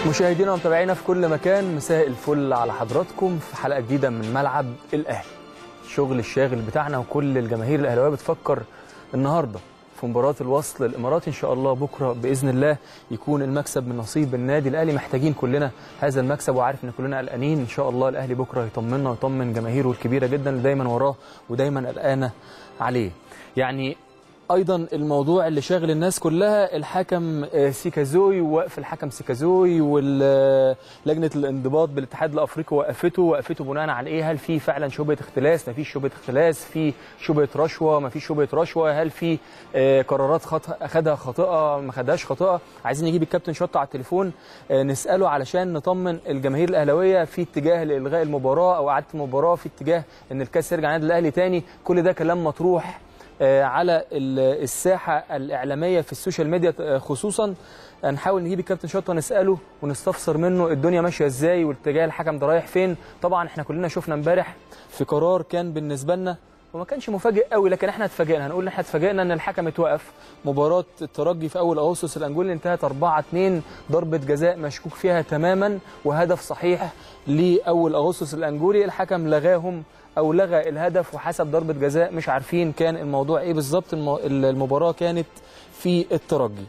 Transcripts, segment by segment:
مشاهدينا ومتابعينا في كل مكان مساء الفل على حضراتكم في حلقه جديده من ملعب الاهلي الشغل الشاغل بتاعنا وكل الجماهير الاهلاويه بتفكر النهارده في مباراه الوصل الاماراتي ان شاء الله بكره باذن الله يكون المكسب من نصيب النادي الاهلي محتاجين كلنا هذا المكسب وعارف ان كلنا قلقانين ان شاء الله الاهلي بكره يطمنا ويطمن جماهيره الكبيره جدا اللي دايما وراه ودايما قلقانه عليه يعني ايضا الموضوع اللي شاغل الناس كلها الحكم سيكازوي ووقف الحكم سيكازوي ولجنه الانضباط بالاتحاد الافريقي وقفته وقفته بناء على ايه هل في فعلا شبهه اختلاس ما فيش شبهه اختلاس في شبهه رشوه ما فيش شبهه رشوه هل في قرارات خطأ اخذها خاطئه ما خدهاش خاطئه عايزين نجيب الكابتن شطه على التليفون نساله علشان نطمن الجماهير الاهلاويه في اتجاه لالغاء المباراه او اعاده المباراه في اتجاه ان الكاس يرجع النادي الاهلي تاني كل ده كلام مطروح على الساحه الاعلاميه في السوشيال ميديا خصوصا هنحاول نجيب الكابتن شطه نساله ونستفسر منه الدنيا ماشيه ازاي واتجاه الحكم ده رايح فين طبعا احنا كلنا شفنا امبارح في قرار كان بالنسبه لنا وما كانش مفاجئ قوي لكن احنا اتفاجئنا هنقول ان احنا اتفاجئنا ان الحكم اتوقف مباراه الترجي في اول اغسطس الانجولي انتهت 4 2 ضربه جزاء مشكوك فيها تماما وهدف صحيح لاول اغسطس الانجولي الحكم لغاهم او لغى الهدف وحسب ضربه جزاء مش عارفين كان الموضوع ايه بالظبط المباراه كانت في الترجي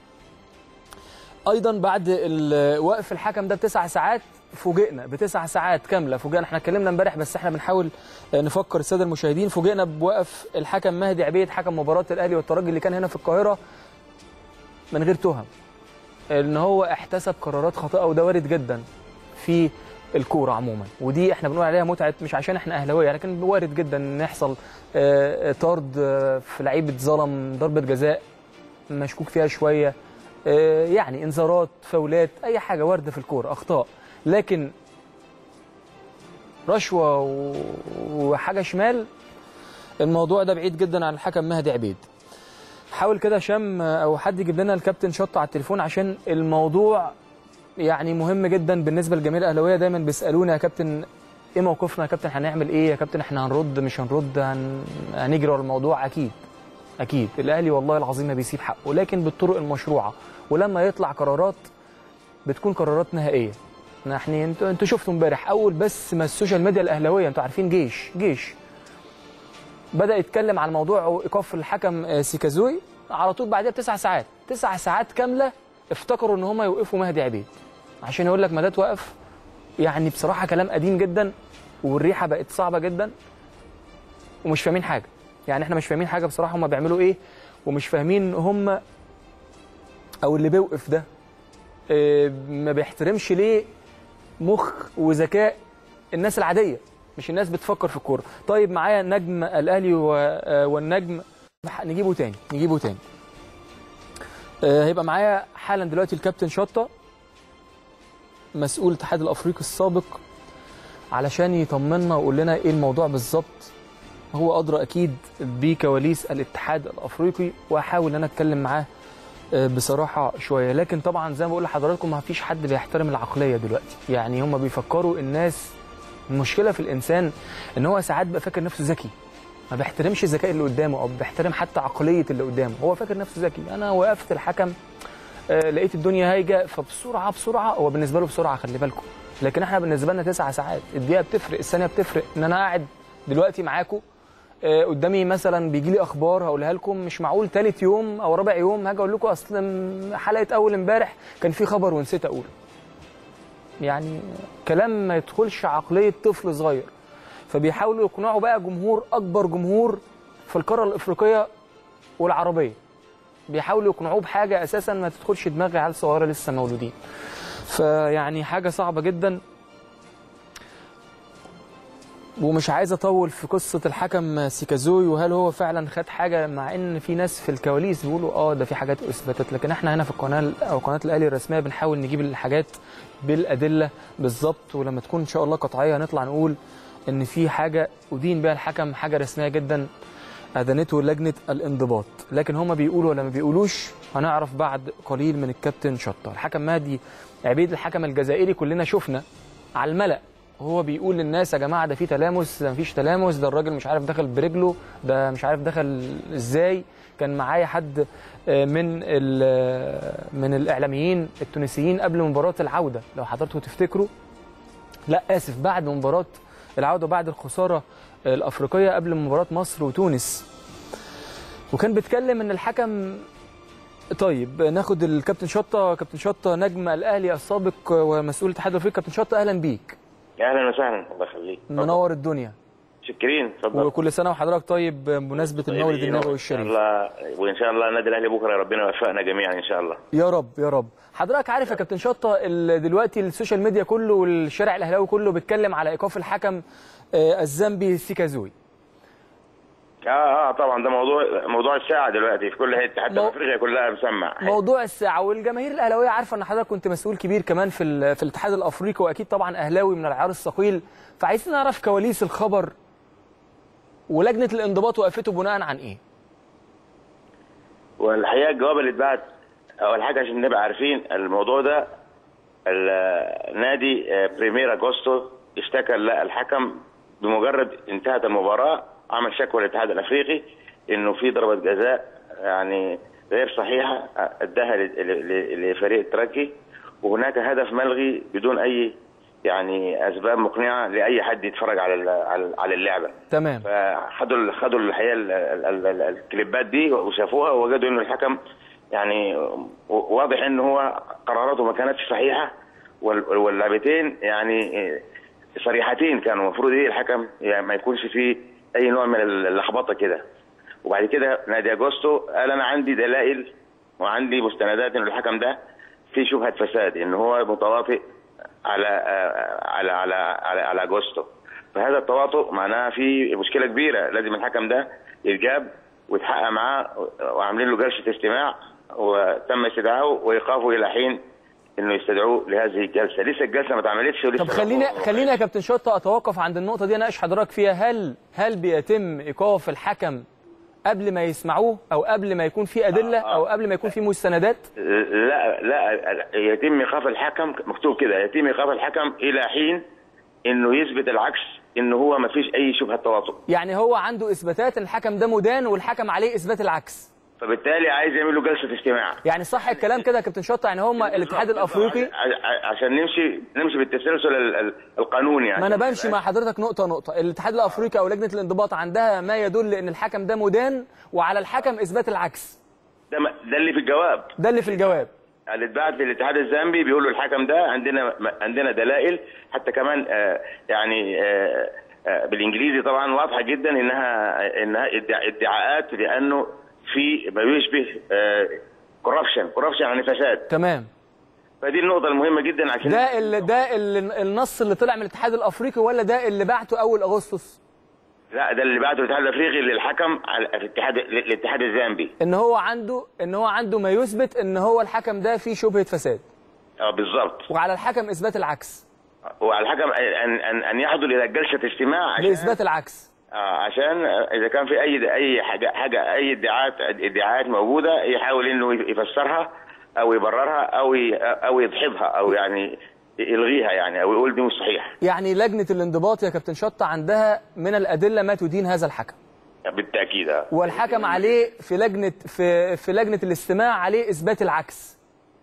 ايضا بعد وقف الحكم ده بتسع ساعات فوجئنا بتسع ساعات كامله فوجئنا احنا اتكلمنا امبارح بس احنا بنحاول نفكر الساده المشاهدين فوجئنا بوقف الحكم مهدي عبيد حكم مباراه الاهلي والترجي اللي كان هنا في القاهره من غير تهم ان هو احتسب قرارات خاطئه وده وارد جدا في الكوره عموما ودي احنا بنقول عليها متعه مش عشان احنا اهلاويه لكن وارد جدا ان يحصل طرد في لعيبه ظلم ضربه جزاء مشكوك فيها شويه يعني انذارات فاولات اي حاجه وارده في الكوره اخطاء لكن رشوه وحاجه شمال الموضوع ده بعيد جدا عن الحكم مهدي عبيد حاول كده شام او حد يجيب لنا الكابتن شط على التليفون عشان الموضوع يعني مهم جدا بالنسبه للجماهير الاهلاويه دايما بيسالونا يا كابتن ايه موقفنا يا كابتن هنعمل ايه يا كابتن احنا هنرد مش هنرد هن... هنجري ورا الموضوع اكيد اكيد الاهلي والله العظيم ما بيسيب حقه لكن بالطرق المشروعه ولما يطلع قرارات بتكون قرارات نهائيه احنا انتوا انتوا شفتوا امبارح اول بس ما السوشيال ميديا الاهلاويه انتوا عارفين جيش جيش بدا يتكلم على موضوع ايقاف الحكم سيكازوي على طول بعدها بتسع ساعات تسع ساعات كامله افتكروا ان هم يوقفوا مهدي عبيد عشان يقول لك ما ده توقف يعني بصراحه كلام قديم جدا والريحه بقت صعبه جدا ومش فاهمين حاجه يعني احنا مش فاهمين حاجه بصراحه هم بيعملوا ايه ومش فاهمين هم او اللي بيوقف ده اه ما بيحترمش ليه مخ وذكاء الناس العاديه مش الناس بتفكر في الكوره طيب معايا نجم الاهلي والنجم نجيبه تاني نجيبه تاني اه هيبقى معايا حالا دلوقتي الكابتن شطه مسؤول الاتحاد الافريقي السابق علشان يطمنا ويقول لنا ايه الموضوع بالظبط هو ادرى اكيد بكواليس الاتحاد الافريقي واحاول ان انا اتكلم معاه بصراحه شويه لكن طبعا زي ما بقول لحضراتكم ما فيش حد بيحترم العقليه دلوقتي يعني هم بيفكروا الناس المشكله في الانسان ان هو ساعات بقى فاكر نفسه ذكي ما بيحترمش الذكاء اللي قدامه او بيحترم حتى عقليه اللي قدامه هو فاكر نفسه ذكي انا وقفت الحكم لقيت الدنيا هايجه فبسرعه بسرعه هو بالنسبه له بسرعه خلي بالكم لكن احنا بالنسبه لنا تسع ساعات الدقيقه بتفرق الثانيه بتفرق ان انا قاعد دلوقتي معاكم قدامي مثلا بيجي لي اخبار هقولها لكم مش معقول ثالث يوم او رابع يوم هاجي اقول لكم اصل حلقه اول امبارح كان في خبر ونسيت اقوله يعني كلام ما يدخلش عقليه طفل صغير فبيحاولوا يقنعوا بقى جمهور اكبر جمهور في القاره الافريقيه والعربيه بيحاولوا يقنعوه بحاجه اساسا ما تدخلش دماغ عيال صغيره لسه مولودين فيعني حاجه صعبه جدا ومش عايز اطول في قصه الحكم سيكازوي وهل هو فعلا خد حاجه مع ان في ناس في الكواليس بيقولوا اه ده في حاجات اثبتت لكن احنا هنا في القناه او قناه الاهلي الرسميه بنحاول نجيب الحاجات بالادله بالظبط ولما تكون ان شاء الله قطعيه هنطلع نقول ان في حاجه ادين بها الحكم حاجه رسميه جدا أدانته لجنة الانضباط لكن هما بيقولوا ولا ما بيقولوش هنعرف بعد قليل من الكابتن شطة الحكم مهدي عبيد الحكم الجزائري كلنا شفنا على الملأ هو بيقول للناس يا جماعه ده في تلامس ده مفيش تلامس ده الراجل مش عارف دخل برجله ده مش عارف دخل ازاي كان معايا حد آه، من ال- آه، من الاعلاميين التونسيين قبل مباراه العوده لو حضراتكم تفتكروا لا اسف بعد مباراه العوده بعد الخساره الافريقيه قبل مباراه مصر وتونس وكان بيتكلم ان الحكم طيب ناخد الكابتن شطه كابتن شطه نجم الاهلي السابق ومسؤول الاتحاد الافريقي كابتن شطه اهلا بيك اهلا وسهلا الله يخليك منور الدنيا شكرين اتفضل وكل سنه وحضرتك طيب بمناسبه المولد طيبين النبوي وان الشريف شاء الله وان شاء الله النادي الاهلي بكره ربنا يوفقنا جميعا ان شاء الله يا رب يا رب حضرتك عارف يا كابتن شطه ال- دلوقتي السوشيال ميديا كله والشارع الاهلاوي كله بيتكلم على ايقاف الحكم آه، الزامبي سيكازوي اه اه طبعا ده موضوع موضوع الساعه دلوقتي في كل حته حتى مو- في افريقيا كلها مسمع موضوع الساعه والجماهير الاهلاويه عارفه ان حضرتك كنت مسؤول كبير كمان في ال- في الاتحاد الافريقي واكيد طبعا اهلاوي من العيار الثقيل فعايزين نعرف كواليس الخبر ولجنه الانضباط وقفته بناء عن ايه؟ والحقيقه الجواب اللي اتبعت اول حاجه عشان نبقى عارفين الموضوع ده ال- نادي آه، بريمير اجوستو اشتكى الحكم بمجرد انتهت المباراه عمل شكوى للاتحاد الافريقي انه في ضربه جزاء يعني غير صحيحه اداها ل- ل- لفريق التركي وهناك هدف ملغي بدون اي يعني اسباب مقنعه لاي حد يتفرج على ال- على على اللعبه تمام فخدوا ال- خدوا الحقيقه ال- ال- ال- الكليبات دي وشافوها ووجدوا انه الحكم يعني واضح ان هو قراراته ما كانتش صحيحه وال- واللاعبتين يعني صريحتين كانوا المفروض ايه الحكم يعني ما يكونش فيه اي نوع من اللخبطه كده وبعد كده نادي اجوستو قال انا عندي دلائل وعندي مستندات ان الحكم ده في شبهه فساد ان هو متواطئ على آه، على على على, على اجوستو فهذا التواطؤ معناها في مشكله كبيره لازم الحكم ده يتجاب ويتحقق معاه وعاملين له جلسه استماع وتم استدعائه وايقافه الى حين انه يستدعوه لهذه الجلسه لسه الجلسه ما اتعملتش ولسه طب خلينا خلينا يا كابتن شطه اتوقف عند النقطه دي اناقش حضرتك فيها هل هل بيتم ايقاف الحكم قبل ما يسمعوه او قبل ما يكون في ادله او قبل ما يكون في مستندات لا لا يتم ايقاف الحكم مكتوب كده يتم ايقاف الحكم الى حين انه يثبت العكس انه هو ما فيش اي شبهه تواطؤ يعني هو عنده اثباتات ان الحكم ده مدان والحكم عليه اثبات العكس فبالتالي عايز يعمل له جلسه استماع يعني صح الكلام كده يا كابتن شطه يعني هم الاتحاد الافريقي ع- ع- عشان نمشي نمشي بالتسلسل ال- ال- القانوني يعني ما انا بمشي مع حضرتك نقطه نقطه الاتحاد الافريقي او لجنه الانضباط عندها ما يدل ان الحكم ده مدان وعلى الحكم اثبات العكس ده, ما- ده اللي في الجواب ده اللي في الجواب اللي اتبعت للاتحاد الزامبي بيقولوا الحكم ده عندنا عندنا دلائل حتى كمان آه، يعني آه، آه، بالانجليزي طبعا واضحه جدا انها انها ادعا- ادعاءات لانه في ما يشبه كوربشن كوربشن يعني فساد تمام فدي النقطه المهمه جدا عشان ده ال ده ال النص اللي طلع من الاتحاد الافريقي ولا ده اللي بعته اول اغسطس لا ده اللي بعته الاتحاد الافريقي للحكم على في الاتحاد الاتحاد الزامبي ان هو عنده ان هو عنده ما يثبت ان هو الحكم ده فيه شبهه فساد اه بالظبط وعلى الحكم اثبات العكس وعلى الحكم ان ان ان يحضر الى جلسه استماع عشان لاثبات العكس آه عشان اذا كان في اي اي حاجه حاجه اي ادعاءات ادعاءات موجوده يحاول انه يفسرها او يبررها او ي- او يدحضها او يعني يلغيها يعني او يقول دي مش صحيح يعني لجنه الانضباط يا كابتن شطه عندها من الادله ما تدين هذا الحكم بالتاكيد آه. والحكم عليه في لجنه في في لجنه الاستماع عليه اثبات العكس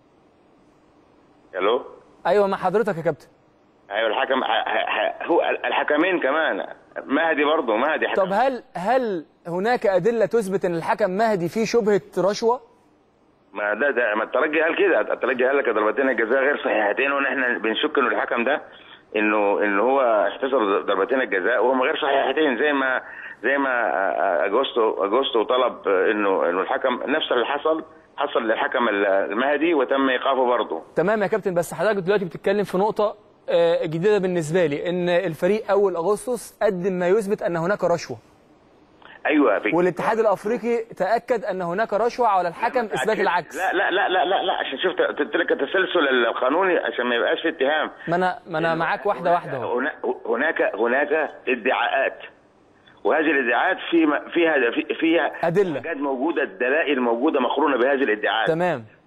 الو ايوه مع حضرتك يا كابتن ايوه الحكم ح- ح- هو الحكمين كمان مهدي برضه مهدي حكم طب هل هل هناك ادله تثبت ان الحكم مهدي فيه شبهه رشوه ما ده ده ما الترجي قال كده الترجي قال لك ضربتين الجزاء غير صحيحتين ونحن بنشك انه الحكم ده انه انه هو احتسب ضربتين الجزاء وهم غير صحيحتين زي ما زي ما اجوستو اجوستو طلب انه انه الحكم نفس اللي حصل حصل للحكم المهدي وتم ايقافه برضه تمام يا كابتن بس حضرتك دلوقتي بتتكلم في نقطه آه، جديده بالنسبه لي ان الفريق اول اغسطس قدم ما يثبت ان هناك رشوه ايوه في والاتحاد الافريقي تاكد ان هناك رشوه على الحكم اثبات العكس لا لا لا لا لا, لا عشان شفت قلت لك التسلسل القانوني عشان ما يبقاش في اتهام ما انا ما انا معاك واحده واحده اهو هنا- هناك هناك ادعاءات وهذه الادعاءات في فيها في- فيها أدلة. حاجات موجوده الدلائل موجوده مقرونه بهذه الادعاءات تمام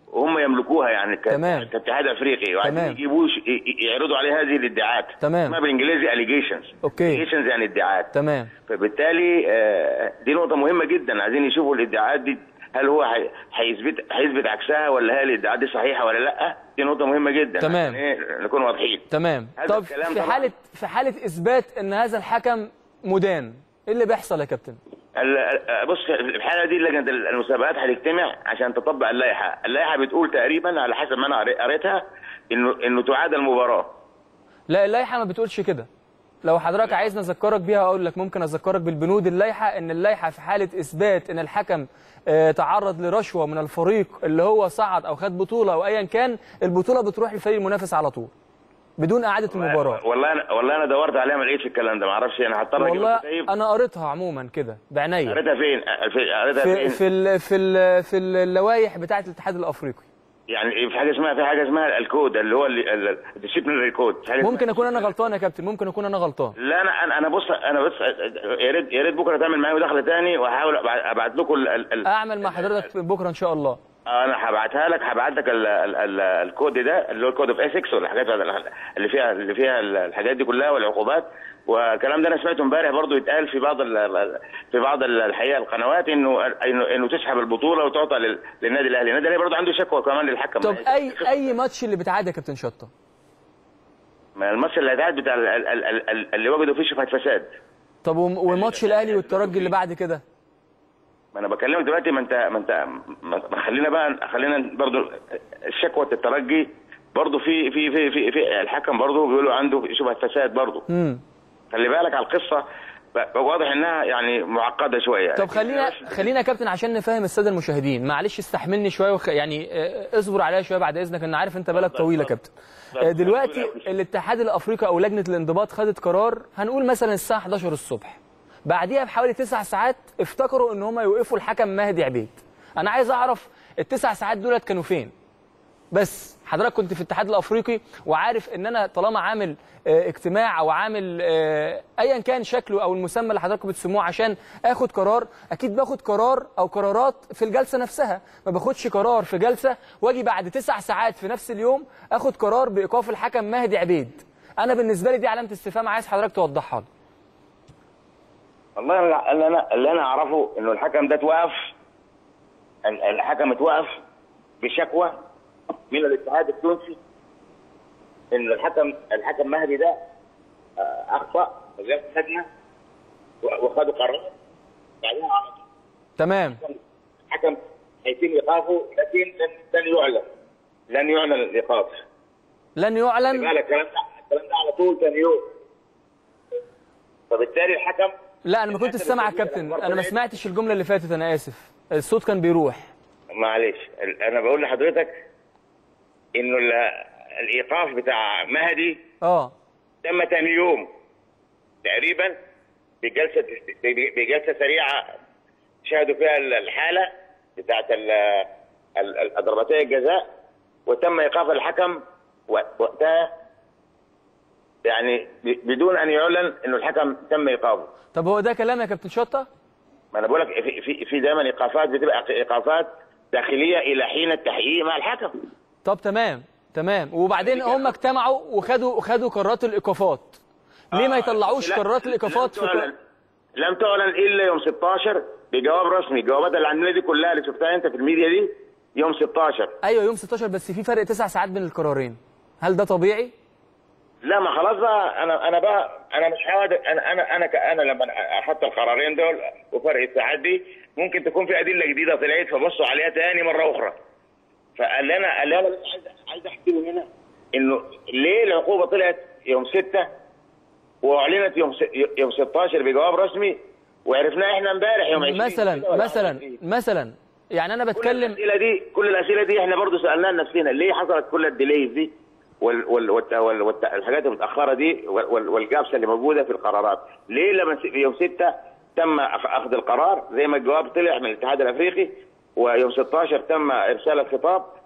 وهم يملكوها يعني ك- تمام. كاتحاد افريقي وعايزين تمام. يجيبوا ي- ي- يعرضوا عليه هذه الادعاءات تمام. اسمها بالانجليزي allegations أوكي. allegations يعني ادعاءات تمام فبالتالي آه، دي نقطة مهمة جدا عايزين يشوفوا الادعاءات دي هل هو هي- هيثبت هيثبت عكسها ولا هل الادعاءات دي صحيحة ولا لا دي نقطة مهمة جدا تمام. عشان إيه نكون واضحين تمام هذا طب الكلام في طبعاً- حاله في حاله اثبات ان هذا الحكم مدان ايه اللي بيحصل يا كابتن ال- ال- بص في الحالة دي لجنة المسابقات هتجتمع عشان تطبق اللائحة اللائحة بتقول تقريبا على حسب ما انا قري- قريتها انه انه تعاد المباراة لا اللائحه ما بتقولش كده لو حضرتك عايزني اذكرك بيها اقول لك ممكن اذكرك بالبنود اللائحه ان اللائحه في حاله اثبات ان الحكم آه، تعرض لرشوه من الفريق اللي هو صعد او خد بطوله او ايا كان البطوله بتروح للفريق المنافس على طول بدون اعاده المباراه والله انا والله انا دورت عليها ما لقيتش الكلام ده ما اعرفش انا هضطر اجيب والله الكتيب. انا قريتها عموما كده بعينيا قريتها فين؟ في- قريتها في فين؟ في ال في ال في اللوائح بتاعه الاتحاد الافريقي يعني في حاجه اسمها في حاجه اسمها الكود اللي هو الديسيبلينري كود ممكن اكون انا غلطان يا كابتن ممكن اكون انا غلطان لا انا انا انا بص انا بس يا ريت يا ريت بكره تعمل معايا مداخله تاني واحاول أبع- ابعت لكم ال ال ال اعمل مع حضرتك بكره ان شاء الله انا هبعتها لك هبعت لك ال ال ال الكود ده اللي هو الكود اوف اسكس والحاجات اللي فيها اللي فيها الحاجات دي كلها والعقوبات والكلام ده انا سمعته امبارح برضو يتقال في بعض ال- في بعض ال- الحقيقه القنوات انه انه انه تسحب البطوله وتعطى لل- للنادي الاهلي، النادي الاهلي برضو عنده شكوى كمان للحكم طب اي اي ماتش اللي بيتعاد يا كابتن شطه ما الماتش اللي هيتعاد بتاع ال- ال- ال- ال- اللي وجدوا فيه شبهه فساد طب وم- وماتش الاهلي والترجي اللي بعد كده ما انا بكلمك دلوقتي ما انت ما انت ما ما خلينا بقى خلينا برضو الشكوى الترجي برضو في في في في, في الحكم برضو بيقولوا عنده شبهه فساد برضو امم خلي بالك على القصه ب- واضح انها يعني معقده شويه طب خلينا خلينا يا كابتن عشان نفهم الساده المشاهدين معلش استحملني شويه وخ... يعني آه، اصبر عليا شويه بعد اذنك انا عارف انت بالك طويل يا كابتن آه، دلوقتي الاتحاد الافريقي او لجنه الانضباط خدت قرار هنقول مثلا الساعه 11 الصبح بعديها بحوالي تسع ساعات افتكروا ان هم يوقفوا الحكم مهدي عبيد انا عايز اعرف التسع ساعات دولت كانوا فين بس حضرتك كنت في الاتحاد الافريقي وعارف ان انا طالما عامل آه، اجتماع او عامل آه، ايا كان شكله او المسمى اللي حضراتكم بتسموه عشان اخد قرار اكيد باخد قرار او قرارات في الجلسه نفسها ما باخدش قرار في جلسه واجي بعد تسع ساعات في نفس اليوم اخد قرار بايقاف الحكم مهدي عبيد انا بالنسبه لي دي علامه استفهام عايز حضرتك توضحها لي والله أنا- اللي انا اللي انا اعرفه انه الحكم ده توقف ال- الحكم اتوقف بشكوى من الاتحاد التونسي ان الحكم الحكم مهدي ده آه، اخطا وجاب لجنه و- وخدوا قرار بعدين على طول تمام الحكم هيتم ايقافه لكن لن لن يعلن لن يعلن الايقاف لن يعلن بالك الكلام ده الكلام ده على طول ثاني يوم فبالتالي الحكم لا انا ما كنتش سامع يا كابتن انا ما سمعتش الجمله اللي فاتت انا اسف الصوت كان بيروح معلش ال- انا بقول لحضرتك انه ال- الايقاف بتاع مهدي اه تم ثاني يوم تقريبا بجلسه بجلسه سريعه شاهدوا فيها ال- الحاله بتاعت ال- ال- ال- ضربتي الجزاء وتم ايقاف الحكم و- وقتها يعني ب- بدون ان يعلن انه الحكم تم ايقافه طب هو ده كلام يا كابتن شطه ما انا بقول لك في في في دايما ايقافات بتبقى ايقافات داخليه الى حين التحقيق مع الحكم طب تمام تمام وبعدين هم اجتمعوا وخدوا خدوا قرارات الايقافات ليه ما يطلعوش لا، قرارات الايقافات لم في تعلن لم تعلن الا يوم 16 بجواب رسمي الجوابات اللي عندنا دي كلها اللي شفتها انت في الميديا دي يوم 16 ايوه يوم 16 بس في فرق تسع ساعات بين القرارين هل ده طبيعي لا ما خلاص بقى انا انا بقى انا مش قادر انا انا انا كأنا لما احط القرارين دول وفرق الساعات دي ممكن تكون في ادله جديده طلعت فبصوا عليها تاني مره اخرى فقال لنا قال لنا عايز عايز احكي له هنا انه ليه العقوبه طلعت يوم 6 واعلنت يوم س- يوم 16 بجواب رسمي وعرفناه احنا امبارح يوم 20 مثلا كده ولا مثلا 21. مثلا يعني انا كل بتكلم الاسئله دي كل الاسئله دي احنا برضو سالناها لنفسنا ليه حصلت كل الديليز دي وال وال والت وال والت الحاجات المتاخره دي وال وال والجابسه اللي موجوده في القرارات ليه لما س- في يوم 6 تم أخ- اخذ القرار زي ما الجواب طلع من الاتحاد الافريقي ويوم 16 تم ارسال الخطاب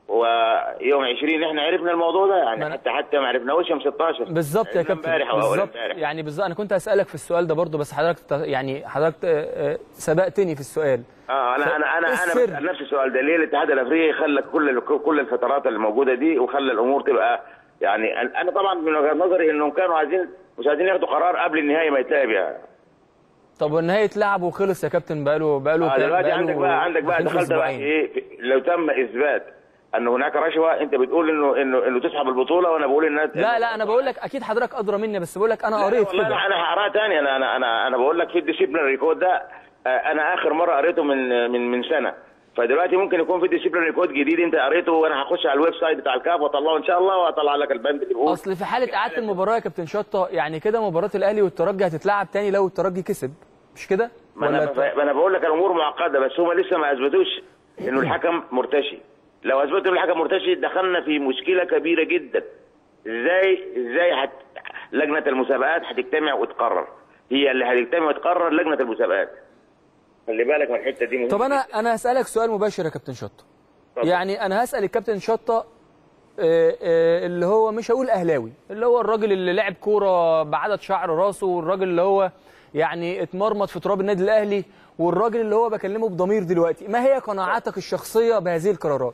ويوم 20 احنا عرفنا الموضوع ده ما يعني أنا- حتى حتى ما عرفناش يوم 16 بالظبط يا عرفنا كابتن امبارح او اول بالظبط امبارح يعني بالظبط انا كنت اسالك في السؤال ده برضو بس حضرتك ت- يعني حضرتك آه، آه، سبقتني في السؤال اه انا انا انا إيه انا السر؟ بسال نفس السؤال ده ليه الاتحاد الافريقي خلى كل كل الفترات الموجوده دي وخلى الامور تبقى يعني انا طبعا من وجهه نظري انهم كانوا عايزين مش عايزين ياخدوا قرار قبل النهائي ما يتلعب يعني طب والنهائي اتلعب وخلص يا كابتن بقاله بقاله آه كام- دلوقتي بقاله عندك بقى عندك بقى داخلين في دخلت بقى أسبوعين. ايه في- لو تم اثبات ان هناك رشوه انت بتقول انه انه انه تسحب البطوله وانا بقول ان لا لا انا بقول لك اكيد حضرتك ادرى مني بس بقول لك انا قريت والله كده انا انا هقراها تاني انا انا انا انا بقول لك في الديسيبلينري كود ده آه، انا اخر مره قريته من من من سنه فدلوقتي ممكن يكون في ديسيبلينري كود جديد انت قريته وانا هخش على الويب سايت بتاع الكاف واطلعه ان شاء الله واطلع لك البند اللي بيقول اصل في حاله اعاده المباراه يا كابتن شطه يعني كده مباراه الاهلي والترجي هتتلعب تاني لو الترجي كسب مش كده ما انا الت- ما انا بقول لك الامور معقده بس هم لسه ما اثبتوش انه الحكم مرتشي لو اثبتوا ان الحكم مرتشي دخلنا في مشكله كبيره جدا ازاي ازاي هت... لجنه المسابقات هتجتمع وتقرر هي اللي هتجتمع وتقرر لجنه المسابقات خلي بالك من الحته دي مهمة طب انا انا هسالك سؤال مباشر يا كابتن شطه اتفضل. يعني انا هسال الكابتن شطه آه، آه، اللي هو مش هقول اهلاوي اللي هو الراجل اللي لعب كوره بعدد شعر راسه والراجل اللي هو يعني اتمرمط في تراب النادي الاهلي والراجل اللي هو بكلمه بضمير دلوقتي ما هي قناعاتك الشخصيه بهذه القرارات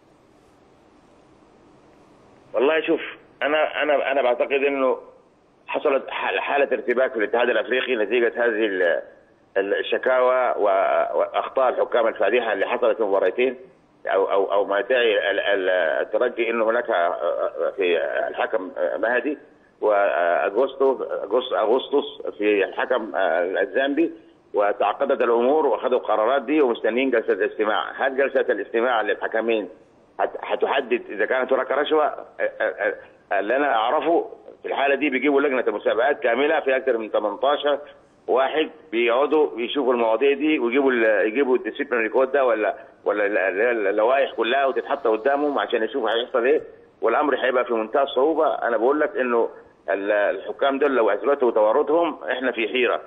والله شوف انا انا انا بعتقد انه حصلت حال- حاله ارتباك في الاتحاد الافريقي نتيجه هذه ال- ال- الشكاوى و- واخطاء الحكام الفادحه اللي حصلت في مباراتين او او او ما يدعي ال- ال- الترجي انه هناك في الحكم مهدي واغسطس أغسطس- اغسطس في الحكم الزامبي وتعقدت الامور واخذوا القرارات دي ومستنيين جلسه الاستماع، هل جلسه الاستماع للحكمين هت- هتحدد اذا كانت هناك رشوه أ- أ- أ- اللي انا اعرفه في الحاله دي بيجيبوا لجنه المسابقات كامله في اكثر من 18 واحد بيقعدوا يشوفوا المواضيع دي ويجيبوا ال- يجيبوا الديسيبلينري كود ده ولا ولا ال- ال- اللوائح كلها وتتحط قدامهم عشان يشوفوا هيحصل ايه والامر هيبقى في منتهى الصعوبه انا بقول لك انه ال- الحكام دول لو اثبتوا تورطهم احنا في حيره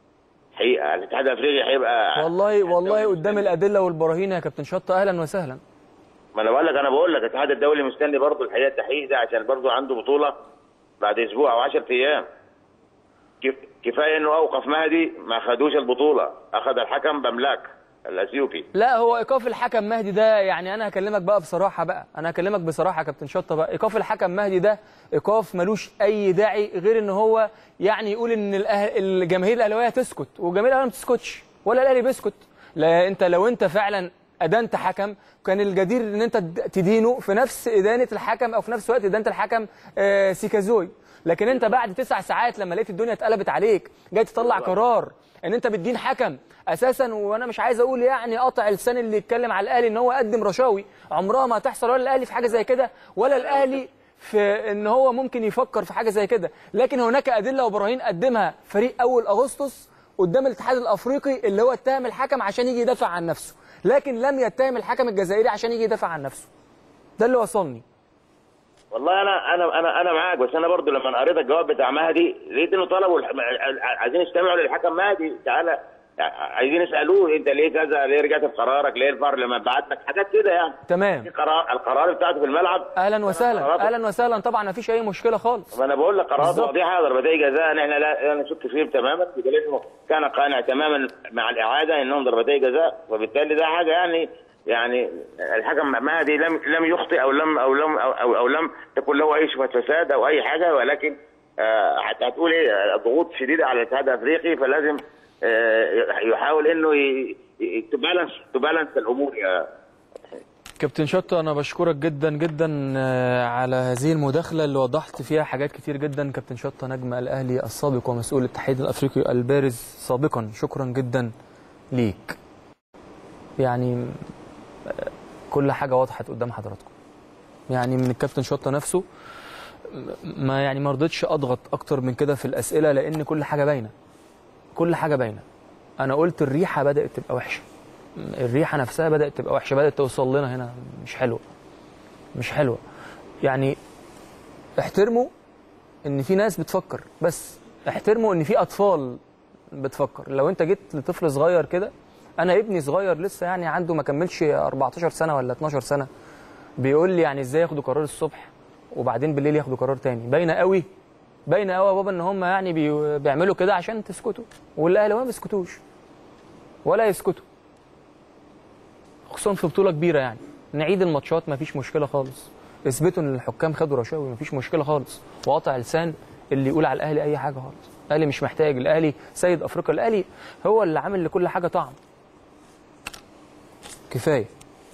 حقيقه الاتحاد الافريقي هيبقى والله والله قدام الادله والبراهين يا كابتن شطه اهلا وسهلا ما انا بقول لك انا بقول لك الاتحاد الدولي مستني برضه الحقيقه التحقيق ده عشان برضه عنده بطوله بعد اسبوع او 10 ايام كف- كفايه انه اوقف مهدي ما خدوش البطوله اخذ الحكم بملاك الاثيوبي لا هو ايقاف الحكم مهدي ده يعني انا هكلمك بقى بصراحه بقى انا هكلمك بصراحه يا كابتن شطه بقى ايقاف الحكم مهدي ده ايقاف ملوش اي داعي غير ان هو يعني يقول ان الأه- الجماهير الاهلاويه تسكت والجماهير الاهلاويه ما بتسكتش ولا الاهلي بيسكت لا انت لو انت فعلا ادنت حكم كان الجدير ان انت تدينه في نفس ادانه الحكم او في نفس وقت ادانه الحكم آه، سيكازوي لكن انت بعد تسع ساعات لما لقيت الدنيا اتقلبت عليك جاي تطلع قرار ان انت بتدين حكم اساسا وانا مش عايز اقول يعني قطع لسان اللي يتكلم على الاهلي ان هو قدم رشاوي عمرها ما هتحصل ولا الاهلي في حاجه زي كده ولا الاهلي في ان هو ممكن يفكر في حاجه زي كده لكن هناك ادله وبراهين قدمها فريق اول اغسطس قدام الاتحاد الافريقي اللي هو اتهم الحكم عشان يجي يدافع عن نفسه لكن لم يتهم الحكم الجزائري عشان يجي يدافع عن نفسه ده اللي وصلني والله انا انا انا انا معاك بس انا برضه لما قريت الجواب بتاع مهدي لقيت انه طلبوا الح- عايزين يستمعوا للحكم مهدي تعالى عايزين يسالوه انت ليه كذا ليه رجعت في قرارك ليه البرلمان بعت لك حاجات كده يعني تمام في قرار القرار بتاعته في الملعب اهلا وسهلا قرارات- اهلا وسهلا طبعا ما فيش اي مشكله خالص ما انا بقول لك قرارات بالظبط. واضحه ضربتي جزاء نحن لا لا نشك فيهم تماما بدليل انه كان قانع تماما مع الاعاده انهم ضربتي جزاء وبالتالي ده حاجه يعني يعني الحكم مهدي لم لم يخطئ او لم او لم او, أو, أو لم تكن له اي شبهه فساد او اي حاجه ولكن آه حتى هتقول ايه ضغوط شديده على الاتحاد الافريقي فلازم آه يحاول انه ي- ي- تبالانس تبالانس الامور يا كابتن شطة أنا بشكرك جدا جدا آه، على هذه المداخلة اللي وضحت فيها حاجات كتير جدا كابتن شطة نجم الأهلي السابق ومسؤول الاتحاد الأفريقي البارز سابقا شكرا جدا ليك يعني آه، كل حاجة وضحت قدام حضراتكم يعني من الكابتن شطة نفسه م- ما يعني ما رضيتش أضغط أكتر من كده في الأسئلة لأن كل حاجة باينة كل حاجة باينة أنا قلت الريحة بدأت تبقى وحشة الريحه نفسها بدات تبقى وحشه بدات توصل لنا هنا مش حلوه مش حلوه يعني احترموا ان في ناس بتفكر بس احترموا ان في اطفال بتفكر لو انت جيت لطفل صغير كده انا ابني صغير لسه يعني عنده ما كملش 14 سنه ولا 12 سنه بيقول لي يعني ازاي ياخدوا قرار الصبح وبعدين بالليل ياخدوا قرار تاني باينه قوي باينه قوي يا بابا ان هم يعني بي... بيعملوا كده عشان تسكتوا والاهلي ما بيسكتوش ولا يسكتوا خصوصا في بطوله كبيره يعني نعيد الماتشات مفيش مشكله خالص اثبتوا ان الحكام خدوا رشاوي مفيش مشكله خالص وقطع لسان اللي يقول على الاهلي اي حاجه خالص الاهلي مش محتاج الاهلي سيد افريقيا الاهلي هو اللي عامل لكل حاجه طعم كفايه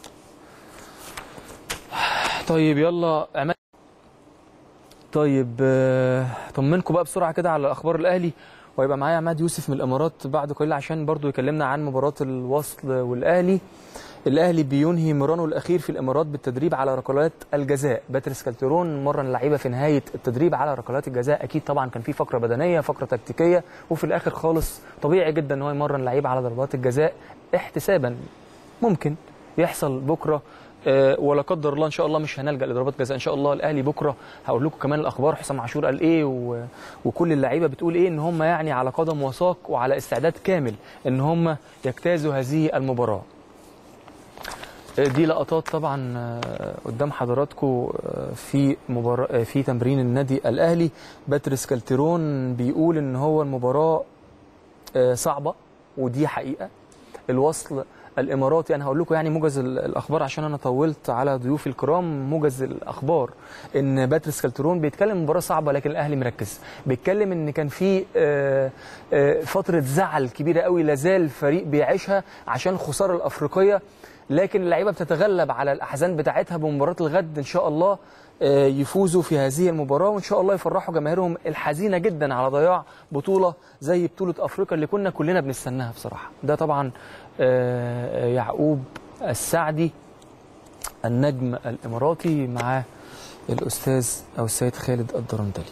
طيب يلا عماد طيب آه، طمنكم بقى بسرعه كده على اخبار الاهلي وهيبقى معايا عماد يوسف من الامارات بعد قليل عشان برضو يكلمنا عن مباراه الوصل والاهلي الاهلي بينهي مرانه الاخير في الامارات بالتدريب على ركلات الجزاء باتريس كالترون مرن اللعيبه في نهايه التدريب على ركلات الجزاء اكيد طبعا كان في فقره بدنيه فقره تكتيكيه وفي الاخر خالص طبيعي جدا ان هو يمرن لعيبه على ضربات الجزاء احتسابا ممكن يحصل بكره آه، ولا قدر الله ان شاء الله مش هنلجا لضربات جزاء ان شاء الله الاهلي بكره هقول لكم كمان الاخبار حسام عاشور قال ايه و... وكل اللعيبه بتقول ايه ان هم يعني على قدم وساق وعلى استعداد كامل ان هم يجتازوا هذه المباراه آه، دي لقطات طبعا آه، قدام حضراتكم آه، في مباراة آه، في تمرين النادي الاهلي باتريس كالتيرون بيقول ان هو المباراه آه، صعبه ودي حقيقه الوصل الاماراتي انا هقول لكم يعني موجز ال- الاخبار عشان انا طولت على ضيوفي الكرام موجز الاخبار ان باتريس كالترون بيتكلم مباراه صعبه لكن الاهلي مركز بيتكلم ان كان في آه، آه، فتره زعل كبيره قوي لازال الفريق بيعيشها عشان الخساره الافريقيه لكن اللعيبه بتتغلب على الاحزان بتاعتها بمباراه الغد ان شاء الله آه، يفوزوا في هذه المباراه وان شاء الله يفرحوا جماهيرهم الحزينه جدا على ضياع بطوله زي بطوله افريقيا اللي كنا كلنا بنستناها بصراحه ده طبعا آه، يعقوب السعدي النجم الاماراتي مع الاستاذ او السيد خالد الدرندلي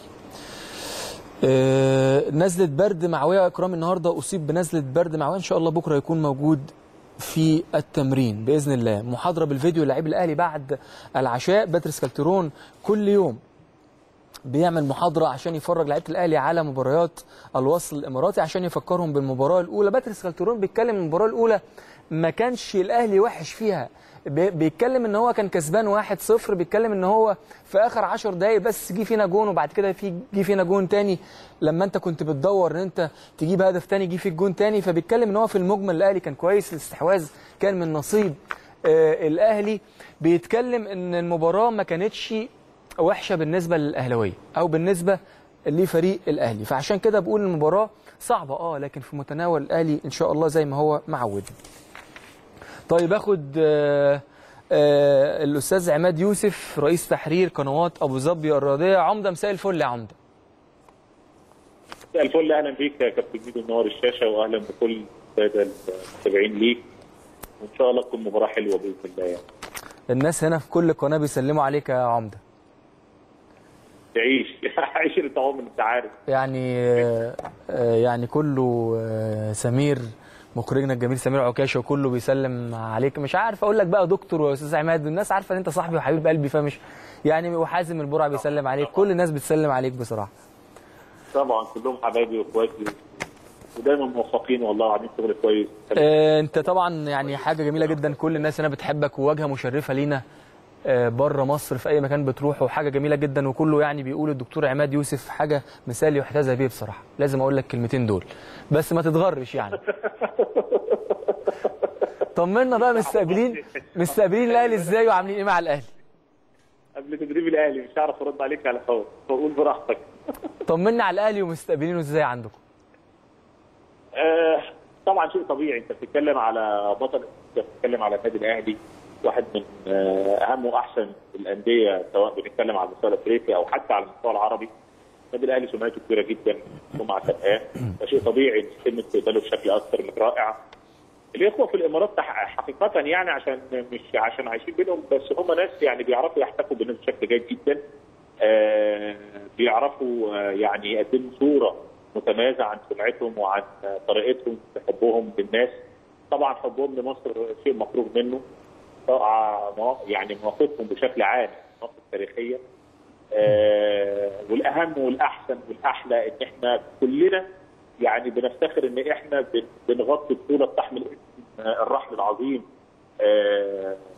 آه، نزلة برد معوية اكرام النهارده اصيب بنزلة برد معوية ان شاء الله بكره يكون موجود في التمرين باذن الله محاضره بالفيديو للاعب الاهلي بعد العشاء باتريس كالترون كل يوم بيعمل محاضره عشان يفرج لعيبه الاهلي على مباريات الوصل الاماراتي عشان يفكرهم بالمباراه الاولى باتريس كالترون بيتكلم المباراه الاولى ما كانش الاهلي وحش فيها بي- بيتكلم ان هو كان كسبان 1-0 بيتكلم ان هو في اخر 10 دقايق بس جه فينا جون وبعد كده في جه فينا جون تاني لما انت كنت بتدور ان انت تجيب هدف تاني جه فيك جون تاني فبيتكلم ان هو في المجمل الاهلي كان كويس الاستحواذ كان من نصيب آه الاهلي بيتكلم ان المباراه ما كانتش وحشه بالنسبه للاهلاويه او بالنسبه لفريق الاهلي فعشان كده بقول المباراه صعبه اه لكن في متناول الاهلي ان شاء الله زي ما هو معود طيب اخد آه آه الاستاذ عماد يوسف رئيس تحرير قنوات ابو ظبي الرياضيه عمده مساء الفل يا عمده مساء الفل اهلا بيك يا كابتن ميدو منور الشاشه واهلا بكل الساده المتابعين ليك وان شاء الله تكون مباراه حلوه باذن الله يعني الناس هنا في كل قناه بيسلموا عليك يا عمده تعيش عشرة عمر انت عارف يعني آه، آه، يعني كله آه، سمير مخرجنا الجميل سمير عكاشه وكله بيسلم عليك مش عارف اقول لك بقى دكتور واستاذ عماد الناس عارفه ان انت صاحبي وحبيب قلبي فمش يعني وحازم البرع بيسلم عليك كل الناس بتسلم عليك بصراحه طبعا كلهم حبايبي واخواتي ودايما موفقين والله عاملين شغل كويس آه، انت طبعا يعني حاجه جميله جدا كل الناس هنا بتحبك وواجهه مشرفه لينا بره مصر في اي مكان بتروحه وحاجه جميله جدا وكله يعني بيقول الدكتور عماد يوسف حاجه مثال يحتذى به بصراحه لازم اقول لك الكلمتين دول بس ما تتغرش يعني طمنا بقى مستقبلين مستقبلين الاهلي ازاي وعاملين ايه مع الاهلي قبل تدريب الاهلي مش هعرف ارد عليك على الهوا فقول براحتك طمنا على الاهلي ومستقبلينه ازاي عندكم آه طبعا شيء طبيعي انت بتتكلم على بطل انت بتتكلم على النادي الاهلي واحد من آه اهم واحسن الانديه سواء بنتكلم على المستوى الافريقي او حتى على المستوى العربي النادي الاهلي سمعته كبيره جدا سمعه سابقاه فشيء طبيعي يتم استقباله بشكل اكثر من رائع الاخوه في الامارات تح- حقيقه يعني عشان مش عشان عايشين بينهم بس هم ناس يعني بيعرفوا يحتكوا بالناس بشكل جيد جدا آه بيعرفوا آه يعني يقدموا صوره متميزه عن سمعتهم وعن آه، طريقتهم في حبهم للناس طبعا حبهم لمصر شيء مفروغ منه طبعا موا- يعني مواقفهم بشكل عام مصر التاريخيه آه والاهم والاحسن والاحلى ان احنا كلنا يعني بنفتخر ان احنا بن- بنغطي بطوله تحمل اسم آه، الرحل العظيم آه،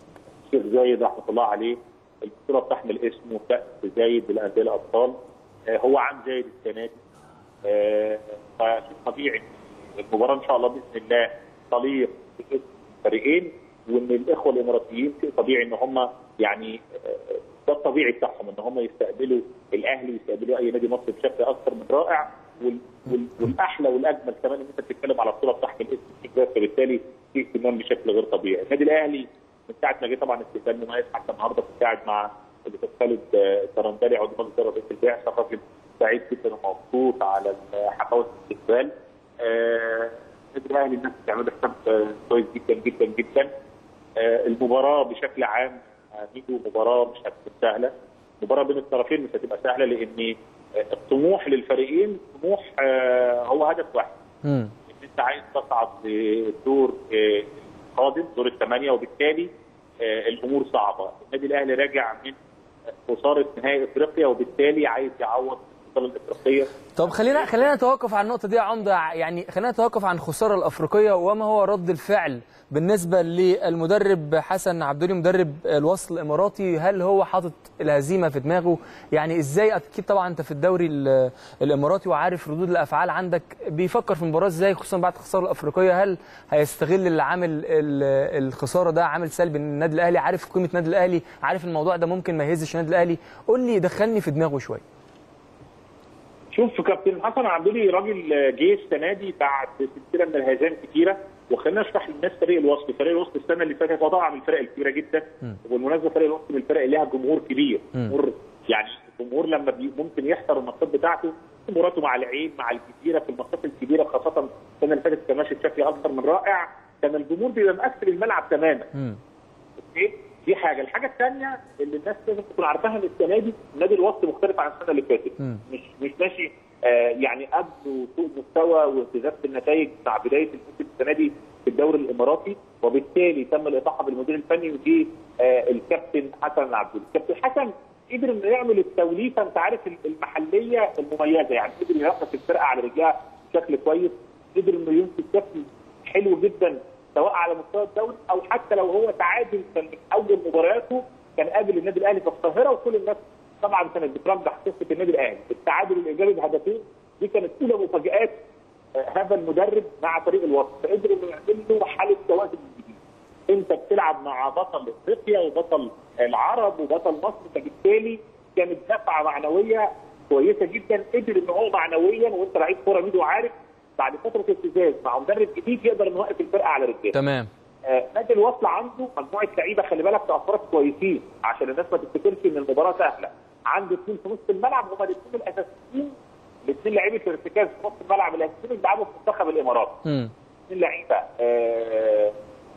الشيخ زايد رحمه الله عليه البطوله بتحمل اسمه كاس زايد للانديه الابطال آه، هو عام زايد السنه دي آه، فشيء طبيعي المباراه ان شاء الله باذن الله تليق باسم الفريقين وان الاخوه الاماراتيين شيء طبيعي ان هم يعني آه، ده الطبيعي بتاعهم ان هم يستقبلوا الاهلي ويستقبلوا اي نادي مصري بشكل اكثر من رائع وال- وال- والاحلى والاجمل كمان ان انت بتتكلم على بطوله بتحمل اسم الشيخ زايد فبالتالي في اهتمام بشكل غير طبيعي النادي الاهلي من ساعه ما جه طبعا استقبال مميز حتى النهارده كنت قاعد مع الاستاذ خالد آه، الترندلي عضو مجلس اداره رئيس البعثه راجل سعيد جدا ومبسوط على حفاوه الاستقبال آه، النادي الاهلي الناس بتعمل حساب آه، كويس جدا جدا جدا آه، المباراه بشكل عام آه، ميدو مباراه مش هتكون سهله مباراه بين الطرفين مش هتبقى سهله لان آه، الطموح للفريقين طموح آه، هو هدف واحد مم. ان انت عايز تصعد للدور آه، القادم دور الثمانيه وبالتالي آه، الامور صعبه، النادي الاهلي راجع من خساره نهائي افريقيا وبالتالي عايز يعوض البطوله الافريقيه طب خلينا خلينا نتوقف عن النقطه دي يا عمده يعني خلينا نتوقف عن الخساره الافريقيه وما هو رد الفعل بالنسبه للمدرب حسن عبدولي مدرب الوصل الاماراتي هل هو حاطط الهزيمه في دماغه يعني ازاي اكيد طبعا انت في الدوري ال- الاماراتي وعارف ردود الافعال عندك بيفكر في المباراه ازاي خصوصا بعد الخساره الافريقيه هل هيستغل العامل ال- الخساره ده عامل سلبي ان النادي الاهلي عارف قيمه النادي الاهلي عارف الموضوع ده ممكن ما يهزش النادي الاهلي قول لي دخلني في دماغه شويه شوف كابتن حسن عبدولي راجل جه السنه دي بعد سلسله من الهزائم كتيره وخلينا نشرح للناس فريق الوسط، فريق الوسط السنه اللي فاتت هو طبعا من الفرق الكبيره جدا وبالمناسبه فريق الوسط من الفرق اللي لها جمهور كبير، جمهور يعني الجمهور لما بي ممكن يحضر الماتشات بتاعته مباراته مع العين مع الجزيره في الماتشات الكبيره خاصه السنه اللي فاتت كان ماشي بشكل اكثر من رائع كان الجمهور بيبقى مقفل الملعب تماما. مم. اوكي دي حاجه الحاجه الثانيه اللي الناس لازم تكون عارفاها ان السنه دي نادي الوسط مختلف عن السنه اللي فاتت مم. مش مش ماشي آه يعني قبل سوء مستوى واهتزاز في النتائج مع بدايه الموسم السنه دي في الدوري الاماراتي وبالتالي تم الاطاحه بالمدير الفني وجي آه الكابتن حسن عبد الكابتن حسن قدر انه يعمل التوليفه انت عارف المحليه المميزه يعني قدر يرقص الفرقه على رجلها بشكل كويس قدر انه يمسك بشكل حلو جدا سواء على مستوى الدوري او حتى لو هو تعادل كان من اول مبارياته كان قابل النادي الاهلي في القاهره وكل الناس طبعا كانت بترجح قصه النادي الاهلي التعادل الايجابي بهدفين دي كانت اولى مفاجات آه، هذا المدرب مع فريق الوسط فقدر انه يعمل له حاله توازن جديد انت بتلعب مع بطل افريقيا وبطل العرب وبطل مصر فبالتالي كانت دفعه معنويه كويسه جدا قدر ان هو معنويا وانت لعيب كوره ميدو عارف بعد فتره ابتزاز مع مدرب جديد يقدر انه يوقف الفرقه على رجليه تمام آه، نادي الوصل عنده مجموعه لعيبه خلي بالك في افراد كويسين عشان الناس ما تفتكرش ان المباراه سهله عنده اثنين في نص الملعب هما الاثنين الاساسيين الاثنين لعيبه الارتكاز في نص الملعب الاساسيين اللي بيلعبوا في منتخب الامارات مم. اثنين لعيبه آه،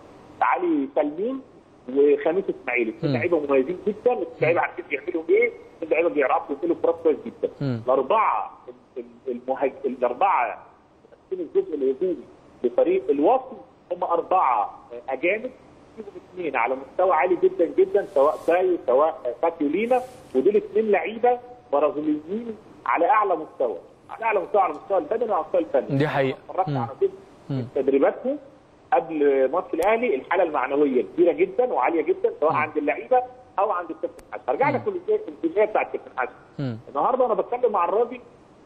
علي سلمين وخميس اسماعيل اثنين مم. لعيبه مميزين جدا اثنين لعيبه عارفين بيعملوا ايه اثنين لعيبه بيعرفوا يعملوا كرات كويس جدا مم. الاربعه ال- ال- المهاج... الاربعه ماسكين الجزء الهجومي لفريق الوصل هم اربعه اجانب فيهم اثنين على مستوى عالي جدا جدا سواء باي سواء فاتيو لينا ودول اثنين لعيبه برازيليين على اعلى مستوى على اعلى مستوى على المستوى البدني وعلى المستوى الفني دي حقيقة. اتفرجت مم. على جزء من تدريباتهم قبل ماتش الاهلي الحاله المعنويه كبيره جدا وعاليه جدا سواء عند اللعيبه او عند الكابتن حسن هرجع لك الجزئيه بتاعت الكابتن حسن مم. النهارده انا بتكلم مع الراجل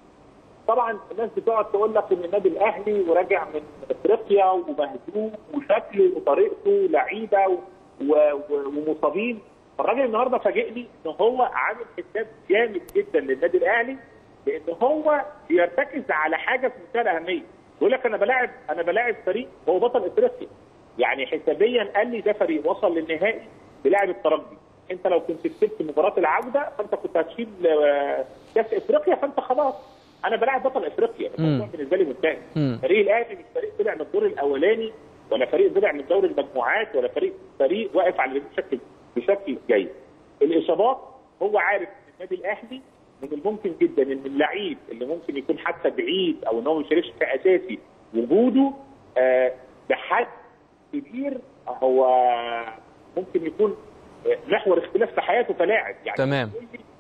طبعا الناس بتقعد تقول لك ان النادي الاهلي وراجع من افريقيا ومهزوم وشكله وطريقته لعيبه و- و- ومصابين الراجل النهارده فاجئني ان هو عامل حساب جامد جدا للنادي الاهلي لان هو بيرتكز على حاجه في منتهى الاهميه يقول لك انا بلاعب انا بلاعب فريق هو بطل افريقيا يعني حسابيا قال لي ده فريق وصل للنهائي بلاعب الترجي انت لو كنت كسبت مباراه العوده فانت كنت هتشيل آه، كاس افريقيا فانت خلاص انا بلاعب بطل افريقيا الموضوع مم. بالنسبه لي منتهي مم. فريق الاهلي مش فريق طلع من الدور الاولاني ولا فريق طلع من دوري المجموعات ولا فريق فريق واقف على رجليه بشكل بشكل جيد الاصابات هو عارف ان النادي الاهلي من الممكن جدا ان اللعيب اللي ممكن يكون حتى بعيد او ان هو ما يشاركش كاساسي وجوده آه بحد كبير هو ممكن يكون آه، محور اختلاف في حياته كلاعب يعني تمام.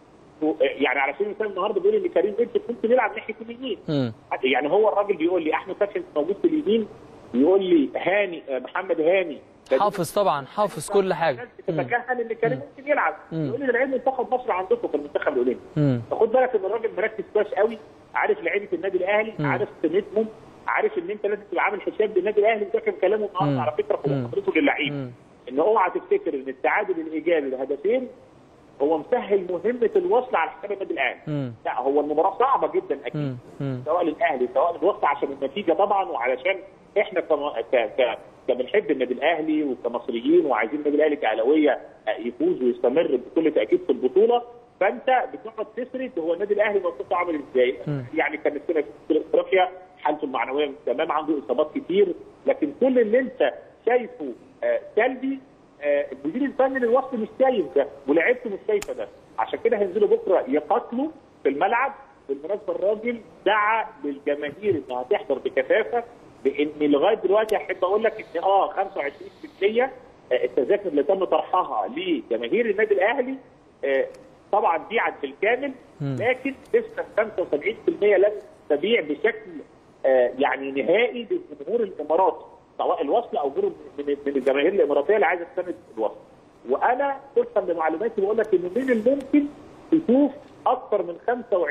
يعني على سبيل المثال النهارده بيقول ان كريم بنت ممكن يلعب ناحيه اليمين مم. يعني هو الراجل بيقول لي احمد فتحي موجود في اليمين بيقول لي هاني آه، محمد هاني حافظ طبعا حافظ كل حاجه مم. تتكهن ان كريم ممكن يلعب يقول لي ده لعيب منتخب مصر عندكم في المنتخب الاولمبي مم. فخد بالك ان الراجل مركز كويس قوي عارف لعيبه النادي الاهلي مم. عارف قيمتهم عارف ان انت لازم تبقى عامل حساب للنادي الاهلي وده كان كلامه مم. النهارده على فكره في مم. محاضرته للعيب مم. ان اوعى تفتكر ان التعادل الايجابي لهدفين هو مسهل مهمه الوصل على حساب النادي الاهلي مم. لا هو المباراه صعبه جدا اكيد مم. مم. سواء للاهلي سواء للوصل عشان النتيجه طبعا وعلشان احنا كم... ك... ك... كبنحب النادي الاهلي وكمصريين وعايزين النادي الاهلي كاهلاويه يفوز ويستمر بكل تاكيد في البطوله فانت بتقعد تسرد هو النادي الاهلي موقفه عامل ازاي؟ مم. يعني كان نفسنا في افريقيا حالته المعنويه مش تمام عنده اصابات كتير لكن كل اللي انت شايفه آه، سلبي آه، المدير الفني للوصل مش شايف ده ولاعيبته مش شايفه ده عشان كده هينزلوا بكره يقاتلوا في الملعب بالمناسبه الراجل دعا للجماهير انها تحضر بكثافه بان لغايه دلوقتي احب اقول لك ان اه 25% آه، التذاكر اللي تم طرحها لجماهير النادي الاهلي آه، طبعا بيعت بالكامل مم. لكن لسه 75% لم تبيع بشكل آه، يعني نهائي لجمهور الامارات سواء الوصل او غيره من من الجماهير الاماراتيه اللي عايزه تساند الوصل. وانا طبقا لمعلوماتي بقول لك ان من الممكن تشوف اكثر من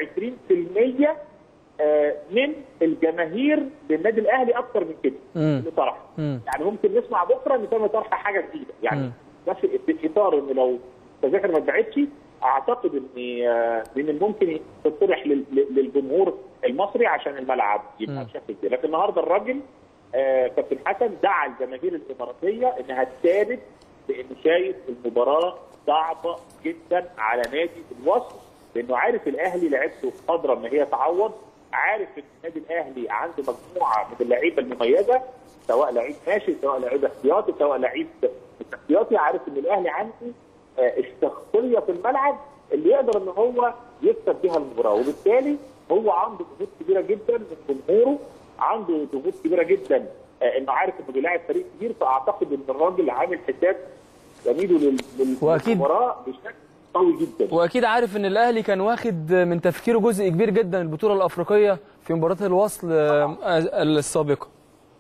25% آه، من الجماهير للنادي الاهلي اكثر من كده مم. اللي طرح مم. يعني ممكن نسمع بكره ان تم طرح حاجه جديده يعني مم. بس في اطار ان لو التذاكر ما اتباعتش اعتقد ان آه، من الممكن تطرح لل- لل- للجمهور المصري عشان الملعب يبقى مم. بشكل كبير لكن النهارده الراجل آه، كابتن حسن دعا الجماهير الاماراتيه انها تشارك بانه شايف المباراه صعبه جدا على نادي الوصل لانه عارف الاهلي لعبته قادره ان هي تعوض عارف ان النادي الاهلي عنده مجموعه من اللعيبه المميزه سواء لعيب ناشئ سواء لعيب احتياطي سواء لعيب مش احتياطي عارف ان الاهلي عنده آه، الشخصيه في الملعب اللي يقدر ان هو يكسب بيها المباراه وبالتالي هو عنده ضغوط كبيره جدا من جمهوره عنده ضغوط كبيره جدا آه، انه عارف انه بيلاعب فريق كبير فاعتقد ان الراجل عامل حساب زميله لل- لل- وأكيد. للمباراه بشكل قوي جدا واكيد عارف ان الاهلي كان واخد من تفكيره جزء كبير جدا البطوله الافريقيه في مباراه الوصل آه، السابقه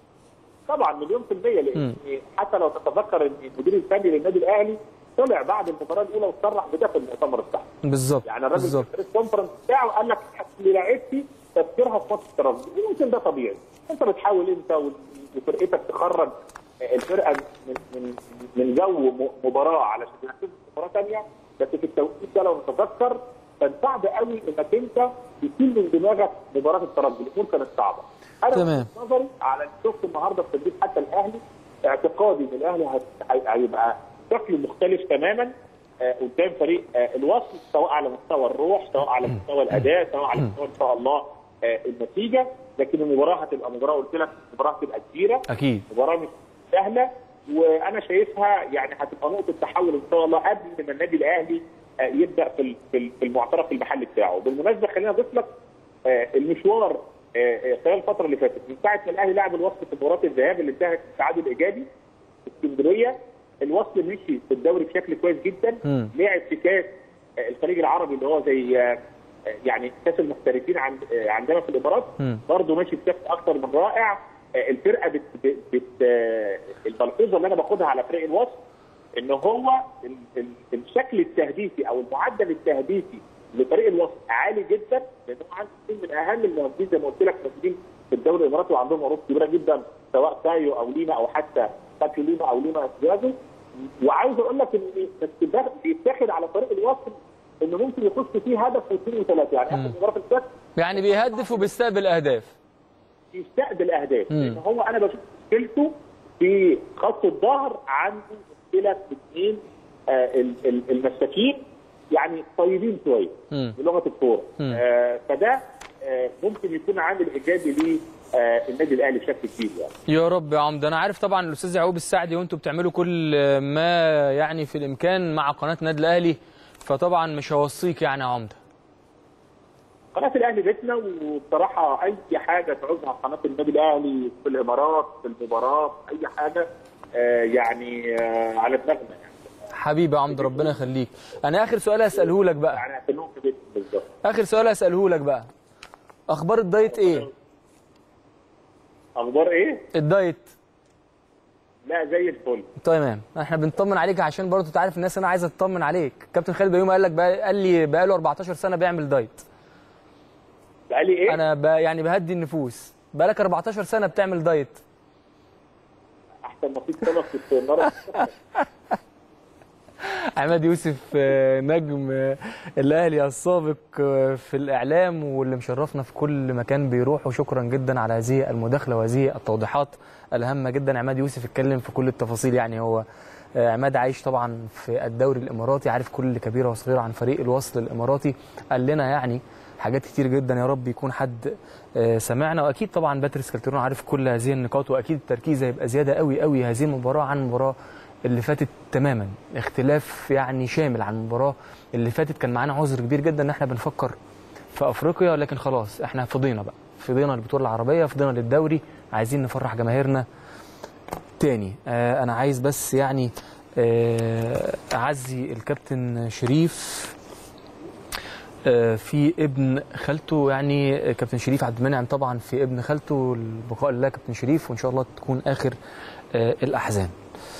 طبعا مليون في المية لان حتى لو تتذكر ان المدير الفني للنادي الاهلي طلع بعد المباراه الاولى وصرح بده في المؤتمر الصحفي بالظبط يعني الراجل في بالظبط البريس كونفرنس بتاعه قال لك اللي لعبتي تفكيرها في ماتش الترجي يمكن ده طبيعي انت بتحاول انت و- وفرقتك تخرج الفرقه من من من جو م- مباراه علشان تنافس مباراه ثانيه بس في التوقيت ده لو نتذكر كان صعب قوي انك انت تشيل من دماغك مباراه الترجي الامور كانت صعبه انا تمام. من وجهة نظري على اللي شفته النهارده في تدريب حتى الاهلي اعتقادي ان الاهلي هت- هي- هيبقى شكله مختلف تماما آه، قدام فريق آه، الوصل سواء على مستوى الروح سواء على مستوى الاداء سواء على مستوى ان شاء الله آه، النتيجه لكن المباراه هتبقى مباراه قلت لك مباراه هتبقى كبيره اكيد مباراه مش سهله وانا شايفها يعني هتبقى نقطه تحول ان شاء الله قبل ما النادي الاهلي آه، يبدا في ال- في ال- في المعترف المحلي بتاعه بالمناسبه خلينا اضيف لك آه، المشوار آه، آه، خلال الفتره اللي فاتت من ساعه ما الاهلي لعب الوصل في مباراه الذهاب اللي انتهت بالتعادل ايجابي في اسكندريه الوصل مشي في الدوري بشكل كويس جدا مم. لعب في كاس آه، الخليج العربي اللي هو زي آه، آه، يعني كاس المحترفين عند آه، عندنا في الامارات مم. برضه ماشي بشكل اكثر من رائع آه، الفرقه بت بت بت آه، الملحوظه اللي انا باخدها على فريق الوصل ان هو ال- ال- الشكل التهديفي او المعدل التهديفي لفريق الوصل عالي جدا لان هو عنده اثنين من اهم المهاجمين زي ما قلت لك موجودين في الدوري الاماراتي وعندهم عروض كبيره جدا سواء تايو او ليما او حتى فاتيو ليما او ليما اسيازو وعايز اقول لك ان بس ده بيتاخد على فريق الوصل انه ممكن يخش فيه هدف واثنين وثلاثه يعني اخر مباراه في الكاس يعني بيهدف وبيستقبل اهداف يستقبل اهداف مم. لان هو انا بشوف مشكلته في خط الظهر عنده مشكله في اثنين آه ال- ال- المساكين يعني طيبين شويه مم. بلغه الكوره مم. آه فده آه ممكن يكون عامل ايجابي للنادي الاهلي بشكل كبير يعني يا رب يا عمده انا عارف طبعا الاستاذ يعقوب السعدي وانتم بتعملوا كل ما يعني في الامكان مع قناه النادي الاهلي فطبعا مش هوصيك يعني يا عمده قناه الاهلي بيتنا وبصراحه اي حاجه تعوزها قناه النادي الاهلي في الامارات في المباراه في اي حاجه آه يعني آه على دماغنا يعني حبيبي يا عمده ربنا يخليك انا اخر سؤال هساله لك بقى يعني اعتبروه في بيتنا بالظبط اخر سؤال هساله لك بقى اخبار الدايت ايه اخبار ايه؟ الدايت لا زي الفل تمام احنا بنطمن عليك عشان برضه تعرف الناس انا عايز اطمن عليك كابتن خالد بيومي قال لك بقى قال لي بقى له 14 سنه بيعمل دايت بقالي ايه؟ انا ب... يعني بهدي النفوس بقى لك 14 سنه بتعمل دايت احسن نصيب سمك في النار عماد يوسف آه، نجم آه، الاهلي السابق آه، في الاعلام واللي مشرفنا في كل مكان بيروح وشكرا جدا على هذه المداخله وهذه التوضيحات الهامه جدا عماد يوسف اتكلم في كل التفاصيل يعني هو آه، عماد عايش طبعا في الدوري الاماراتي عارف كل كبيره وصغيره عن فريق الوصل الاماراتي قال لنا يعني حاجات كتير جدا يا رب يكون حد آه، سمعنا واكيد طبعا باتريس كالترون عارف كل هذه النقاط واكيد التركيز هيبقى زياده قوي قوي هذه المباراه عن المباراه اللي فاتت تماما اختلاف يعني شامل عن المباراه اللي فاتت كان معانا عذر كبير جدا ان احنا بنفكر في افريقيا لكن خلاص احنا فضينا بقى فضينا البطوله العربيه فضينا للدوري عايزين نفرح جماهيرنا تاني آه انا عايز بس يعني آه اعزي الكابتن شريف آه، في ابن خالته يعني كابتن شريف عبد المنعم طبعا في ابن خالته البقاء لله كابتن شريف وان شاء الله تكون اخر آه، الاحزان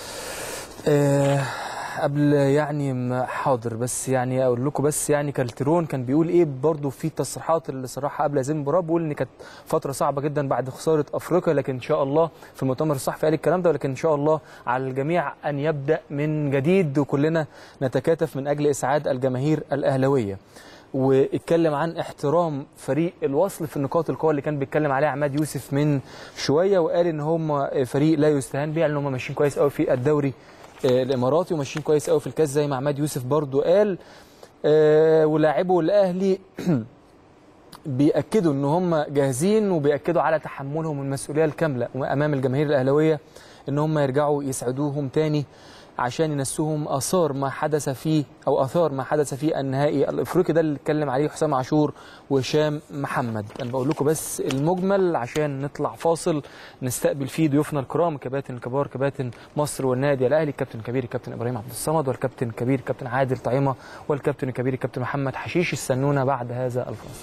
آه، قبل يعني ما- حاضر بس يعني اقول لكم بس يعني كالترون كان بيقول ايه برضه في التصريحات اللي صراحه قبل هذه المباراه بيقول ان كانت فتره صعبه جدا بعد خساره افريقيا لكن ان شاء الله في المؤتمر الصحفي قال الكلام ده ولكن ان شاء الله على الجميع ان يبدا من جديد وكلنا نتكاتف من اجل اسعاد الجماهير الاهلاويه واتكلم عن احترام فريق الوصل في النقاط القوه اللي كان بيتكلم عليها عماد يوسف من شويه وقال ان هم فريق لا يستهان به ان هم ماشيين كويس قوي في الدوري آه، الاماراتي وماشيين كويس قوي في الكاس زي ما عماد يوسف برضو قال آه، ولاعبوا الاهلي بيأكدوا ان هم جاهزين وبيأكدوا على تحملهم المسؤوليه الكامله امام الجماهير الاهلاويه ان هم يرجعوا يسعدوهم تاني عشان ينسوهم اثار ما حدث فيه او اثار ما حدث في النهائي الافريقي ده اللي اتكلم عليه حسام عاشور وهشام محمد انا بقول لكم بس المجمل عشان نطلع فاصل نستقبل فيه ضيوفنا الكرام الكباتن الكبار كباتن مصر والنادي الاهلي الكابتن الكبير الكابتن ابراهيم عبد الصمد والكابتن الكبير الكابتن عادل طعيمه والكابتن الكبير الكابتن محمد حشيش استنونا بعد هذا الفاصل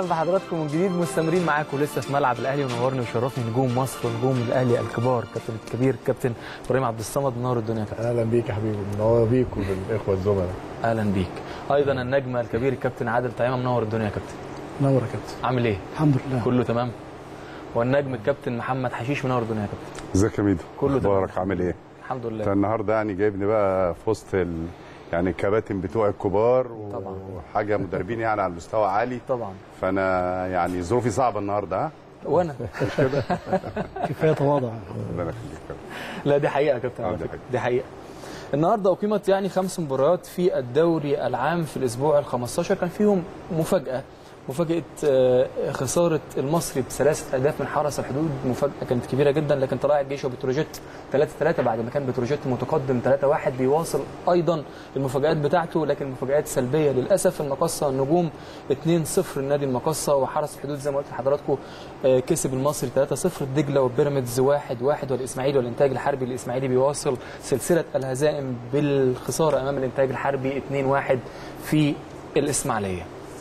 اهلا بحضراتكم من جديد مستمرين معاكم لسه في ملعب الاهلي ونورني وشرفني نجوم مصر ونجوم الاهلي الكبار كابتن الكبير كابتن ابراهيم عبد الصمد منور الدنيا يا كابتن اهلا بيك يا حبيبي منور بيك وبالاخوه الزملاء اهلا بيك ايضا النجم الكبير الكابتن عادل طعيمه منور الدنيا يا كابتن منور يا كابتن عامل ايه الحمد لله كله تمام والنجم الكابتن محمد حشيش منور الدنيا يا كابتن ازيك يا ميدو كله تمام. اخبارك عامل ايه الحمد انت لله النهارده يعني جايبني بقى في وسط ال... يعني الكباتن بتوع الكبار طبعا. وحاجه مدربين يعني على مستوى عالي طبعا فانا يعني ظروفي صعبه النهارده ها وانا كفايه تواضع ربنا يخليك لا دي حقيقه يا كابتن آه، على دي فكرة. حقيقة. دي حقيقه النهارده اقيمت يعني خمس مباريات في الدوري العام في الاسبوع ال 15 كان فيهم مفاجاه مفاجاه آه، خساره المصري بثلاثه اهداف من حرس الحدود مفاجاه كانت كبيره جدا لكن طلائع الجيش وبتروجيت 3 3 بعد ما كان بتروجيت متقدم 3 1 بيواصل ايضا المفاجات بتاعته لكن مفاجات سلبيه للاسف المقصه النجوم 2 0 النادي المقصه وحرس الحدود زي ما قلت لحضراتكم آه، كسب المصري 3 0 دجله وبيراميدز 1 1 والاسماعيلي والانتاج الحربي الاسماعيلي بيواصل سلسله الهزائم بالخساره امام الانتاج الحربي 2 1 في الاسماعيليه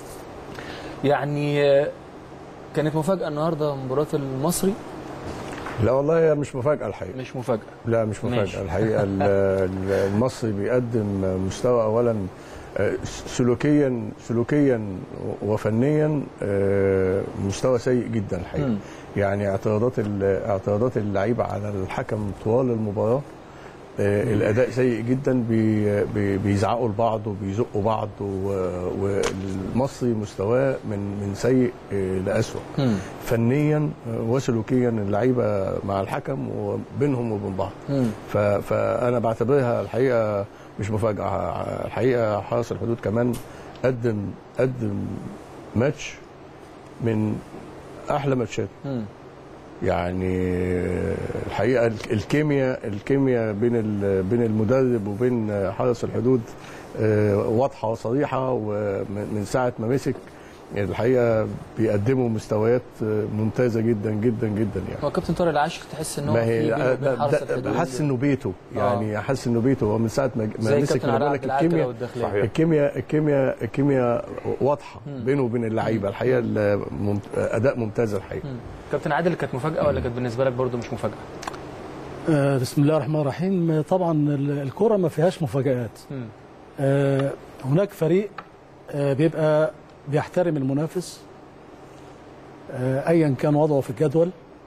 يعني آه، كانت مفاجاه النهارده مباراه المصري لا والله هي مش مفاجاه الحقيقه مش مفاجاه لا مش ماشي. مفاجاه الحقيقه ال- ال- المصري بيقدم مستوى اولا آه، سلوكيا سلوكيا وفنيا آه، مستوى سيء جدا الحقيقه مم. يعني اعتراضات ال- اعتراضات اللعيبه على الحكم طوال المباراه آه، الاداء سيء جدا بي بي بيزعقوا لبعض وبيزقوا بعض و- والمصري مستواه من من سيء آه، لاسوء مم. فنيا آه، وسلوكيا اللعيبه مع الحكم وبينهم وبين بعض مم. ف- فانا بعتبرها الحقيقه مش مفاجاه الحقيقه حرس الحدود كمان قدم قدم ماتش من احلى ماتشات مم. يعني الحقيقه الكيمياء الكيمياء بين ال- بين المدرب وبين حرس الحدود آه، واضحه وصريحه ومن ساعه ما مسك الحقيقه بيقدموا مستويات آه، ممتازه جدا جدا جدا يعني هو كابتن طارق العاشق تحس ان هو ما في هي بينه وبين حرس ده- الحدود حاسس انه بيته يعني حاسس انه بيته هو من ساعه ما ما زي مسك كابتن انا علاء بقول عبد لك العال كده الكيمياء والداخليه صحيح. الكيمياء الكيمياء الكيمياء واضحه بينه وبين اللعيبه الحقيقه الممت... اداء ممتاز الحقيقه مم. كابتن عادل كانت مفاجاه ولا كانت بالنسبه لك برضو مش مفاجاه؟ آه، بسم الله الرحمن الرحيم طبعا ال- الكره ما فيهاش مفاجآت مم. آه، هناك فريق آه، بيبقى بيحترم المنافس آه، ايا كان وضعه في الجدول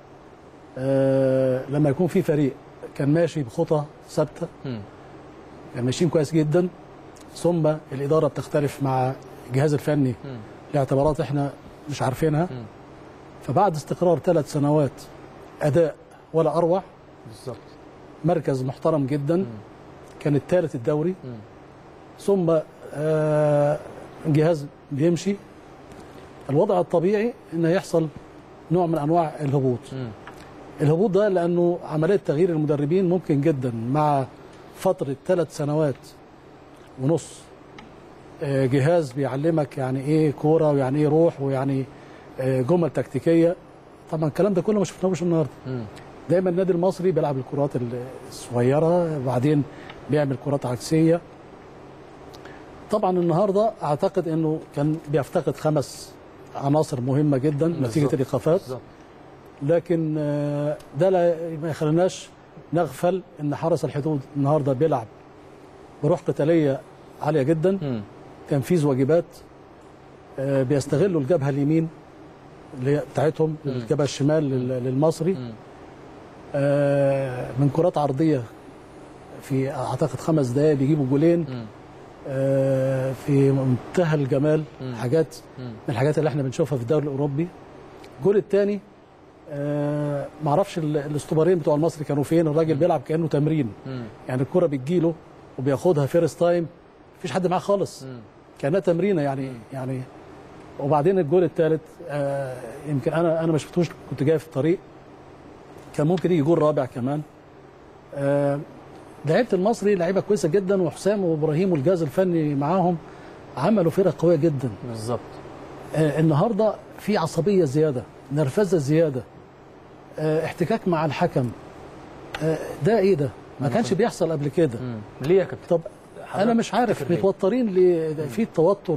آه، لما يكون في فريق كان ماشي بخطى ثابته مم. كان ماشيين كويس جدا ثم الاداره بتختلف مع الجهاز الفني مم. لاعتبارات احنا مش عارفينها مم. فبعد استقرار ثلاث سنوات اداء ولا اروع بالظبط مركز محترم جدا كان الثالث الدوري مم. ثم آه، جهاز بيمشي الوضع الطبيعي ان يحصل نوع من انواع الهبوط مم. الهبوط ده لانه عمليه تغيير المدربين ممكن جدا مع فتره ثلاث سنوات ونص آه، جهاز بيعلمك يعني ايه كوره ويعني ايه روح ويعني آه، جمل تكتيكيه طبعا الكلام ده كله ما شفناهوش النهارده مم. دايما النادي المصري بيلعب الكرات الصغيره وبعدين بيعمل كرات عكسيه طبعا النهارده اعتقد انه كان بيفتقد خمس عناصر مهمه جدا بالظبط. نتيجه الايقافات بالظبط لكن آه، ده لا ما يخليناش نغفل ان حرس الحدود النهارده بيلعب بروح قتاليه عاليه جدا مم. تنفيذ واجبات آه، بيستغلوا الجبهه اليمين اللي هي بتاعتهم مم. الجبهه الشمال لل- للمصري مم. آه، من كرات عرضيه في اعتقد خمس دقائق بيجيبوا جولين مم. آه، في منتهى الجمال مم. حاجات مم. من الحاجات اللي احنا بنشوفها في الدوري الاوروبي الجول الثاني آه معرفش ال- الاستوبارين بتوع المصري كانوا فين الراجل بيلعب كانه تمرين مم. يعني الكره بتجيله وبياخدها فيرست تايم مفيش حد معاه خالص مم. كانها تمرينه يعني يعني وبعدين الجول الثالث آه يمكن انا انا ما شفتوش كنت جاي في الطريق كان ممكن يجي جول رابع كمان آه لعيبه المصري لعيبه كويسه جدا وحسام وابراهيم والجهاز الفني معاهم عملوا فرقه قويه جدا بالظبط آه النهارده في عصبيه زياده نرفزه زياده آه احتكاك مع الحكم آه ده ايه ده ما كانش بيحصل قبل كده مم. ليه يا كابتن؟ طب انا مش عارف تفتكر ليه؟ متوترين ليه ده في التوتر ده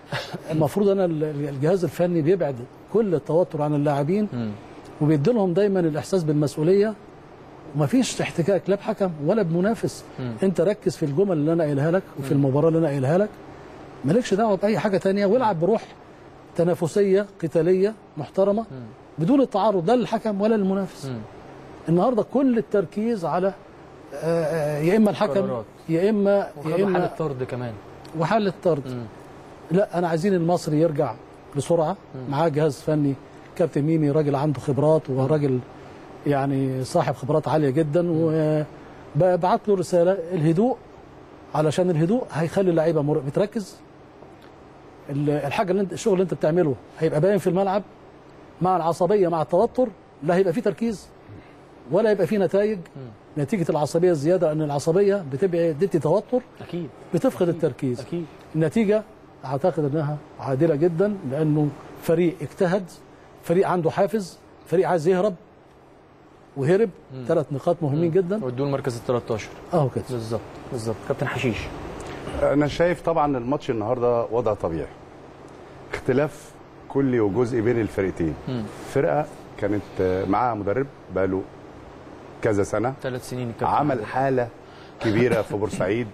المفروض انا ال- الجهاز الفني بيبعد كل التوتر عن اللاعبين وبيدي لهم دايما الاحساس بالمسؤوليه ومفيش احتكاك لا بحكم ولا بمنافس انت ركز في الجمل اللي انا قايلها لك وفي المباراه اللي انا قايلها لك مالكش دعوه باي حاجه تانية والعب بروح تنافسيه قتاليه محترمه بدون التعرض لا للحكم ولا للمنافس النهارده كل التركيز على آه، آه، يا اما الحكم قرارات. يا اما يا وخدوا حاله اما طرد كمان وحل الطرد لا انا عايزين المصري يرجع بسرعه معاه جهاز فني كابتن ميمي راجل عنده خبرات وراجل يعني صاحب خبرات عاليه جدا وبعت له رساله الهدوء علشان الهدوء هيخلي اللعيبه مر- بتركز ال- الحاجه اللي انت الشغل اللي انت بتعمله هيبقى باين في الملعب مع العصبيه مع التوتر لا هيبقى فيه تركيز ولا هيبقى فيه نتائج نتيجه العصبيه الزياده ان العصبيه بتبقى اديتي توتر اكيد بتفقد التركيز اكيد النتيجة أعتقد أنها عادلة جدا لأنه فريق اجتهد فريق عنده حافز فريق عايز يهرب وهرب ثلاث نقاط مهمين جدا ودوا المركز ال 13 أهو كده بالظبط بالظبط كابتن حشيش انا شايف طبعا الماتش النهارده وضع طبيعي اختلاف كلي وجزئي بين الفرقتين فرقه كانت آه، معاها مدرب بقاله كذا سنه ثلاث سنين الكابتن عمل حاله كبيره في بورسعيد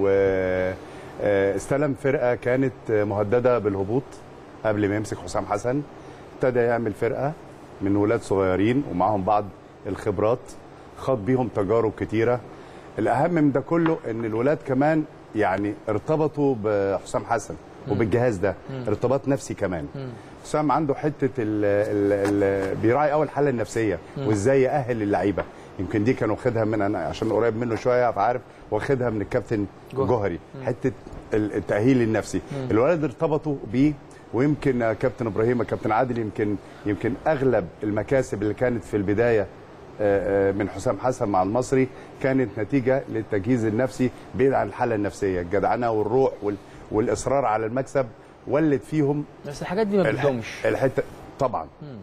واستلم فرقه كانت مهدده بالهبوط قبل ما يمسك حسام حسن ابتدى يعمل فرقه من ولاد صغيرين ومعاهم بعض الخبرات خاض بيهم تجارب كتيره الاهم من ده كله ان الولاد كمان يعني ارتبطوا بحسام حسن وبالجهاز ده ارتباط نفسي كمان حسام عنده حته ال ال ال بيراعي اول الحاله النفسيه وازاي يأهل اللعيبه يمكن دي كان واخدها من انا عشان قريب منه شويه فعارف واخدها من الكابتن جوهري. جوهري حته ال- التاهيل النفسي الولاد ارتبطوا بيه ويمكن يا كابتن ابراهيم يا كابتن عادل يمكن يمكن اغلب المكاسب اللي كانت في البدايه آه، آه، من حسام حسن مع المصري كانت نتيجه للتجهيز النفسي بعيد عن الحاله النفسيه الجدعنه والروح وال- والاصرار على المكسب ولد فيهم بس الحاجات دي ما الح- بتدومش الحته طبعا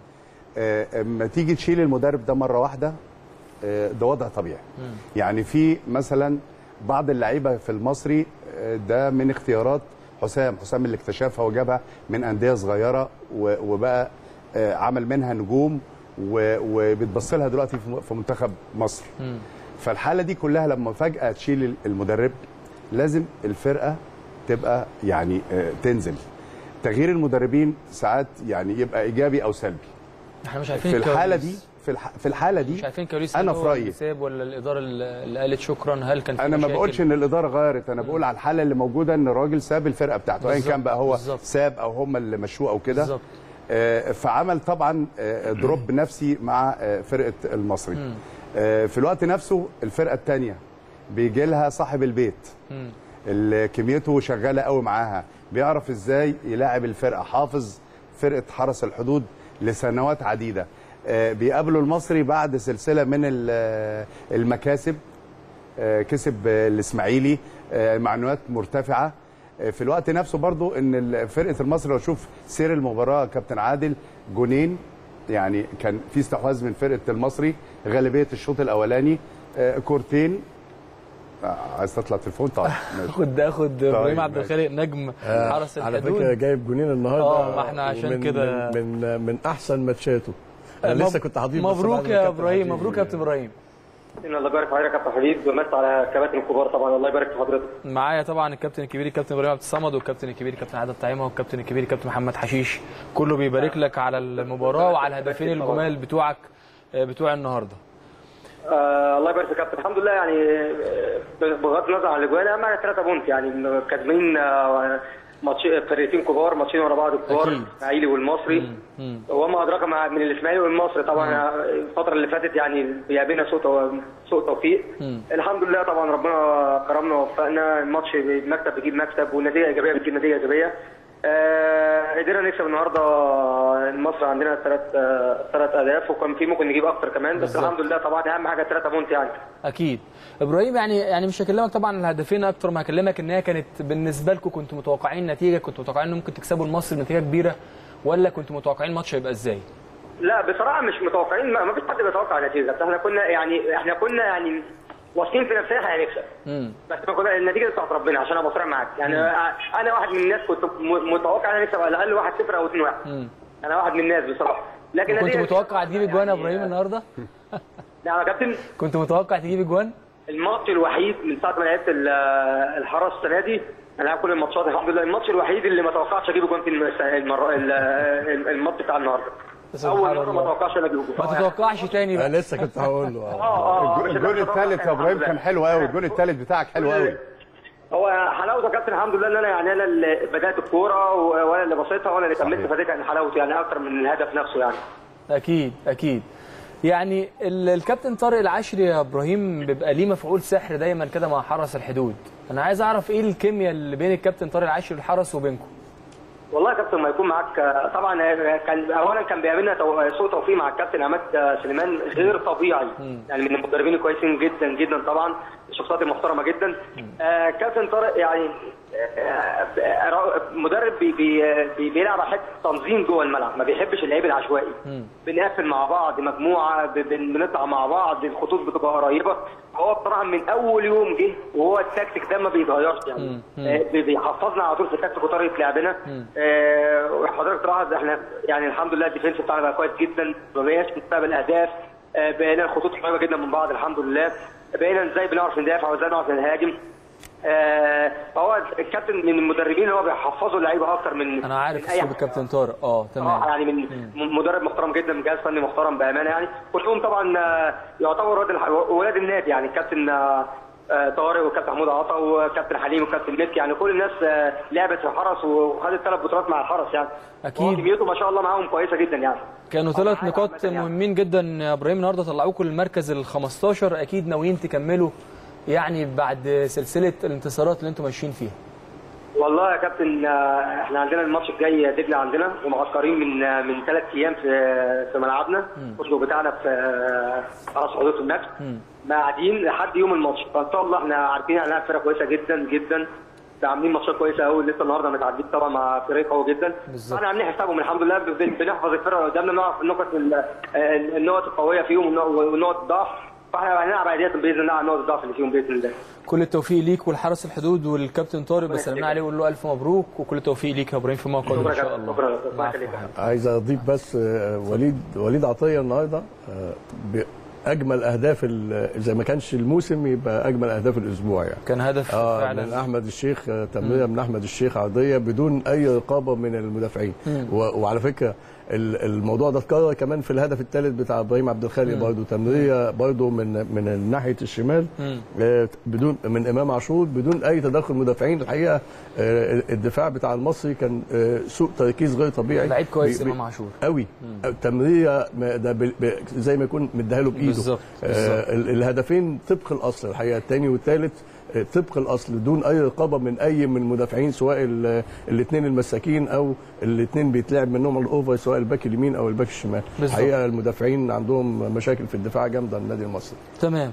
آه، اما تيجي تشيل المدرب ده مره واحده آه، ده وضع طبيعي يعني في مثلا بعض اللعيبه في المصري آه، ده من اختيارات حسام حسام اللي اكتشفها وجابها من انديه صغيره و- وبقى آه، عمل منها نجوم و- وبتبص لها دلوقتي في م- في منتخب مصر فالحاله دي كلها لما فجاه تشيل المدرب لازم الفرقه تبقى يعني آه، تنزل تغيير المدربين ساعات يعني يبقى ايجابي او سلبي احنا مش عارفين في الحاله الكواليس. دي في الح... في الحاله دي مش عارفين كواليس انا هل في هو رايي الحساب ولا الاداره اللي قالت شكرا هل كان في انا ما مشاكل؟ بقولش ان الاداره غيرت انا بقول على الحاله اللي موجوده ان الراجل ساب الفرقه بتاعته ايا بالظبط، كان بقى هو بالظبط. ساب او هم اللي مشوه او كده بالظبط آه، فعمل طبعا آه، دروب نفسي مع آه، فرقه المصري آه، في الوقت نفسه الفرقه الثانيه بيجي لها صاحب البيت اللي كميته شغاله قوي معاها بيعرف ازاي يلاعب الفرقه حافظ فرقه حرس الحدود لسنوات عديده آه، بيقابلوا المصري بعد سلسله من ال- آه، المكاسب آه، كسب آه، الاسماعيلي آه، معنويات مرتفعه آه، في الوقت نفسه برضو ان ال- فرقه المصري لو شوف سير المباراه كابتن عادل جونين يعني كان في استحواذ من فرقه المصري غالبيه الشوط الاولاني آه، كورتين آه، عايز تطلع تليفون طيب ماشي. خد اخد ابراهيم عبد ماشي. الخالق نجم حرس على الحدود فكره جايب جونين النهارده آه، ما إحنا عشان ومن- كده- من من, من احسن ماتشاته انا مب- لسه كنت هضيف بس مبروك بعد ما يا كابتن ابراهيم حكيم- مبروك يا كابتن ابراهيم ان الله يبارك في حضرتك يا كابتن حبيب ومست على الكباتن الكبار طبعا الله يبارك في حضرتك معايا طبعا الكابتن الكبير الكابتن ابراهيم عبد الصمد والكابتن الكبير الكابتن عادل طعيمه والكابتن الكبير الكابتن محمد حشيش كله بيبارك لك على المباراه وعلى الهدفين الجمال بتوعك آه، بتوع النهارده آه الله يبارك في الكابتن الحمد لله يعني آه، بغض النظر عن الاجوان اهم حاجه 3 بونت يعني إنه كاتبين آه، ماتش فرقتين كبار ماتشين ورا بعض كبار أكيد. الاسماعيلي والمصري وما ادراك مع من الاسماعيلي والمصري طبعا آه، الفتره اللي فاتت يعني بيقابلنا سوء تو- سوء توفيق الحمد لله طبعا ربنا كرمنا ووفقنا الماتش مكسب بيجيب مكسب والنتيجه ايجابيه بتجيب نتيجه ايجابيه آه، قدرنا نكسب النهارده مصر عندنا ثلاث ثلاث اهداف وكان في ممكن نجيب اكتر كمان بس بالظبط. الحمد لله طبعا اهم حاجه 3 بونت يعني اكيد ابراهيم يعني يعني مش هكلمك طبعا عن الهدفين اكتر ما هكلمك ان هي كانت بالنسبه لكم كنتوا متوقعين نتيجه كنتوا متوقعين ان ممكن تكسبوا المصري بنتيجه كبيره ولا كنتوا متوقعين الماتش هيبقى ازاي؟ لا بصراحه مش متوقعين ما ما فيش حد بيتوقع نتيجه بس احنا كنا يعني احنا كنا يعني واثقين في نفسنا احنا هنكسب مم. بس ما كنا النتيجه بتاعت ربنا عشان ابقى صريح معاك يعني انا واحد من الناس كنت م- متوقع ان انا نكسب على الاقل 1 0 او 2 1 مم. انا واحد من الناس بصراحه لكن كنت النتيجة- متوقع تجيب اجوان يا ابراهيم النهارده لا يا كابتن كنت متوقع تجيب اجوان الماتش الوحيد من ساعه ما لعبت ال- الحرس السنه دي انا لعب كل الماتشات الحمد لله الماتش الوحيد اللي ما توقعتش اجيب جون في الم- المره ال- الماتش بتاع النهارده سبحان اول مره ما الله. توقعش انا اجيب جون ما تتوقعش تاني بقى انا لسه كنت هقول له آه. اه اه الجول الثالث يا ابراهيم كان حلو قوي الجول الثالث بتاعك حلو قوي هو حلاوته يا كابتن الحمد لله ان انا يعني انا اللي بدات الكوره و- وانا اللي بسيطها وانا اللي كملت صحيح. فدي كان حلاوته يعني اكتر من الهدف نفسه يعني اكيد اكيد يعني ال- الكابتن طارق العشري يا ابراهيم بيبقى ليه مفعول سحر دايما كده مع حرس الحدود انا عايز اعرف ايه الكيمياء اللي بين الكابتن طارق العشري والحرس وبينكم والله يا كابتن ما يكون معاك آه، طبعا آه، كان اولا كان بيقابلنا تو- سوء توفيق مع الكابتن عماد آه، سليمان غير طبيعي يعني من المدربين الكويسين جدا جدا طبعا الشخصيات المحترمه جدا آه، كابتن طارق يعني آه، آه، مدرب بي بي بي بيلعب على حته تنظيم جوه الملعب ما بيحبش اللعيب العشوائي بنقفل مع بعض مجموعه ب- بن- بنطلع مع بعض الخطوط بتبقى قريبه هو بصراحه من اول يوم جه وهو التكتيك ده ما بيتغيرش يعني آه، بي- بيحفظنا على طول في التكتيك وطريقه لعبنا آه، وحضرتك تلاحظ احنا يعني الحمد لله الديفنس بتاعنا بقى كويس جدا ما بقيناش بنستقبل اهداف آه، بقينا الخطوط قريبه جدا من بعض الحمد لله بقينا ازاي بنعرف ندافع وازاي نعرف نهاجم آه، فهو الكابتن من المدربين اللي هو بيحفظوا اللعيبه اكتر من انا عارف من أي اسلوب حد. الكابتن طارق اه صراحه تمام يعني من من مدرب محترم جدا من جهاز فني محترم بامانه يعني كلهم طبعا آه، يعتبروا ولاد الح- ولاد النادي يعني الكابتن آه، آه، طارق والكابتن محمود عطا والكابتن حليم والكابتن مكي يعني كل الناس آه، لعبت في الحرس وخدت ثلاث بطولات مع الحرس يعني أكيد. وهو كميته ما شاء الله معاهم كويسه جدا يعني كانوا ثلاث معاك نقاط عامة يعني. مهمين جدا يا ابراهيم النهارده طلعوكم للمركز ال 15 اكيد ناويين تكملوا يعني بعد سلسله الانتصارات اللي انتم ماشيين فيها والله يا كابتن آه، احنا عندنا الماتش الجاي دجله عندنا ومعسكرين من آه، من ثلاث ايام في في ملعبنا الفندق بتاعنا في آه، حرس حدود النفس قاعدين لحد يوم الماتش فان شاء الله احنا عارفين انها فرقه كويسه جدا جدا عاملين ماتشات كويسه قوي لسه النهارده متعدين طبعا مع فريق قوي جدا بالظبط. احنا عاملين حسابهم الحمد لله بن- بنحفظ الفرقه اللي قدامنا نعرف النقط ال- آه، النقط القويه فيهم والنق- والنقط الضعف فاحنا هنلعب على ديت باذن الله على نقط الضعف اللي فيهم باذن الله كل التوفيق ليك والحرس الحدود والكابتن طارق بسلمنا عليه وقول له الف مبروك وكل التوفيق ليك يا ابراهيم فيما قادم شكرا ان يا شاء كابتن الله شكرا يا كابتن. الله العفو يخليك يا يا حبيبي. عايز اضيف بس آه، وليد وليد عطيه النهارده آه، باجمل اهداف ال- اذا ما كانش الموسم يبقى اجمل اهداف الاسبوع يعني كان هدف اه من فعلا احمد الشيخ آه، تمريره من احمد الشيخ عرضيه بدون اي رقابه من المدافعين و- وعلى فكره ال- الموضوع ده اتكرر كمان في الهدف الثالث بتاع ابراهيم عبد الخالق برضه تمريره برضه من من ناحيه الشمال آه، بدون من امام عاشور بدون اي تدخل مدافعين الحقيقه آه، الدفاع بتاع المصري كان آه، سوء تركيز غير طبيعي لعيب كويس بي- بي- امام عاشور قوي تمريره ما- ده ب- ب- زي ما يكون مديها له بايده بالظبط، آه ال- الهدفين طبق الاصل الحقيقه الثاني والثالث آه، طبق الاصل دون اي رقابه من اي من المدافعين سواء الاثنين المساكين او الاثنين بيتلعب منهم الاوفر سواء الباك اليمين او الباك الشمال بالظبط. الحقيقه المدافعين عندهم مشاكل في الدفاع جامده النادي المصري تمام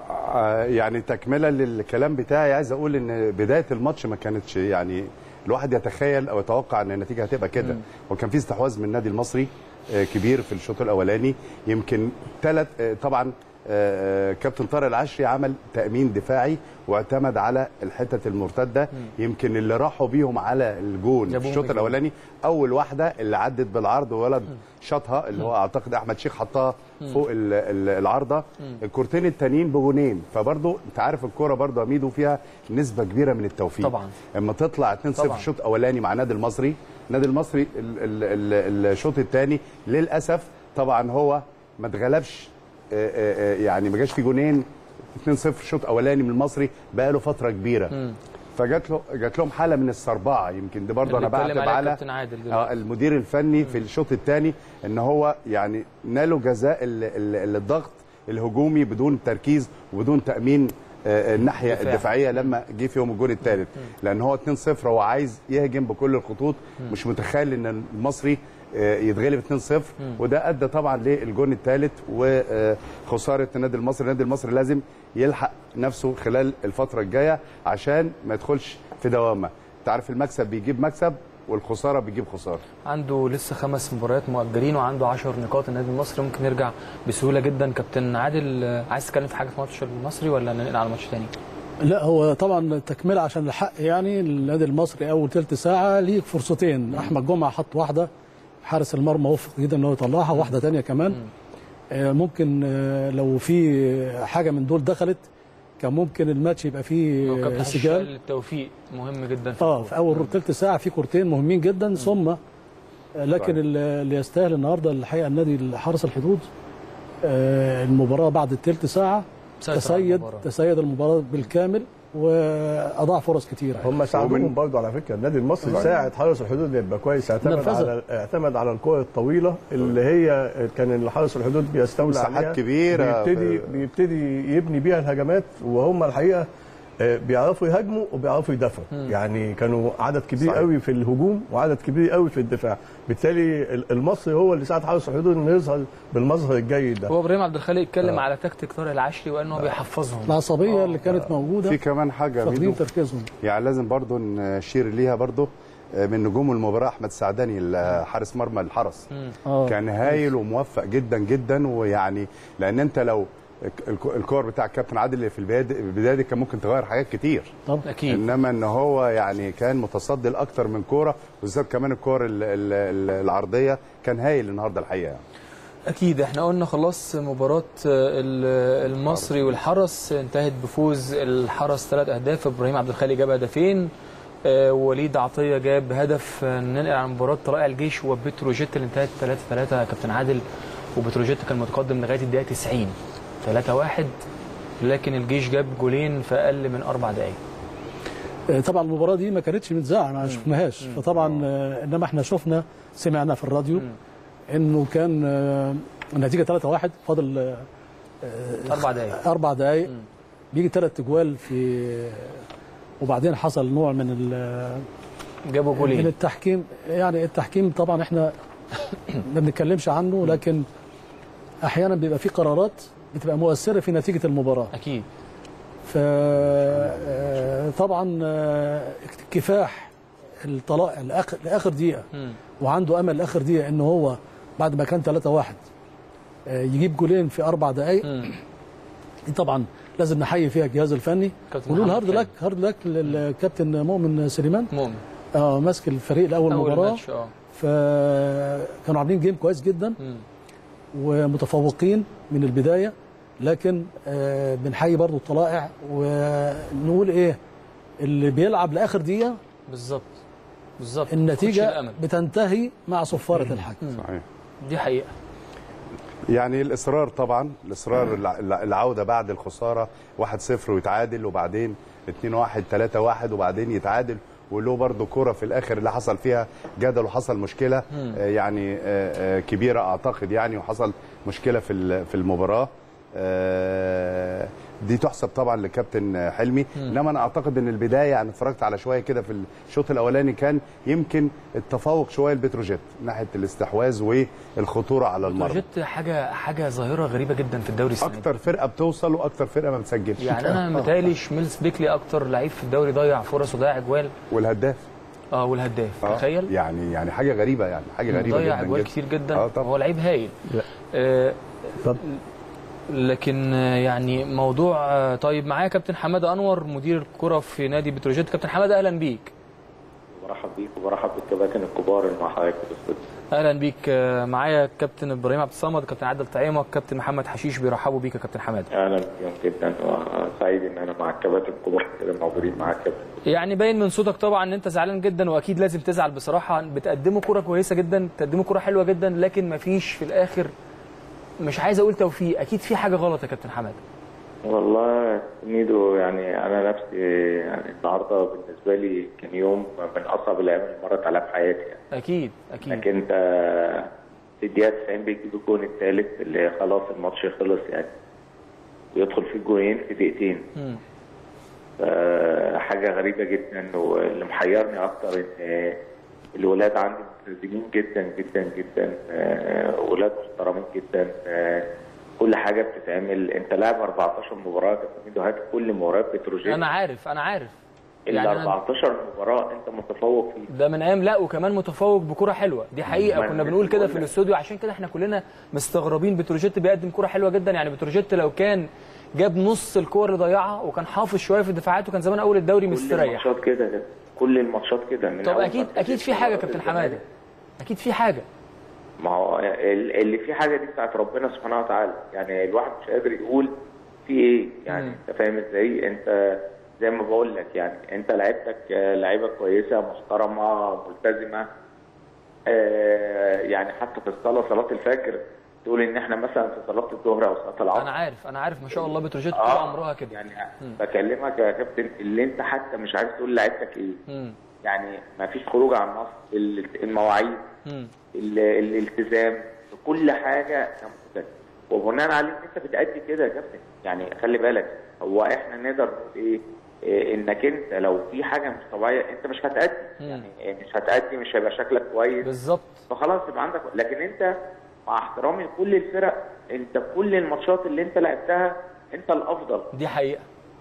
آه، يعني تكمله للكلام بتاعي عايز اقول ان بدايه الماتش ما كانتش يعني الواحد يتخيل او يتوقع ان النتيجه هتبقى كده وكان في استحواذ من النادي المصري آه، كبير في الشوط الاولاني يمكن ثلاث طبعا آه، آه، كابتن طارق العشري عمل تامين دفاعي واعتمد على الحته المرتده يمكن اللي راحوا بيهم على الجون في جابوهم الشوط بجون. الاولاني اول واحده اللي عدت بالعرض وولد شاطها اللي هو اعتقد احمد شيخ حطها فوق ال- ال- العارضه الكورتين التانيين بجونين فبرضه انت عارف الكوره برضه يا ميدو فيها نسبه كبيره من التوفيق طبعا. اما تطلع 2-0 طبعا. شوط اولاني مع النادي المصري النادي المصري ال- ال- ال- الشوط الثاني للاسف طبعا هو ما اتغلبش آه، آه، آه، يعني ما جاش في جونين 2-0 شوط اولاني من المصري بقى له فتره كبيره فجات له جات لهم حاله من الصربعه يمكن دي برضه اللي انا اتكلم بعتب عليها على كابتن عادل دلوقتي. اه المدير الفني في الشوط الثاني ان هو يعني نالوا جزاء ال- ال- الضغط الهجومي بدون تركيز وبدون تامين آه، الناحيه دفاع. الدفاعيه لما جه فيهم الجول الثالث لان هو 2-0 هو عايز يهجم بكل الخطوط مش متخيل ان المصري آه، يتغلب 2-0 وده ادى طبعا للجون الثالث وخساره النادي المصري النادي المصري لازم يلحق نفسه خلال الفتره الجايه عشان ما يدخلش في دوامه انت عارف المكسب بيجيب مكسب والخساره بتجيب خساره عنده لسه خمس مباريات مؤجلين وعنده 10 نقاط النادي المصري ممكن يرجع بسهوله جدا كابتن عادل آه، عايز تتكلم في حاجه في ماتش المصري ولا ننقل على ماتش تاني؟ لا هو طبعا تكمله عشان الحق يعني النادي المصري اول ثلث ساعه ليه فرصتين احمد جمعه حط واحده حارس المرمى وفق جدا ان هو يطلعها واحده تانية كمان آه، ممكن آه، لو في حاجه من دول دخلت كان ممكن الماتش يبقى فيه هو كابتن انسجام حشيش التوفيق مهم جدا في اه الكورة. في اول ثلث ساعه في كورتين مهمين جدا ثم آه، لكن ال- اللي يستاهل النهارده الحقيقه النادي حرس الحدود آه، المباراه بعد الثلث ساعه سيطر على تسيد المباراة. تسيد المباراه بالكامل واضاع فرص كتيره هم ساعدوهم ومن- برضه على فكره النادي المصري ساعد حارس الحدود يبقى كويس اعتمد نفذها. على اعتمد على الكره الطويله اللي هي كان حارس الحدود بيستولي مساحات عليها كبيرة بيبتدي في- بيبتدي يبني بيها الهجمات وهم الحقيقه آه، بيعرفوا يهاجموا وبيعرفوا يدافعوا يعني كانوا عدد كبير صحيح. قوي في الهجوم وعدد كبير قوي في الدفاع بالتالي ال- المصري هو اللي ساعد حارس الحدود انه يظهر بالمظهر الجيد ده هو ابراهيم عبد الخالق اتكلم على تكتيك طارق العشري وقال ان هو بيحفظهم العصبيه اللي كانت موجوده في كمان حاجه فاقدين ميدو تركيزهم يعني لازم برضو نشير ليها برضو آه، من نجوم المباراه احمد سعداني ال- حارس مرمى الحرس اه كان هايل وموفق جدا جدا ويعني لان انت لو الك- الكور بتاع الكابتن عادل اللي في البدايه البدايه دي كان ممكن تغير حاجات كتير طب اكيد انما ان هو يعني كان متصدي لاكتر من كوره بالذات كمان الكور ال- ال- ال- العرضيه كان هايل النهارده الحقيقه يعني. اكيد احنا قلنا خلاص مباراه ال- المصري والحرس انتهت بفوز الحرس ثلاث اهداف ابراهيم عبد الخالق جاب هدفين آه، وليد عطيه جاب هدف آه، ننقل على مباراه طلائع الجيش وبتروجيت اللي انتهت 3 3 يا كابتن عادل وبتروجيت كان متقدم لغايه الدقيقه 90 3 1 لكن الجيش جاب جولين في اقل من اربع دقائق آه، طبعا المباراه دي ما كانتش متذاعه ما شفناهاش فطبعا آه، انما احنا شفنا سمعنا في الراديو انه كان آه، النتيجه 3 1 فاضل آه، اربع دقائق اربع دقائق بيجي ثلاث اجوال في وبعدين حصل نوع من ال- جابوا من جولين التحكيم يعني التحكيم طبعا احنا ما بنتكلمش عنه لكن احيانا بيبقى في قرارات بتبقى مؤثره في نتيجه المباراه اكيد فطبعا كفاح الطلاق لاخر لاخر دقيقه مم. وعنده امل لاخر دقيقه ان هو بعد ما كان 3 1 يجيب جولين في اربع دقائق مم. دي طبعا لازم نحيي فيها الجهاز الفني كابتن ونقول محمد هارد خالد. لك هارد لك للكابتن مؤمن سليمان مؤمن اه ماسك الفريق لاول اول مباراه ماتش اه فكانوا عاملين جيم كويس جدا مم. ومتفوقين من البدايه لكن آه بنحيي برضو الطلائع ونقول ايه اللي بيلعب لاخر دقيقه بالظبط بالظبط خدش النتيجه الأمل. بتنتهي مع صفاره الحكم صحيح دي حقيقه يعني الاصرار طبعا الاصرار الع- الع- العوده بعد الخساره 1-0 ويتعادل وبعدين 2-1 3-1 وبعدين يتعادل وله برضه كرة في الاخر اللي حصل فيها جدل وحصل مشكله آه، يعني آه، آه، كبيره اعتقد يعني وحصل مشكله في ال- في المباراه آه، دي تحسب طبعا لكابتن حلمي انما انا اعتقد ان البدايه انا اتفرجت على شويه كده في الشوط الاولاني كان يمكن التفوق شويه البتروجيت ناحيه الاستحواذ والخطوره على المرمى جت حاجه حاجه ظاهره غريبه جدا في الدوري السنه دي. اكتر فرقه بتوصل واكتر فرقه ما بتسجلش يعني انا متهيألي شميلز بيكلي اكتر لعيب في الدوري ضيع فرص وضيع اجوال والهداف اه والهداف آه، تخيل يعني يعني حاجه غريبه يعني حاجه غريبه ضيع جدا اجوال جدا. كتير جدا اه طبعا هو لعيب هايل لا. آه طب. لكن آه، يعني موضوع آه، طيب معايا كابتن حماده انور مدير الكره في نادي بتروجيت كابتن حماده اهلا بيك برحب بيك وبرحب بالكباتن الكبار اللي مع حضرتك في الاستوديو اهلا بيك آه، معايا كابتن ابراهيم عبد الصمد كابتن عادل طعيمه كابتن محمد حشيش بيرحبوا بيك يا كابتن حماده اهلا بيهم جدا وسعيد ان انا مع الكباتن الكبار اللي موجودين معاك كابتن يعني باين من صوتك طبعا ان انت زعلان جدا واكيد لازم تزعل بصراحه بتقدموا كره كويسه جدا بتقدموا كره حلوه جدا لكن مفيش في الاخر مش عايز اقول توفيق اكيد في حاجه غلط يا كابتن حماده والله ميدو يعني انا نفسي يعني النهارده بالنسبه لي كان يوم من اصعب الايام اللي مرت عليها في حياتي يعني اكيد اكيد انك انت في الدقيقه 90 بيجيب الجون الثالث اللي خلاص الماتش خلص يعني ويدخل فيه جونين في دقيقتين مم. ف- حاجه غريبه جدا واللي محيرني اكتر ان الولاد عندي ملتزمين جدا جدا جدا آه، ولاد محترمين جدا آه، كل حاجه بتتعمل انت لاعب 14 مباراه يا كابتن ميدو هات كل مباراه بتروجيت انا عارف انا عارف ال يعني أنا- 14 مباراه انت متفوق فيها ده من ايام لا وكمان متفوق بكره حلوه دي حقيقه ما كنا أنا بنقول كده بقول في لك. الاستوديو عشان كده احنا كلنا مستغربين بتروجيت بيقدم كره حلوه جدا يعني بتروجيت لو كان جاب نص الكور اللي ضيعها وكان حافظ شويه في الدفاعات وكان زمان اول الدوري كل مستريح الماتشات كده ده. كل الماتشات كده من طب أول اكيد ما اكيد في حاجه يا ابتدت كابتن الزمالك. حماده اكيد في حاجه ما هو ال- اللي في حاجه دي بتاعت ربنا سبحانه وتعالى يعني الواحد مش قادر يقول في ايه يعني انت فاهم ازاي انت زي ما بقول لك يعني انت لعيبتك آه، لعيبه كويسه محترمه ملتزمه آه، يعني حتى في الصلاه صلاه الفجر تقول ان احنا مثلا في صلاه الظهر او صلاه العصر انا عارف انا عارف ما شاء الله بتروجيت طول آه، عمرها كده يعني بكلمك يا كابتن اللي انت حتى مش عارف تقول لعيبتك ايه مم. يعني ما فيش خروج عن النص ال- المواعيد مم. ال- الالتزام في كل حاجه نموذج وبناء عليه ان انت بتأدي كده يا كابتن يعني خلي بالك هو احنا نقدر نقول ايه إيه انك انت لو في حاجه مش طبيعيه انت مش هتأدي يعني مش هتأدي مش هيبقى شكلك كويس بالظبط فخلاص يبقى عندك لكن انت مع احترامي لكل الفرق انت كل الماتشات اللي انت لعبتها انت الافضل دي حقيقه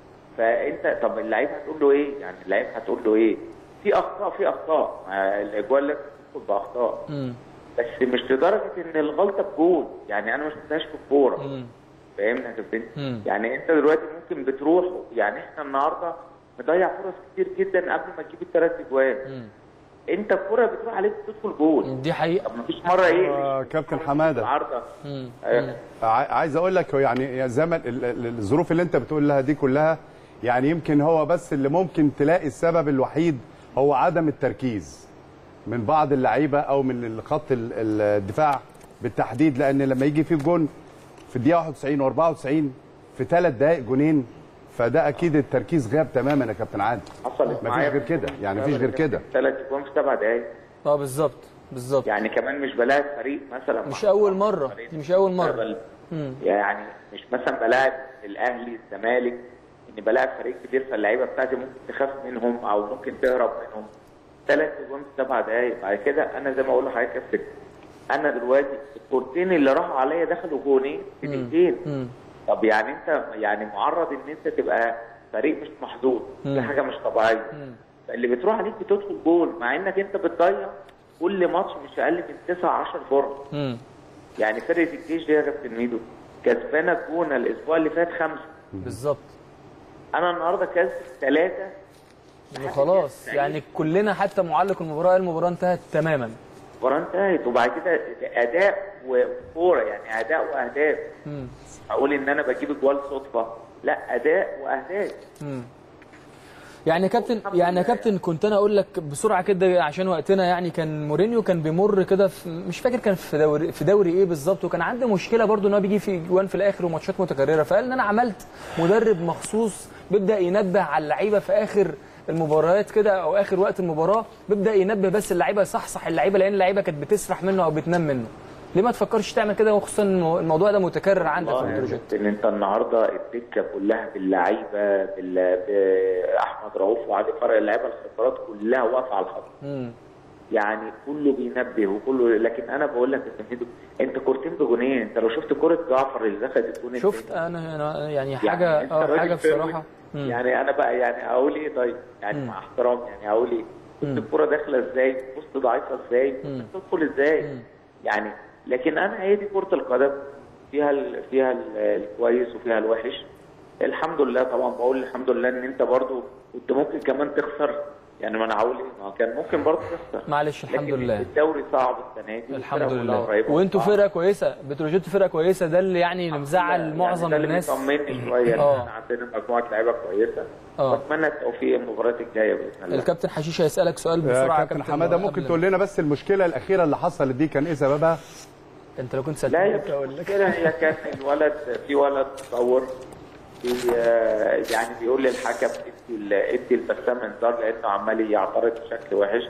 فانت طب اللعيب هتقول له ايه؟ يعني اللعيب هتقول له ايه؟ في اخطاء في اخطاء ما الاجوال لازم تدخل باخطاء مم. بس مش لدرجه ان الغلطه بجول يعني انا مش شفتهاش في الكوره مم. فاهمني يا كابتن؟ مم. يعني انت دلوقتي ممكن بتروح يعني احنا النهارده مضيع فرص كتير جدا قبل ما تجيب الثلاث اجوال مم. انت الكوره بتروح عليك تدخل جول دي حقيقه طب ما فيش مره ايه؟ آه، كابتن حمادة. العارضه مم. آه، ع- عايز اقول لك هو يعني يا زمن ال- ال- الظروف اللي انت بتقول لها دي كلها يعني يمكن هو بس اللي ممكن تلاقي السبب الوحيد هو عدم التركيز من بعض اللعيبه او من خط ال- ال- الدفاع بالتحديد لان لما يجي فيه جون في الدقيقه 91 و94 في ثلاث دقائق جونين فده اكيد التركيز غاب تماما يا كابتن عادل حصلت مفيش معايا غير كده يعني مفيش غير كده ثلاث اجوال في سبع دقايق اه بالظبط بالظبط يعني كمان مش بلاعب فريق مثلا مش اول مره دي مش اول مره بل- مم. يعني مش مثلا بلاعب الاهلي الزمالك اني بلاعب فريق كبير فاللعيبه بتاعتي ممكن تخاف منهم او ممكن تهرب منهم ثلاث جوان في سبع دقايق بعد كده انا زي ما اقول لحضرتك يا كابتن انا دلوقتي الكورتين اللي راحوا عليا دخلوا جونين في دقيقتين مم. طب يعني انت يعني معرض ان انت تبقى فريق مش محظوظ دي حاجه مش طبيعيه اللي بتروح عليك بتدخل جول مع انك انت بتضيع كل ماتش مش اقل من 9 10 فرص مم. يعني فرقه الجيش دي يا كابتن ميدو كسبانه الجونه الاسبوع اللي فات خمسه بالظبط انا النهارده كسب ثلاثه وخلاص يعني كلنا حتى معلق المباراه قال المباراه انتهت تماما المباراه انتهت وبعد كده اداء وكوره يعني اداء واهداف مم. اقول ان انا بجيب اجوال صدفه لا اداء واهداف مم. يعني يا كابتن يعني يا كابتن كنت انا اقول لك بسرعه كده عشان وقتنا يعني كان مورينيو كان بيمر كده في مش فاكر كان في دوري في دوري ايه بالظبط وكان عنده مشكله برضو ان هو بيجي في جوان في الاخر وماتشات متكرره فقال ان انا عملت مدرب مخصوص بيبدا ينبه على اللعيبه في اخر المباريات كده او اخر وقت المباراه بيبدا ينبه بس اللعيبه يصحصح اللعيبه لان اللعيبه كانت بتسرح منه او بتنام منه ليه ما تفكرش تعمل كده وخصوصا إن الموضوع ده متكرر عندك في والله يا البروجكت كابتن انت النهارده الدكه كلها باللعيبه بال- باحمد رؤوف وعلي فرق اللعيبه الخبرات كلها واقفه على الخط مم. يعني كله بينبه وكله لكن انا بقول لك يا كابتن ميدو، انت كورتين بجونين انت لو شفت كوره جعفر اللي دخلت الجون شفت التاني، انا أنا يعني يعني حاجه انت اه راجل حاجه فاهم. بصراحه مم. يعني انا بقى يعني اقول ايه طيب يعني مع احترام يعني اقول ايه شفت الكوره داخله ازاي بص ضعيفه ازاي تدخل ازاي يعني لكن انا هي دي كره القدم فيها ال فيها ال- الكويس وفيها الوحش الحمد لله طبعا بقول الحمد لله ان انت برضو كنت ممكن كمان تخسر يعني ما انا هقول ايه ما كان ممكن برضو تخسر معلش الحمد لكن لله الدوري صعب السنه دي الحمد والفرق كلها لله قريبة من وانتوا بعض. فرقه كويسه بتروجيت فرقه كويسه ده اللي يعني اللي مزعل يعني معظم ده اللي الناس بيطمني شويه ان اه. احنا عندنا مجموعه لعيبه كويسه اه. واتمنى التوفيق المباريات الجايه باذن الله الكابتن حشيش هيسالك سؤال يا بسرعه يا كابتن حماده ممكن قبل- تقول لنا بس المشكله الاخيره اللي حصلت دي كان ايه سببها انت لو كنت لا سالتني يا اقول لك كده هي كان الولد في ولد تصور في آه، يعني بيقول للحكم ادي ال- ادي البسام انذار لانه عمال يعترض بشكل وحش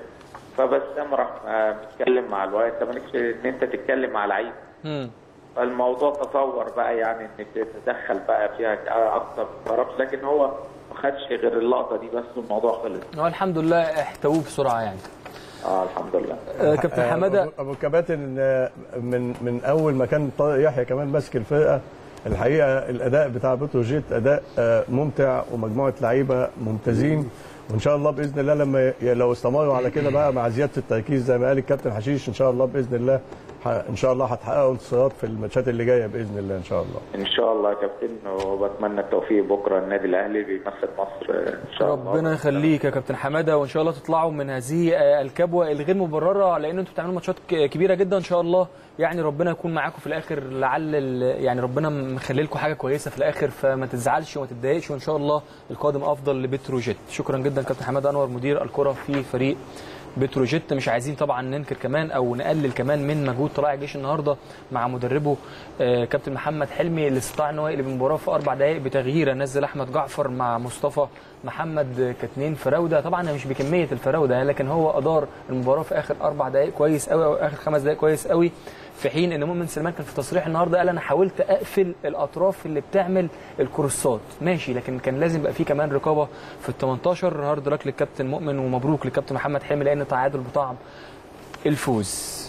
فبسام راح آه، متكلم مع الولد انت مالكش ان انت تتكلم مع لعيب مم. فالموضوع تطور بقى يعني ان تتدخل بقى فيها اكتر طرف لكن هو ما خدش غير اللقطه دي بس والموضوع خلص هو الحمد لله احتووه بسرعه يعني اه الحمد لله آه، كابتن حماده أبو- ابو كباتن آه، من من اول ما كان طارق يحيى كمان ماسك الفرقه الحقيقه الاداء بتاع بتروجيت اداء آه، ممتع ومجموعه لعيبه ممتازين وان شاء الله باذن الله لما ي- لو استمروا على كده بقى مع زياده التركيز زي ما قال الكابتن حشيش ان شاء الله باذن الله ح- ان شاء الله هتحققوا انتصارات في الماتشات اللي جايه باذن الله ان شاء الله ان شاء الله يا كابتن وبتمنى التوفيق بكره النادي الاهلي بيمثل مصر ان شاء الله ربنا يخليك يا كابتن حماده وان شاء الله تطلعوا من هذه آه، الكبوه الغير مبرره لان انتوا بتعملوا ماتشات ك- كبيره جدا ان شاء الله يعني ربنا يكون معاكم في الاخر لعل ال- يعني ربنا مخلي لكم حاجه كويسه في الاخر فما تزعلش وما تتضايقش وان شاء الله القادم افضل لبتروجيت شكرا جدا كابتن حماده انور مدير الكره في فريق بتروجيت مش عايزين طبعا ننكر كمان او نقلل كمان من مجهود طلائع الجيش النهارده مع مدربه آه، كابتن محمد حلمي اللي استطاع ان هو يقلب المباراه في اربع دقائق بتغييره نزل احمد جعفر مع مصطفى محمد كاتنين فراوده طبعا مش بكميه الفراوده لكن هو ادار المباراه في اخر اربع دقائق كويس قوي او اخر خمس دقائق كويس قوي في حين ان مؤمن سليمان كان في تصريح النهارده قال انا حاولت اقفل الاطراف اللي بتعمل الكروسات ماشي لكن كان لازم يبقى في كمان رقابه في ال 18 هارد لك للكابتن مؤمن ومبروك للكابتن محمد حلمي لان تعادل بطعم الفوز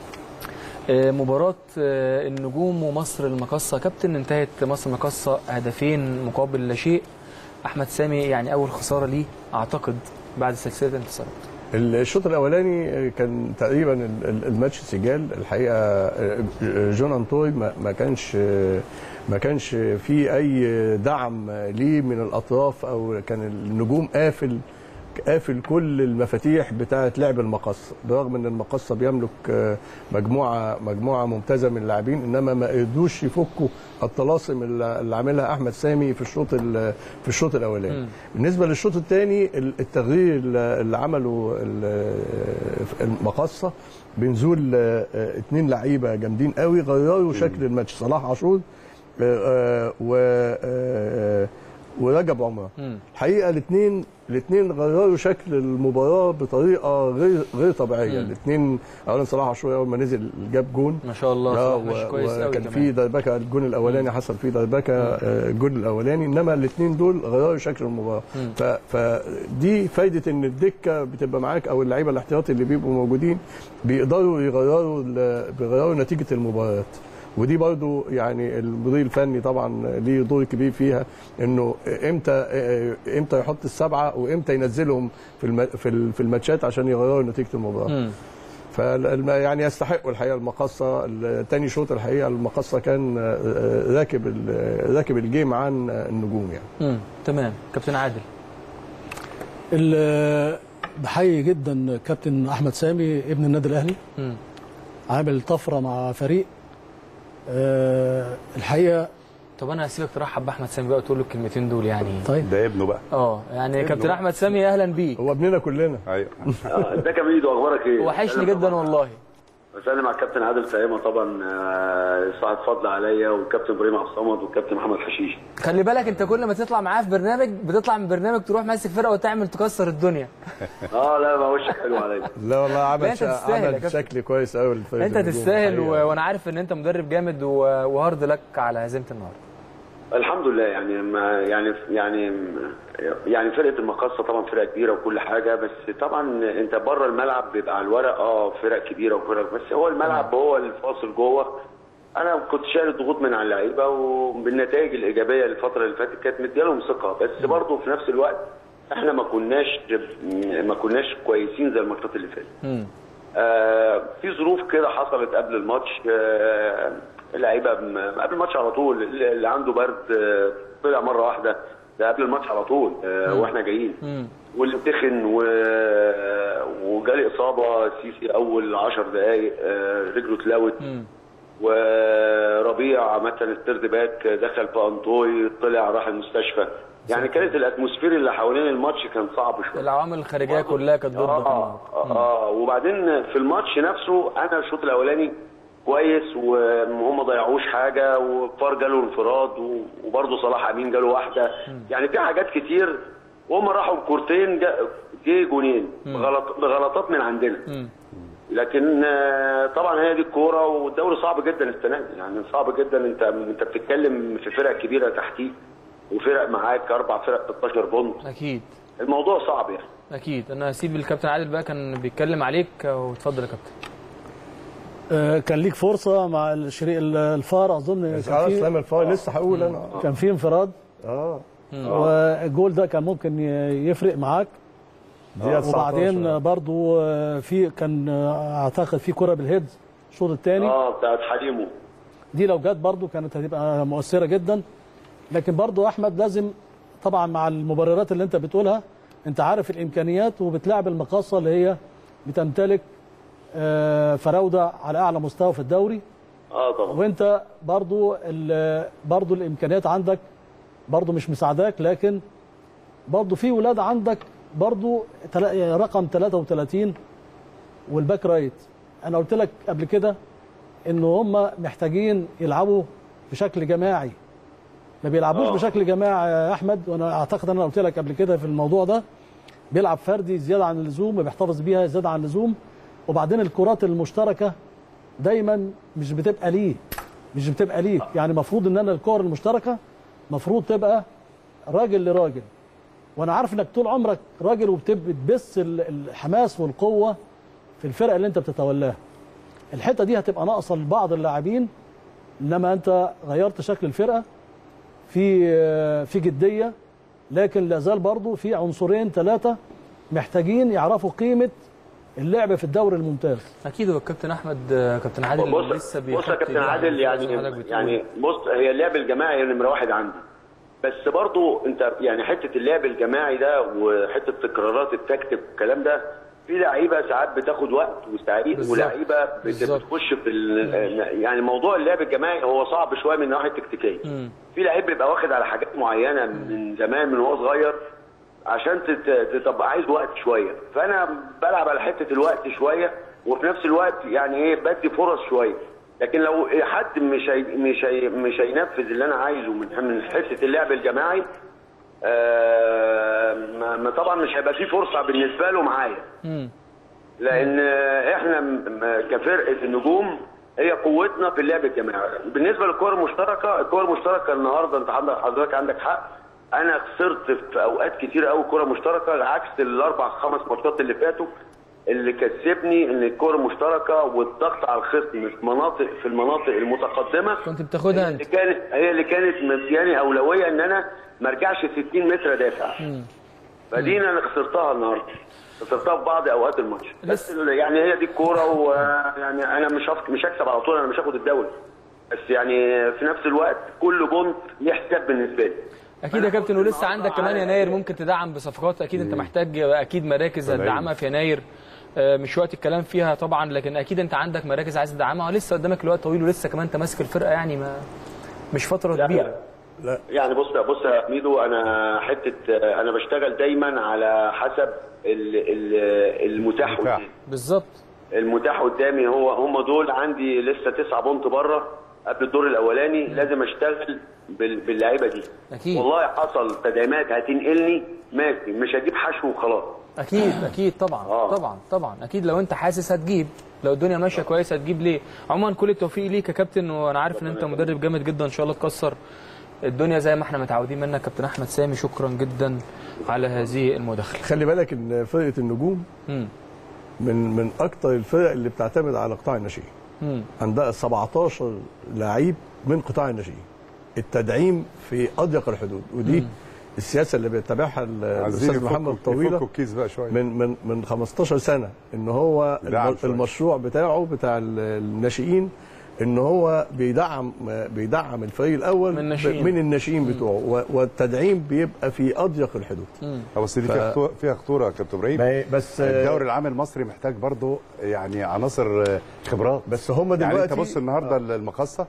آه، مباراة آه، النجوم ومصر المقصة كابتن انتهت مصر المقصة هدفين مقابل لا شيء أحمد سامي يعني أول خسارة ليه أعتقد بعد سلسلة انتصارات الشوط الاولاني كان تقريبا ال- ال- الماتش سجال الحقيقه جون انطوي ما ما كانش ما كانش في اي دعم ليه من الاطراف او كان النجوم قافل قافل كل المفاتيح بتاعه لعب المقصه برغم ان المقصه بيملك مجموعه مجموعه ممتازه من اللاعبين انما ما قدروش يفكوا الطلاسم اللي اللي عاملها احمد سامي في الشوط ال- في الشوط الاولاني بالنسبه للشوط الثاني التغيير اللي اللي عمله ال- المقصه بنزول آه، آه، اتنين لعيبه جامدين قوي غيروا شكل الماتش صلاح عاشور آه، آه، و آه، ورجب عمره مم. الحقيقه الاثنين الاثنين غيروا شكل المباراه بطريقه غير غير طبيعيه الاثنين اولا صلاح عاشور اول ما نزل جاب جون ما شاء الله آه، صلاح ماشي و- كويس قوي وكان كمان في دربكه الجون الاولاني حصل فيه دربكه آه، الجون الاولاني انما الاثنين دول غيروا شكل المباراه ف- فدي فايده ان الدكه بتبقى معاك او اللعيبه الاحتياطي اللي بيبقوا موجودين بيقدروا يغيروا ال- بيغيروا نتيجه المباريات ودي برضو يعني المدير الفني طبعا ليه دور كبير فيها انه امتى امتى يحط السبعه وامتى ينزلهم في الم- في ال- في الماتشات عشان يغيروا نتيجه المباراه مم. فالم يعني يستحقوا الحقيقه المقصه الثاني شوط الحقيقه المقصه كان آه، آه، راكب ال- راكب الجيم عن آه، النجوم يعني مم. تمام كابتن عادل ال- بحيي جدا كابتن احمد سامي ابن النادي الاهلي مم. عامل طفره مع فريق آه، الحقيقه طب انا هسيبك ترحب باحمد سامي بقى وتقول له الكلمتين دول يعني طيب ده ابنه بقى اه يعني كابتن احمد سامي اهلا بيك هو ابننا كلنا ايوه ازيك يا ميدو اخبارك ايه؟ وحشني جدا والله بسلم على الكابتن عادل سايمه طبعا آه، صاحب فضل عليا والكابتن ابراهيم عبد الصمد والكابتن محمد حشيش خلي بالك انت كل ما تطلع معاه في برنامج بتطلع من برنامج تروح ماسك فرقه وتعمل تكسر الدنيا اه لا ما وشك حلو عليا لا والله لا، عمل انت شا- تستاهل يا عمل كابتن. شكل كويس قوي لفريق انت النجوم تستاهل الحقيقة. و... وانا عارف ان انت مدرب جامد و... وهارد لك على هزيمه النهارده الحمد لله يعني ما يعني يعني يعني فرقه المقاصه طبعا فرقه كبيره وكل حاجه بس طبعا انت بره الملعب بيبقى على الورق اه فرق كبيره وفرق بس هو الملعب هو الفاصل جوه انا كنت شايل الضغوط من على اللعيبه وبالنتائج الايجابيه الفتره اللي فاتت كانت مديالهم ثقه بس برضه في نفس الوقت احنا ما كناش ما كناش كويسين زي الماتشات اللي فاتت آه، في ظروف كده حصلت قبل الماتش آه، اللعيبه م- قبل الماتش على طول اللي اللي عنده برد آه، طلع مره واحده ده قبل الماتش على طول آه، واحنا جايين واللي تخن و... وجالي اصابه سيسي اول 10 دقائق آه، رجله اتلوت وربيع مثلا الثيرد باك دخل في انطوي طلع راح المستشفى يعني كانت الاتموسفير اللي حوالين الماتش كان صعب شويه العوامل الخارجيه كلها كانت ضدك اه النهارده اه, آه وبعدين في الماتش نفسه انا الشوط الاولاني كويس وهم ما ضيعوش حاجه وفار جاله انفراد و- وبرضه صلاح امين جاله واحده يعني في حاجات كتير وهم راحوا بكورتين جا- جه جونين بغلط بغلطات من عندنا لكن آه، طبعا هي دي الكوره والدوري صعب جدا السنه دي يعني صعب جدا انت انت بتتكلم في فرق كبيره تحتيك وفرق معاك اربع فرق 16 بونت اكيد الموضوع صعب يعني اكيد انا هسيب الكابتن عادل بقى كان بيتكلم عليك واتفضل يا كابتن آه، كان ليك فرصه مع الشريك الفار اظن بس كان على في اسلام الفار لسه هقول انا كان في انفراد اه والجول ده كان ممكن ي- يفرق معاك دقيقة 19. وبعدين برضو آه، في كان آه، اعتقد في كره بالهيد الشوط الثاني اه بتاعت حليمو دي لو جت برضو كانت هتبقى مؤثره جدا لكن برضو احمد لازم طبعا مع المبررات اللي انت بتقولها انت عارف الامكانيات وبتلعب المقاصه اللي هي بتمتلك آه، فراوده على اعلى مستوى في الدوري اه طبعا وانت برضو ال- برضو الامكانيات عندك برضو مش مساعداك لكن برضو في ولاد عندك برضو تلا- رقم 33 والباك رايت انا قلت لك قبل كده ان هم محتاجين يلعبوا بشكل جماعي ما بيلعبوش آه. بشكل جماعي يا احمد وانا اعتقد انا قلت لك قبل كده في الموضوع ده بيلعب فردي زياده عن اللزوم وبيحتفظ بيها زياده عن اللزوم وبعدين الكرات المشتركه دايما مش بتبقى ليه مش بتبقى ليك يعني المفروض ان انا الكور المشتركه المفروض تبقى راجل لراجل وانا عارف انك طول عمرك راجل وبتبث ال- الحماس والقوه في الفرقه اللي انت بتتولاها الحته دي هتبقى ناقصه لبعض اللاعبين انما انت غيرت شكل الفرقه في في جديه لكن لا زال برضه في عنصرين ثلاثه محتاجين يعرفوا قيمه اللعب في الدوري الممتاز اكيد هو الكابتن احمد آه، كابتن عادل بص لسه بص بيحط يا كابتن إيده على عادل يعني الجهاز وحضرتك بتقول. يعني بص هي اللعب الجماعي هي نمره واحد عندي بس برضو انت يعني حته اللعب الجماعي ده وحته تكرارات التكتيك والكلام ده في لعيبه ساعات بتاخد وقت وساعات بالظبط. ولعيبه بت- بالظبط. بتخش في ال- يعني موضوع اللعب الجماعي هو صعب شويه من الناحيه التكتيكيه في لعيب بيبقى واخد على حاجات معينه من زمان من وهو صغير عشان تت- تبقى عايز وقت شويه فانا بلعب على حته الوقت شويه وفي نفس الوقت يعني ايه بدي فرص شويه لكن لو حد مش هي مش هي مش هينفذ اللي انا عايزه من من حته اللعب الجماعي آه ما ما طبعا مش هيبقى فيه فرصه بالنسبه له معايا لان احنا م- م- كفرقه النجوم هي قوتنا في اللعب الجماعي بالنسبه للكره المشتركه الكره المشتركه النهارده انت عندك حضرتك عندك حق انا خسرت في اوقات كتير قوي كره مشتركه عكس الاربع خمس ماتشات اللي فاتوا اللي كسبني ان الكره المشتركه والضغط على الخصم في مناطق في المناطق المتقدمه كنت بتاخدها هي انت اللي كانت هي اللي كانت مدياني اولويه ان انا ما ارجعش 60 متر ادافع فدي انا خسرتها النهارده خسرتها في بعض اوقات الماتش بس يعني هي دي الكوره ويعني انا مش هف- مش هكسب على طول انا مش هاخد الدوري بس يعني في نفس الوقت كل بونت ليه حساب بالنسبه لي اكيد يا كابتن ولسه عندك كمان يناير ممكن تدعم بصفقات اكيد انت محتاج اكيد مراكز هتدعمها في يناير آه، مش وقت الكلام فيها طبعا لكن اكيد انت عندك مراكز عايز تدعمها لسه قدامك الوقت طويل ولسه كمان انت ماسك الفرقه يعني ما مش فتره لا، كبيره يعني بص بص يا ميدو انا حته انا بشتغل دايما على حسب ال- ال- المتاح المتاح. قدامي بالظبط المتاح قدامي هو هم دول عندي لسه تسعة بونت بره قبل الدور الاولاني لازم اشتغل بال- باللعيبه دي أكيد. والله حصل تدعيمات هتنقلني ماشي مش هجيب حشو وخلاص اكيد اكيد طبعا آه. طبعا طبعا اكيد لو انت حاسس هتجيب لو الدنيا ماشيه كويس هتجيب ليه عموما كل التوفيق ليك يا كابتن وانا عارف ان انت مدرب جامد جدا ان شاء الله تكسر الدنيا زي ما احنا متعودين منك كابتن احمد سامي شكرا جدا على هذه المداخله خلي بالك ان فرقه النجوم مم. من من اكتر الفرق اللي بتعتمد على قطاع الناشئين مم. عندها 17 لعيب من قطاع الناشئين التدعيم في اضيق الحدود ودي السياسه اللي بيتبعها ال- عايزين الاستاذ محمد يفكوا يفكوا طويله الكيس بقى شويه من من من 15 سنه ان هو يدعم الم- شوية. المشروع بتاعه بتاع ال- الناشئين ان هو بيدعم بيدعم الفريق الاول من الناشئين. من الناشئين بتوعه و- والتدعيم بيبقى في اضيق الحدود آه، بس دي ف- فيها خطوره فيها خطوره يا كابتن ابراهيم ما- بس الدوري العام المصري محتاج برضه يعني عناصر آه، خبرات بس هم يعني دلوقتي انت بص النهارده المقصه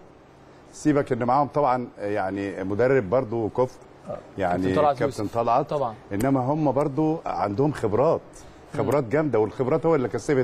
سيبك ان معاهم طبعا يعني مدرب برضه كفء يعني كابتن طلعت كابتن يوسف. طلعت طبعا. انما هم برضه عندهم خبرات خبرات جامده والخبرات هو اللي كسبت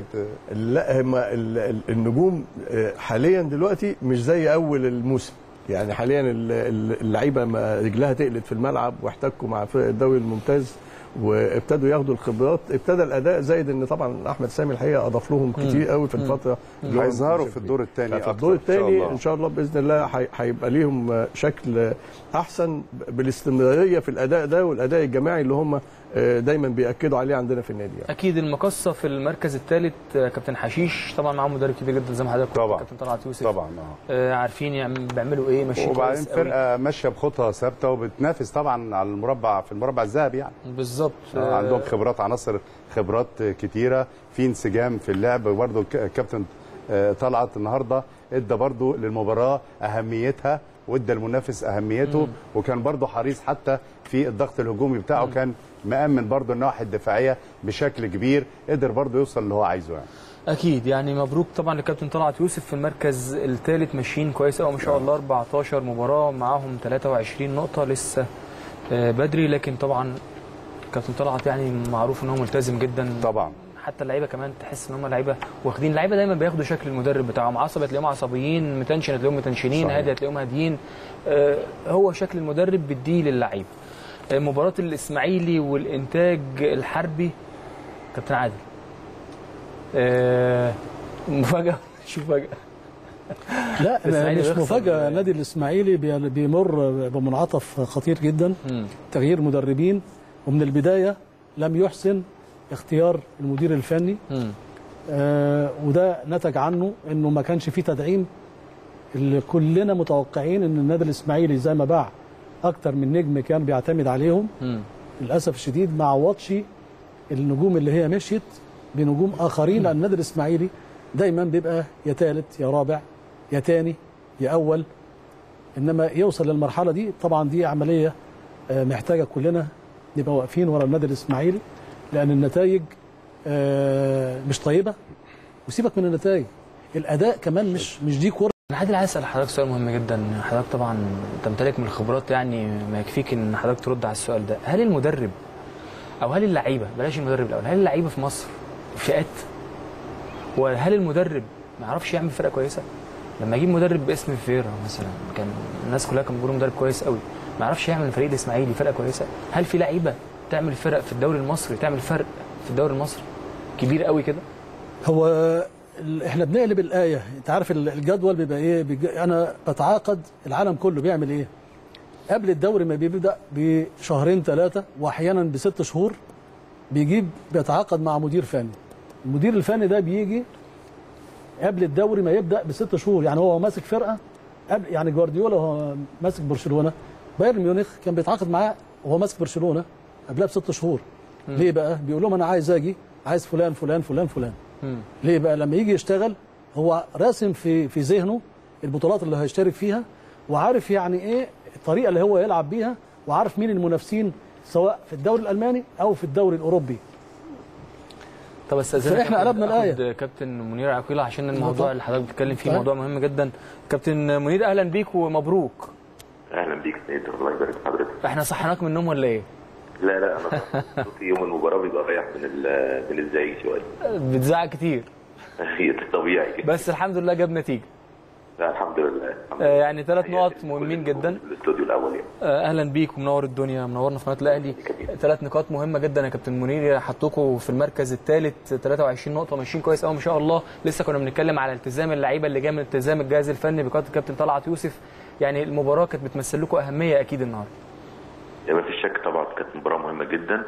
لا هم ال- ال- النجوم آه، حاليا دلوقتي مش زي اول الموسم يعني حاليا ال- ال- اللعيبه ما رجلها تقلت في الملعب واحتكوا مع فرق الدوري الممتاز وابتدوا ياخدوا الخبرات ابتدى الاداء زائد ان طبعا احمد سامي الحقيقه اضاف لهم كتير قوي في الفتره اللي هو هيظهروا مشارك في الدور فيها. الثاني في الدور الثاني ان شاء الله باذن الله هي- هيبقى ليهم شكل احسن بالاستمراريه في الاداء ده والاداء الجماعي اللي هم آه، دايما بياكدوا عليه عندنا في النادي يعني. اكيد المقصه في المركز الثالث كابتن حشيش طبعا معاهم مدرب كبير جدا زي ما حضرتك قلت، طبعا. كابتن طلعت يوسف طبعا اه آه عارفين يعني بيعملوا ايه ماشيين وبعدين كويس قوي. فرقه ماشيه بخطى ثابته وبتنافس طبعا على المربع في المربع الذهبي يعني بالظبط آه، عندهم خبرات عناصر خبرات كتيره في انسجام في اللعب برضه ك- كابتن آه، طلعت النهارده ادى برضه للمباراه اهميتها وادى المنافس اهميته وكان برضه حريص حتى في الضغط الهجومي بتاعه كان مأمن برضه النواحي الدفاعيه بشكل كبير قدر برضه يوصل اللي هو عايزه يعني اكيد يعني مبروك طبعا للكابتن طلعت يوسف في المركز الثالث ماشيين كويس قوي ما شاء الله 14 مباراه معاهم 23 نقطه لسه آه، بدري لكن طبعا كابتن طلعت يعني معروف ان هو ملتزم جدا طبعا حتى اللعيبه كمان تحس ان هم لعيبه واخدين اللعيبه دايما بياخدوا شكل المدرب بتاعهم عصبي تلاقيهم عصبيين متنشن تلاقيهم متنشنين صحيح. هادي تلاقيهم هاديين آه، هو شكل المدرب بيديه للعيبه آه، مباراه الاسماعيلي والانتاج الحربي كابتن عادل آه، مفاجاه مش مفاجاه لا الإسماعيلي مش بيخسر. مفاجاه النادي الاسماعيلي بي- بيمر بمنعطف خطير جدا مم. تغيير مدربين ومن البدايه لم يحسن اختيار المدير الفني مم. آه وده نتج عنه انه ما كانش فيه تدعيم اللي كلنا متوقعين ان النادي الاسماعيلي زي ما باع اكتر من نجم كان بيعتمد عليهم مم. للاسف الشديد ما عوضش النجوم اللي هي مشيت بنجوم اخرين لان النادي الاسماعيلي دايما بيبقى يا ثالث يا رابع يا تاني يا اول انما يوصل للمرحله دي طبعا دي عمليه آه، محتاجه كلنا نبقى واقفين ورا النادي الاسماعيلي لان النتائج آه، مش طيبه وسيبك من النتائج الاداء كمان مش مش دي كوره انا عادل عايز اسال حضرتك سؤال مهم جدا حضرتك طبعا تمتلك من الخبرات يعني ما يكفيك ان حضرتك ترد على السؤال ده هل المدرب او هل اللعيبه بلاش المدرب الاول هل اللعيبه في مصر فئات وهل المدرب ما يعرفش يعمل فرقه كويسه لما اجيب مدرب باسم فيرا مثلا كان الناس كلها كانوا بيقولوا مدرب كويس قوي ما يعرفش يعمل الفريق الاسماعيلي فرقه كويسه هل في لعيبه تعمل فرق في الدوري المصري تعمل فرق في الدوري المصري كبير قوي كده هو ال- احنا بنقلب الايه انت عارف ال- الجدول بيبقى ايه بيج... انا بتعاقد العالم كله بيعمل ايه قبل الدوري ما بيبدا بشهرين ثلاثه واحيانا بست شهور بيجيب بيتعاقد مع مدير فني المدير الفني ده بيجي قبل الدوري ما يبدا بست شهور يعني هو ماسك فرقه قبل يعني جوارديولا وهو ماسك برشلونه بايرن ميونخ كان بيتعاقد معاه وهو ماسك برشلونه قبلها بست شهور ليه بقى بيقول لهم انا عايز اجي عايز فلان فلان فلان فلان ليه بقى لما يجي يشتغل هو راسم في في ذهنه البطولات اللي هيشترك فيها وعارف يعني ايه الطريقه اللي هو يلعب بيها وعارف مين المنافسين سواء في الدوري الالماني او في الدوري الاوروبي طب استاذنك فإحنا آخد- قلبنا الآية. آخد كابتن منير عقيله عشان الموضوع اتفضل. اللي حضرتك بتتكلم فيه طيب. موضوع مهم جدا كابتن منير اهلا بيك ومبروك اهلا بيك سيد الله يبارك في حضرتك احنا صحيناك من النوم ولا ايه لا لا انا صوتي يوم المباراه بيبقى رايح من ال- من الزعيق شويه بتزعق كتير طبيعي كده بس الحمد لله جاب نتيجه لا الحمد لله الحمد آه، لله. يعني ثلاث نقط كل مهمين النجوم جدا في الاستوديو الاول يعني آه، اهلا بيك ومنور الدنيا منورنا في قناه الاهلي ثلاث نقاط مهمه جدا يا كابتن منير حطوكوا في المركز الثالث 23 نقطه ماشيين كويس قوي ما شاء الله لسه كنا بنتكلم على التزام اللعيبه اللي جاي من التزام الجهاز الفني بقياده الكابتن طلعت يوسف يعني المباراه كانت بتمثل لكم اهميه اكيد النهارده ما فيش شك طبعا كانت مباراه مهمه جدا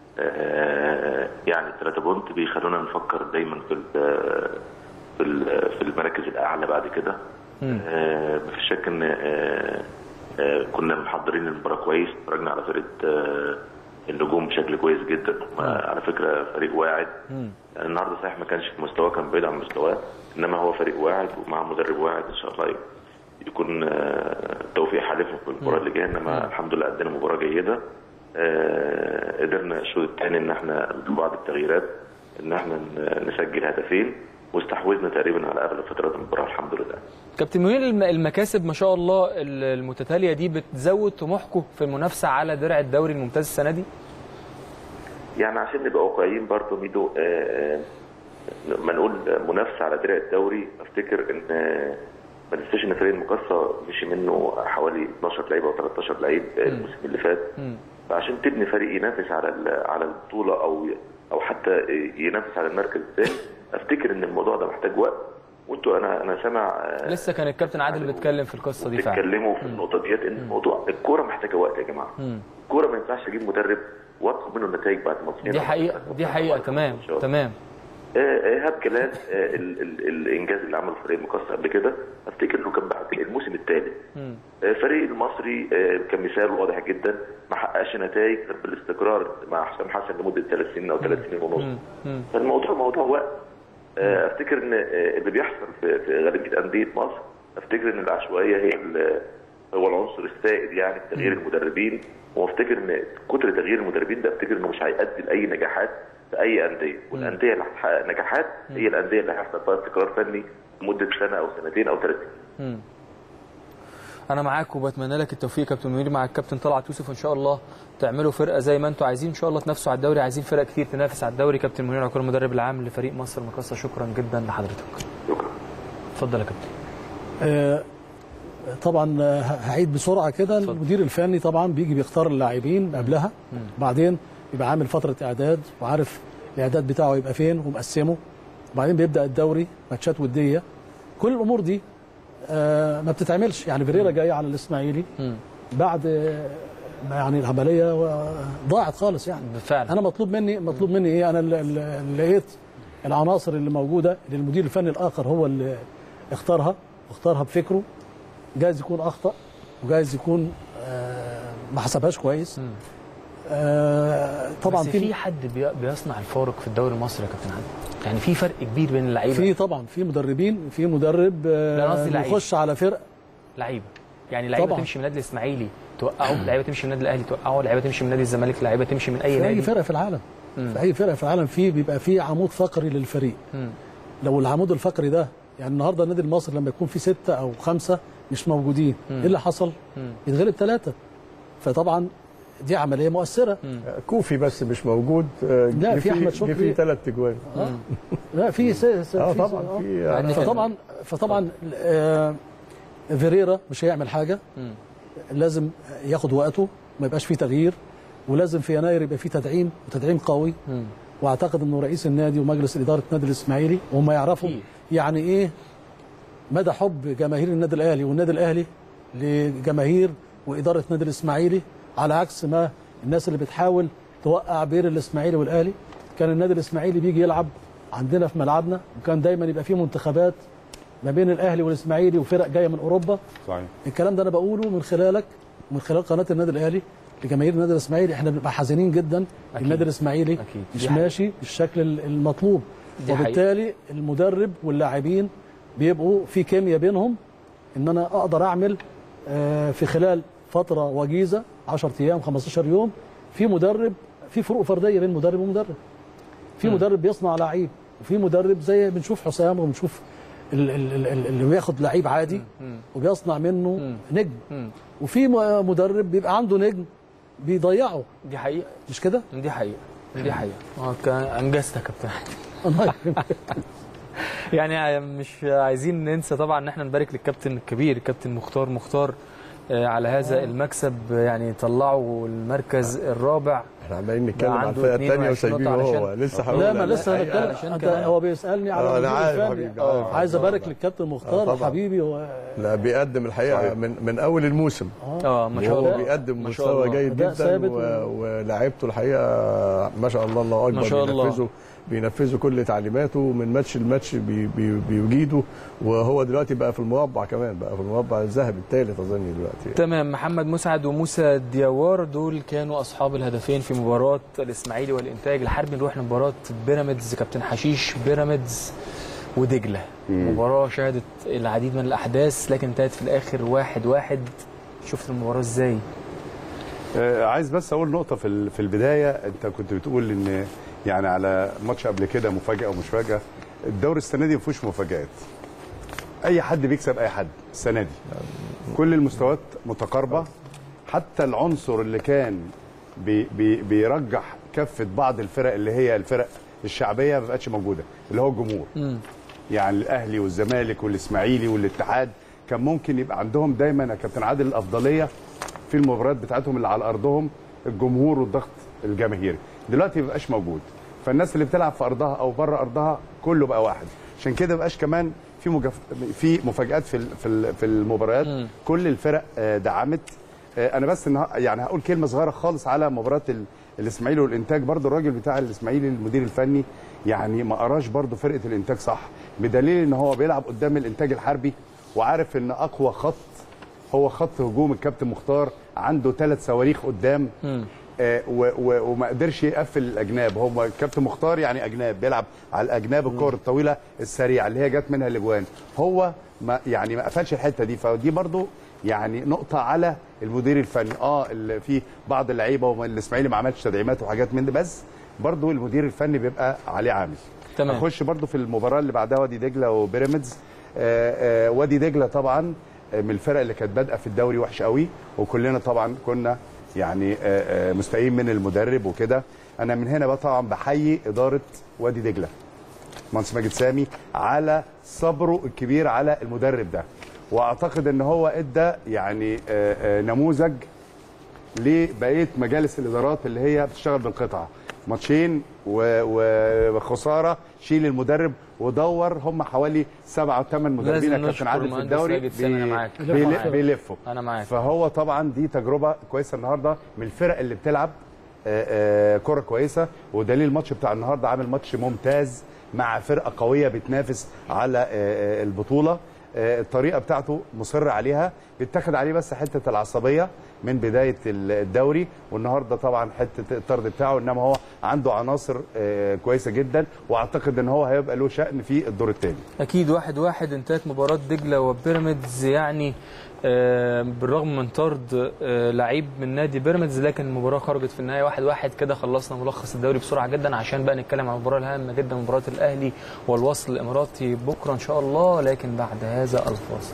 آه، يعني ثلاثة بونت بيخلونا نفكر دايما في ال- في ال- في المراكز الاعلى بعد كده آه، ما فيش شك ان آه، آه، كنا محضرين المباراه كويس اتفرجنا على فرقه آه، النجوم بشكل كويس جدا هم على فكره فريق واعد يعني النهارده صحيح ما كانش في مستواه كان بعيد عن مستواه انما هو فريق واعد ومع مدرب واعد ان شاء الله يكون آه، توفيق حالفه في المباراه اللي جايه انما الحمد لله قدمنا مباراه جيده آه، قدرنا الشوط الثاني ان احنا ببعض التغييرات ان احنا ن- نسجل هدفين واستحوذنا تقريبا على اغلب فترات المباراه الحمد لله كابتن منير الم- المكاسب ما شاء الله ال- المتتاليه دي بتزود طموحكم في المنافسه على درع الدوري الممتاز السنه دي يعني عشان نبقى واقعيين برضه ميدو آه، آه، ما نقول منافسه على درع الدوري افتكر ان آه، ما ننساش ان فريق المقصه مشي منه حوالي 12 لعيب او 13 لعيب الموسم اللي فات فعشان تبني فريق ينافس على ال- على البطوله او او حتى ينافس على المركز الثاني افتكر ان الموضوع ده محتاج وقت وانتوا انا انا سامع آه، لسه كان الكابتن عادل بيتكلم في القصه دي فعلا بيتكلموا في النقطه ديت ان الموضوع الكوره محتاجه وقت يا جماعه الكوره ما ينفعش اجيب مدرب واطلب منه النتائج بعد ماتشين دي حقيقه دي حقيقه تمام تمام آه، ايهاب جلال آه، ال- ال- الانجاز اللي عمله فريق المقص قبل كده افتكر انه كان بعد الموسم الثالث مم. فريق المصري آه، كمثال واضح جدا ما حققش نتائج غير بالاستقرار مع حسام حسن لمده ثلاث سنين او ثلاث سنين ونص مم. فالموضوع موضوع وقت آه، افتكر ان آه، اللي بيحصل في في غالبيه انديه مصر افتكر ان العشوائيه هي ال- هو العنصر السائد يعني في تغيير المدربين وافتكر ان كتر تغيير المدربين ده افتكر انه مش هيؤدي لاي نجاحات في اي انديه والانديه اللي هتحقق نجاحات هي الانديه اللي هيحصل فيها استقرار فني لمده سنه او سنتين او ثلاث سنين مم. انا معاك وبتمنى لك التوفيق يا كابتن منير مع الكابتن طلعت يوسف وان شاء الله تعملوا فرقه زي ما انتم عايزين ان شاء الله تنافسوا على الدوري عايزين فرق كتير تنافس على الدوري كابتن منير عكور المدرب العام لفريق مصر المقاصه شكرا جدا لحضرتك شكرا اتفضل يا كابتن آه، طبعا آه، هعيد بسرعه كده المدير الفني طبعا بيجي بيختار اللاعبين قبلها بعدين بيبقى عامل فتره اعداد وعارف الاعداد بتاعه يبقى فين ومقسمه وبعدين بيبدا الدوري ماتشات وديه كل الامور دي آه، ما بتتعملش يعني فيريرا جاي على الاسماعيلي بعد آه، ما يعني العمليه و- ضاعت خالص يعني فعلا انا مطلوب مني مطلوب مني ايه انا ال- ال- لقيت العناصر اللي موجوده اللي المدير الفني الاخر هو اللي اختارها واختارها بفكره جايز يكون اخطا وجايز يكون آه، ما حسبهاش كويس آه، طبعا بس في حد بي- بيصنع الفارق في الدوري المصري يا كابتن عادل يعني في فرق كبير بين اللعيبه في طبعا في مدربين في مدرب آه، لا، قصدي لعيبة. يخش على فرق لعيبه يعني لعيبه طبعا. تمشي من النادي الاسماعيلي توقعه لعيبه تمشي من النادي الاهلي توقعه لعيبه تمشي من نادي الزمالك لعيبه تمشي من اي في نادي اي فرقه في العالم مم. في اي فرقه في العالم في بيبقى في عمود فقري للفريق مم. لو العمود الفقري ده يعني النهارده النادي المصري لما يكون في ستة او خمسة مش موجودين ايه اللي حصل؟ مم. يتغلب ثلاثة فطبعا دي عملية مؤثرة كوفي بس مش موجود آه، لا، جه في أحمد جه شكري. فيه ثلاث اجوان لا في س... س... اه في طبعا آه. في يعني فطبعا فطبعا آه فيريرا مش هيعمل حاجة مم. لازم ياخد وقته ما يبقاش فيه تغيير ولازم في يناير يبقى فيه تدعيم وتدعيم قوي مم. واعتقد انه رئيس النادي ومجلس اداره النادي الاسماعيلي وهم يعرفوا أكيد. يعني ايه مدى حب جماهير النادي الاهلي والنادي الاهلي لجماهير واداره النادي الاسماعيلي على عكس ما الناس اللي بتحاول توقع بين الاسماعيلي والاهلي كان النادي الاسماعيلي بيجي يلعب عندنا في ملعبنا وكان دايما يبقى فيه منتخبات ما بين الاهلي والاسماعيلي وفرق جايه من اوروبا صحيح الكلام ده انا بقوله من خلالك من خلال قناه النادي الاهلي لجماهير النادي الاسماعيلي احنا بنبقى حزينين جدا أكيد. النادي الاسماعيلي أكيد. مش دي حقيقة. ماشي بالشكل المطلوب دي حقيقة. وبالتالي المدرب واللاعبين بيبقوا في كيمياء بينهم ان انا اقدر اعمل آه، في خلال فتره وجيزه 10 ايام 15 يوم في مدرب في فروق فرديه بين مدرب ومدرب في مدرب بيصنع لعيب وفي مدرب زي بنشوف حسام وبنشوف ال- ال- ال- ال- اللي بياخد لعيب عادي وبيصنع منه نجم مم. وفي م- مدرب بيبقى عنده نجم بيضيعه دي حقيقه مش كده؟ دي حقيقه دي حقيقه اه كان انجزت يا كابتن عادل الله يكرمك. يعني مش عايزين ننسى طبعا ان احنا نبارك للكابتن الكبير الكابتن مختار مختار آه، على هذا المكسب يعني طلعوا المركز الرابع احنا عمالين نتكلم بقى على عنده الفرقه الثانيه 22 وسايبينه نقطة هو علشان- لسه هقول لا ما أنا لسه الحقيقة- هنتكلم علشان انت كمان- هو بيسالني على آه، أنا المدير عارف الفني. حبيبي، عارف. عايز ابارك طبعا. للكابتن آه، مختار طبعا. حبيبي هو لا بيقدم الحقيقه صحيح. من من اول الموسم اه ما شاء وهو الله بيقدم ما شاء مستوى الله. جيد أداء جدا ثابت و... و- ولاعيبته الحقيقه ما شاء الله الله اكبر ما شاء الله. بينفذوا بينفذوا كل تعليماته من ماتش لماتش بي... بي... بيجيدوا وهو دلوقتي بقى في المربع كمان بقى في المربع الذهبي الثالث اظن دلوقتي تمام محمد مسعد وموسى دياوار دول كانوا اصحاب الهدفين في مباراه الاسماعيلي والانتاج الحربي نروح لمباراه بيراميدز كابتن حشيش بيراميدز ودجله مباراه شهدت العديد من الاحداث لكن انتهت في الاخر واحد واحد شفت المباراه ازاي آه، عايز بس اقول نقطه في ال- في البدايه انت كنت بتقول ان يعني على ماتش قبل كده مفاجاه ومش مفاجاه الدوري السنه دي ما فيهوش مفاجات اي حد بيكسب اي حد السنه دي كل المستويات متقاربه حتى العنصر اللي كان بي بي بيرجح كفه بعض الفرق اللي هي الفرق الشعبيه ما بقتش موجوده اللي هو الجمهور يعني الاهلي والزمالك والاسماعيلي والاتحاد كان ممكن يبقى عندهم دايما يا كابتن عادل الافضليه في المباريات بتاعتهم اللي على ارضهم الجمهور والضغط الجماهيري دلوقتي ما بقاش موجود فالناس اللي بتلعب في ارضها او بره ارضها كله بقى واحد عشان كده ما بقاش كمان في مجف... في مفاجات في ال- في ال- في المباريات كل الفرق آه، دعمت آه، انا بس النها- يعني هقول كلمه صغيره خالص على مباراه ال- الاسماعيلي والانتاج برضو الراجل بتاع الاسماعيلي المدير الفني يعني ما قراش برضو فرقه الانتاج صح بدليل ان هو بيلعب قدام الانتاج الحربي وعارف ان اقوى خط هو خط هجوم الكابتن مختار عنده ثلاث صواريخ قدام آه و و وما قدرش يقفل الاجناب هو الكابتن مختار يعني اجناب بيلعب على الاجناب الكور الطويله السريعه اللي هي جت منها الاجوان هو ما يعني ما قفلش الحته دي فدي برضو يعني نقطه على المدير الفني اه اللي في بعض اللعيبه والاسماعيلي ما عملش تدعيمات وحاجات من دي بس برضو المدير الفني بيبقى عليه عامل تمام. اخش برضو في المباراه اللي بعدها وادي دجله وبيراميدز آه آه وادي دجله طبعا آه، من الفرق اللي كانت بادئه في الدوري وحش قوي وكلنا طبعا كنا يعني آه، آه، مستائين من المدرب وكده انا من هنا بقى طبعا بحيي اداره وادي دجله مهندس ماجد سامي على صبره الكبير على المدرب ده واعتقد ان هو ادى يعني آه، آه، نموذج لبقيه مجالس الادارات اللي هي بتشتغل بالقطعه ماتشين و- و- وخساره شيل المدرب ودور هم حوالي سبعه او ثمان مدربين لازم يا كابتن نشكر عادل في المهندس الدوري ماجد سامي، أنا بي- معاك. بيل- معاك. بيلفوا انا معاك فهو طبعا دي تجربه كويسه النهارده من الفرق اللي بتلعب آه، آه، كره كويسه ودليل الماتش بتاع النهارده عامل ماتش ممتاز مع فرقه قويه بتنافس على آه، آه، البطوله آه، الطريقه بتاعته مصر عليها بيتاخد عليه بس حته العصبيه من بدايه ال- الدوري والنهارده طبعا حته الطرد بتاعه انما هو عنده عناصر آه، كويسه جدا واعتقد ان هو هيبقى له شأن في الدور الثاني اكيد واحد واحد انتهت مباراه دجله وبيراميدز يعني آه، بالرغم من طرد آه، لعيب من نادي بيراميدز لكن المباراه خرجت في النهايه واحد واحد كده خلصنا ملخص الدوري بسرعه جدا عشان بقى نتكلم عن المباراه الهامه جدا مباراه الاهلي والوصل الاماراتي بكره ان شاء الله لكن بعد هذا الفاصل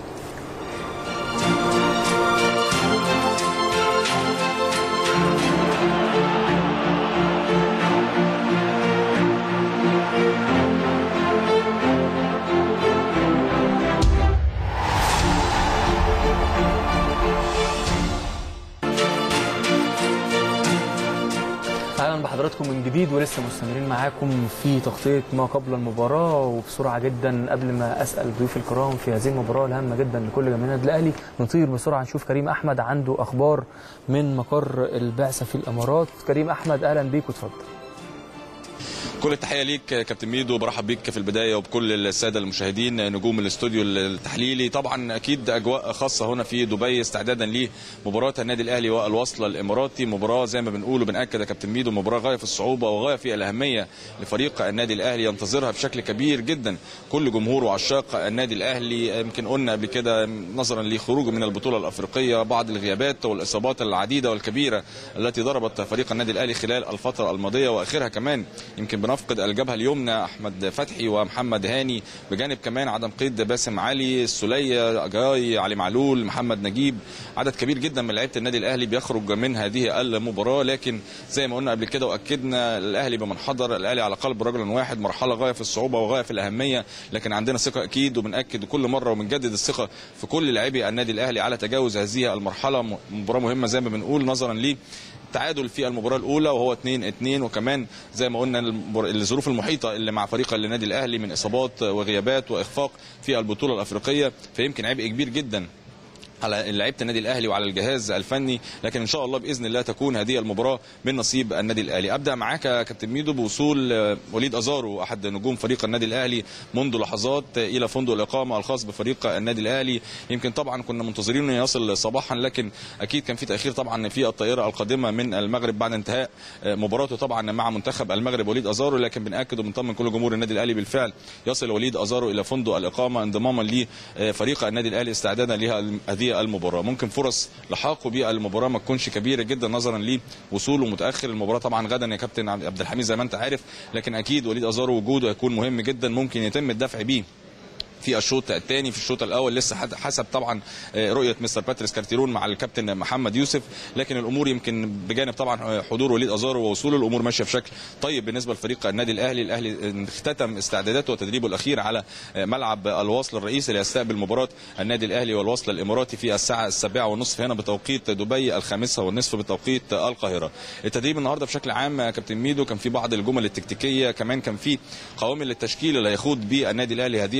اهلا بحضراتكم من جديد ولسه مستمرين معاكم في تغطيه ما قبل المباراه وبسرعه جدا قبل ما اسال ضيوف الكرام في هذه المباراه الهامه جدا لكل جماهير النادي الاهلي نطير بسرعه نشوف كريم احمد عنده اخبار من مقر البعثه في الامارات كريم احمد اهلا بيك وتفضل كل التحيه ليك كابتن ميدو برحب بيك في البدايه وبكل الساده المشاهدين نجوم الاستوديو التحليلي طبعا اكيد اجواء خاصه هنا في دبي استعدادا لمباراه النادي الاهلي والوصله الاماراتي مباراه زي ما بنقول وبناكد يا كابتن ميدو مباراه غايه في الصعوبه وغايه في الاهميه لفريق النادي الاهلي ينتظرها بشكل كبير جدا كل جمهور وعشاق النادي الاهلي يمكن قلنا قبل كده نظرا لخروجه من البطوله الافريقيه بعض الغيابات والاصابات العديده والكبيره التي ضربت فريق النادي الاهلي خلال الفتره الماضيه واخرها كمان يمكن بنفقد الجبهه اليمنى احمد فتحي ومحمد هاني بجانب كمان عدم قيد باسم علي السوليه جاي علي معلول محمد نجيب عدد كبير جدا من لعيبه النادي الاهلي بيخرج من هذه المباراه لكن زي ما قلنا قبل كده واكدنا الاهلي بمن حضر الاهلي على قلب رجل واحد مرحله غايه في الصعوبه وغايه في الاهميه لكن عندنا ثقه اكيد وبناكد كل مره وبنجدد الثقه في كل لاعبي النادي الاهلي على تجاوز هذه المرحله مباراه مهمه زي ما بنقول نظرا ليه تعادل في المباراه الاولى وهو 2 2 وكمان زي ما قلنا المبار- الظروف المحيطه اللي مع فريق النادي الاهلي من اصابات وغيابات واخفاق في البطوله الافريقيه فيمكن عبء كبير جدا على لعيبه النادي الاهلي وعلى الجهاز الفني لكن ان شاء الله باذن الله تكون هذه المباراه من نصيب النادي الاهلي ابدا معاك يا كابتن ميدو بوصول آه، وليد ازارو احد نجوم فريق النادي الاهلي منذ لحظات الى فندق الاقامه الخاص بفريق النادي الاهلي يمكن طبعا كنا منتظرين انه يصل صباحا لكن اكيد كان في تاخير طبعا في الطائره القادمه من المغرب بعد انتهاء آه، مباراته طبعا مع منتخب المغرب وليد ازارو لكن بناكد وبنطمن كل جمهور النادي الاهلي بالفعل يصل وليد ازارو الى فندق الاقامه انضماما لفريق النادي الاهلي استعدادا لهذه المباراه ممكن فرص لحاقه بالمباراه ما تكونش كبيره جدا نظرا لوصوله متاخر المباراه طبعا غدا يا كابتن عبد الحميد زي ما انت عارف لكن اكيد وليد ازارو وجوده هيكون مهم جدا ممكن يتم الدفع بيه في الشوط الثاني في الشوط الاول لسه حد- حسب طبعا آه، رؤيه مستر باتريس كارتيرون مع الكابتن محمد يوسف لكن الامور يمكن بجانب طبعا آه، حضور وليد ازارو ووصوله الامور ماشيه بشكل طيب بالنسبه لفريق النادي الاهلي الاهلي اختتم استعداداته وتدريبه الاخير على آه، ملعب الوصل الرئيسي ليستقبل مباراه النادي الاهلي والوصل الاماراتي في الساعه السابعه والنصف هنا بتوقيت دبي الخامسه والنصف بتوقيت القاهره التدريب النهارده بشكل عام يا كابتن ميدو كان في بعض الجمل التكتيكيه كمان كان في قوامل التشكيل اللي هيخوض بيه النادي الاهلي هذه المباراه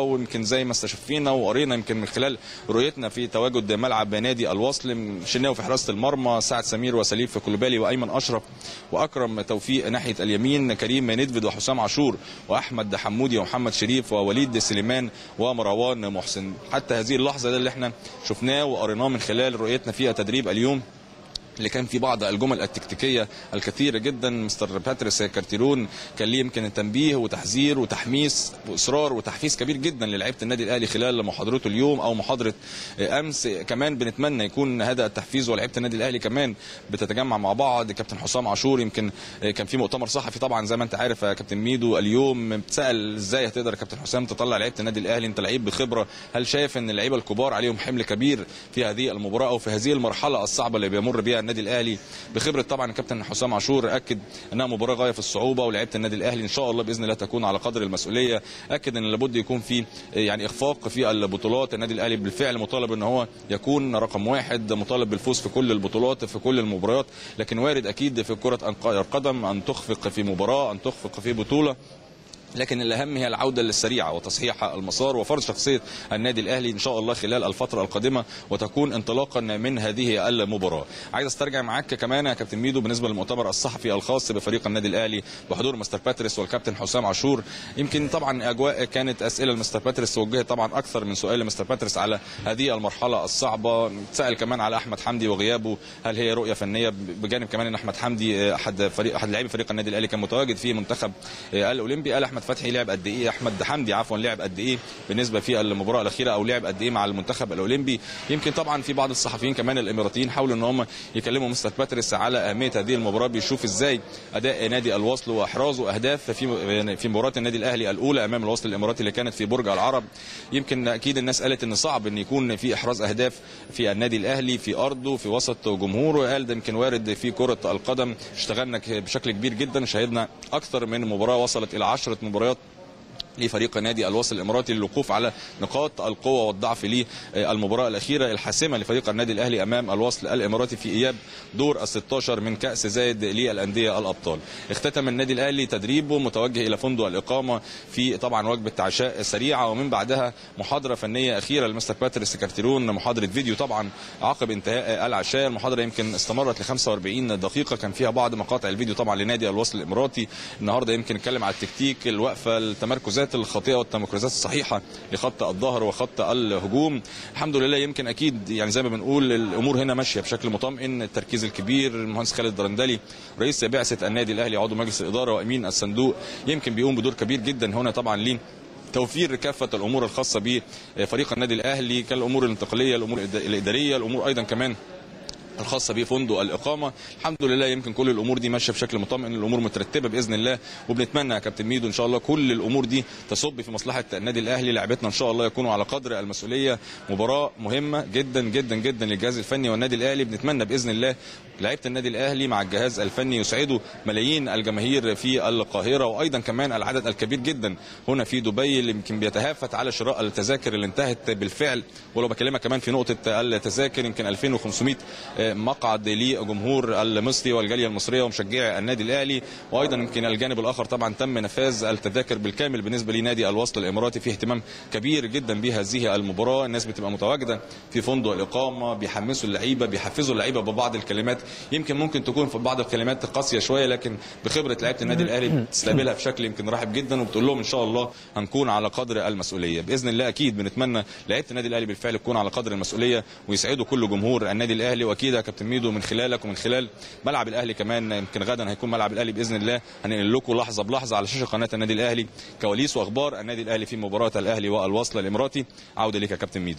ويمكن زي ما استشفينا وقرينا يمكن من خلال رؤيتنا في تواجد ملعب نادي الوصل شناوي في حراسه المرمى سعد سمير وسليم في كولوبالي وايمن اشرف واكرم توفيق ناحيه اليمين كريم ندفد وحسام عاشور واحمد حمودي ومحمد شريف ووليد سليمان ومروان محسن حتى هذه اللحظه ده اللي احنا شفناه وقريناه من خلال رؤيتنا في تدريب اليوم اللي كان في بعض الجمل التكتيكيه الكثيره جدا مستر باتريس كارتيرون كان ليه يمكن تنبيه وتحذير وتحميس واصرار وتحفيز كبير جدا للعيبه النادي الاهلي خلال محاضرته اليوم او محاضره امس كمان بنتمنى يكون هذا التحفيز ولاعيبه النادي الاهلي كمان بتتجمع مع بعض كابتن حسام عاشور يمكن كان في مؤتمر صحفي طبعا زي ما انت عارف يا كابتن ميدو اليوم اتسال ازاي هتقدر يا كابتن حسام تطلع لعيبه النادي الاهلي انت لعيب بخبره هل شايف ان اللعيبه الكبار عليهم حمل كبير في هذه المباراه او في هذه المرحله الصعبه اللي بيمر بها النادي الاهلي بخبره طبعا الكابتن حسام عاشور اكد انها مباراه غايه في الصعوبه ولعيبه النادي الاهلي ان شاء الله باذن الله تكون على قدر المسؤوليه اكد ان لابد يكون في يعني اخفاق في البطولات النادي الاهلي بالفعل مطالب ان هو يكون رقم واحد مطالب بالفوز في كل البطولات في كل المباريات لكن وارد اكيد في كره القدم ان تخفق في مباراه ان تخفق في بطوله لكن الاهم هي العوده للسريعه وتصحيح المسار وفرض شخصيه النادي الاهلي ان شاء الله خلال الفتره القادمه وتكون انطلاقا من هذه المباراه. عايز استرجع معاك كمان يا كابتن ميدو بالنسبه للمؤتمر الصحفي الخاص بفريق النادي الاهلي بحضور مستر باتريس والكابتن حسام عاشور يمكن طبعا اجواء كانت اسئله لمستر باتريس وجهت طبعا اكثر من سؤال لمستر باتريس على هذه المرحله الصعبه سال كمان على احمد حمدي وغيابه هل هي رؤيه فنيه بجانب كمان ان احمد حمدي احد فريق احد لاعبي فريق النادي الاهلي كان متواجد في منتخب الاولمبي قال احمد فتحي لعب قد ايه احمد حمدي عفوا لعب قد ايه بالنسبه في المباراه الاخيره او لعب قد ايه مع المنتخب الاولمبي يمكن طبعا في بعض الصحفيين كمان الاماراتيين حاولوا ان هم يكلموا مستر باتريس على اهميه هذه المباراه بيشوف ازاي اداء نادي الوصل واحرازه اهداف في في مباراه النادي الاهلي الاولى امام الوصل الاماراتي اللي كانت في برج العرب يمكن اكيد الناس قالت ان صعب ان يكون في احراز اهداف في النادي الاهلي في ارضه في وسط جمهوره قال ده يمكن وارد في كره القدم اشتغلنا بشكل كبير جدا شهدنا اكثر من مباراه وصلت الى 10 مباريات لفريق نادي الوصل الاماراتي للوقوف على نقاط القوه والضعف للمباراه الاخيره الحاسمه لفريق النادي الاهلي امام الوصل الاماراتي في اياب دور ال 16 من كاس زايد للانديه الابطال. اختتم النادي الاهلي تدريبه متوجه الى فندق الاقامه في طبعا وجبه عشاء سريعه ومن بعدها محاضره فنيه اخيره لمستر باتريس كارتيرون محاضره فيديو طبعا عقب انتهاء العشاء المحاضره يمكن استمرت ل 45 دقيقه كان فيها بعض مقاطع الفيديو طبعا لنادي الوصل الاماراتي النهارده يمكن نتكلم على التكتيك الوقفه التمركزات التمركزات الخاطئه والتمركزات الصحيحه لخط الظهر وخط الهجوم الحمد لله يمكن اكيد يعني زي ما بنقول الامور هنا ماشيه بشكل مطمئن التركيز الكبير المهندس خالد درندلي رئيس بعثه النادي الاهلي عضو مجلس الاداره وامين الصندوق يمكن بيقوم بدور كبير جدا هنا طبعا ليه توفير كافه الامور الخاصه بفريق النادي الاهلي كالامور الانتقاليه الامور الاداريه الامور ايضا كمان الخاصه بفندق الاقامه الحمد لله يمكن كل الامور دي ماشيه بشكل مطمئن الامور مترتبه باذن الله وبنتمنى يا كابتن ميدو ان شاء الله كل الامور دي تصب في مصلحه النادي الاهلي لعبتنا ان شاء الله يكونوا على قدر المسؤوليه مباراه مهمه جدا جدا جدا للجهاز الفني والنادي الاهلي بنتمنى باذن الله لعيبه النادي الاهلي مع الجهاز الفني يسعدوا ملايين الجماهير في القاهره وايضا كمان العدد الكبير جدا هنا في دبي اللي يمكن بيتهافت على شراء التذاكر اللي انتهت بالفعل ولو بكلمك كمان في نقطه التذاكر يمكن 2500 مقعد لجمهور المصري والجاليه المصريه ومشجعي النادي الاهلي وايضا يمكن الجانب الاخر طبعا تم نفاذ التذاكر بالكامل بالنسبه لنادي الوصل الاماراتي في اهتمام كبير جدا بهذه المباراه الناس بتبقى متواجده في فندق الاقامه بيحمسوا اللعيبه بيحفزوا اللعيبه ببعض الكلمات يمكن ممكن تكون في بعض الكلمات قاسيه شويه لكن بخبره لعيبه النادي الاهلي بتستقبلها بشكل يمكن رحب جدا وبتقول لهم ان شاء الله هنكون على قدر المسؤوليه باذن الله اكيد بنتمنى لعيبه النادي الاهلي بالفعل تكون على قدر المسؤوليه ويسعدوا كل جمهور النادي الاهلي واكيد يا كابتن ميدو من خلالك ومن خلال ملعب الاهلي كمان يمكن غدا هيكون ملعب الاهلي باذن الله هننقل لكم لحظه بلحظه على شاشه قناه النادي الاهلي كواليس واخبار النادي الاهلي في مباراه الاهلي والوصل الاماراتي عوده ليك يا كابتن ميدو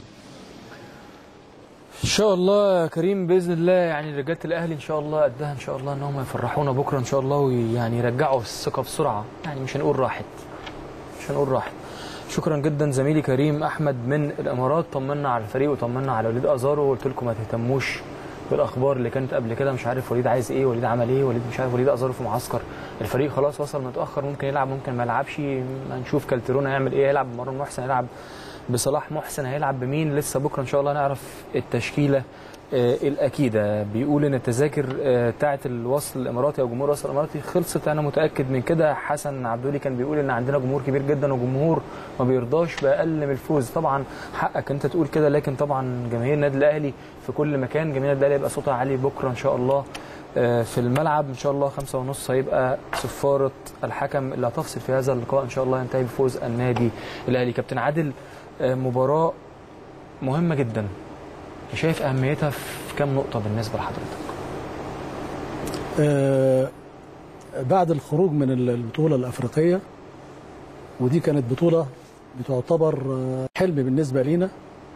ان شاء الله يا كريم باذن الله يعني رجاله الاهلي ان شاء الله قدها ان شاء الله ان هم يفرحونا بكره ان شاء الله ويعني يرجعوا الثقه بسرعه يعني مش هنقول راحت مش هنقول راحت شكرا جدا زميلي كريم احمد من الامارات طمنا على الفريق وطمنا على وليد ازارو وقلت لكم ما تهتموش بالاخبار اللي كانت قبل كده مش عارف وليد عايز ايه وليد عمل ايه وليد مش عارف وليد ازارو في معسكر الفريق خلاص وصل متاخر ممكن يلعب ممكن ما يلعبش هنشوف كالترون هيعمل ايه هيلعب بمروان محسن هيلعب بصلاح محسن هيلعب بمين لسه بكره ان شاء الله نعرف التشكيله آه، الاكيده بيقول ان التذاكر آه، بتاعه الوصل الاماراتي او جمهور الوصل الاماراتي خلصت انا متاكد من كده حسن عبدولي كان بيقول ان عندنا جمهور كبير جدا وجمهور ما بيرضاش باقل من الفوز طبعا حقك انت تقول كده لكن طبعا جماهير النادي الاهلي في كل مكان جماهير النادي الاهلي يبقى صوتها عالي بكره ان شاء الله آه، في الملعب ان شاء الله خمسة ونص هيبقى صفارة الحكم اللي هتفصل في هذا اللقاء ان شاء الله ينتهي بفوز النادي الاهلي كابتن عادل آه، مباراة مهمة جدا شايف اهميتها في كام نقطة بالنسبة لحضرتك آه، بعد الخروج من البطولة الأفريقية ودي كانت بطولة بتعتبر آه، حلم بالنسبة لينا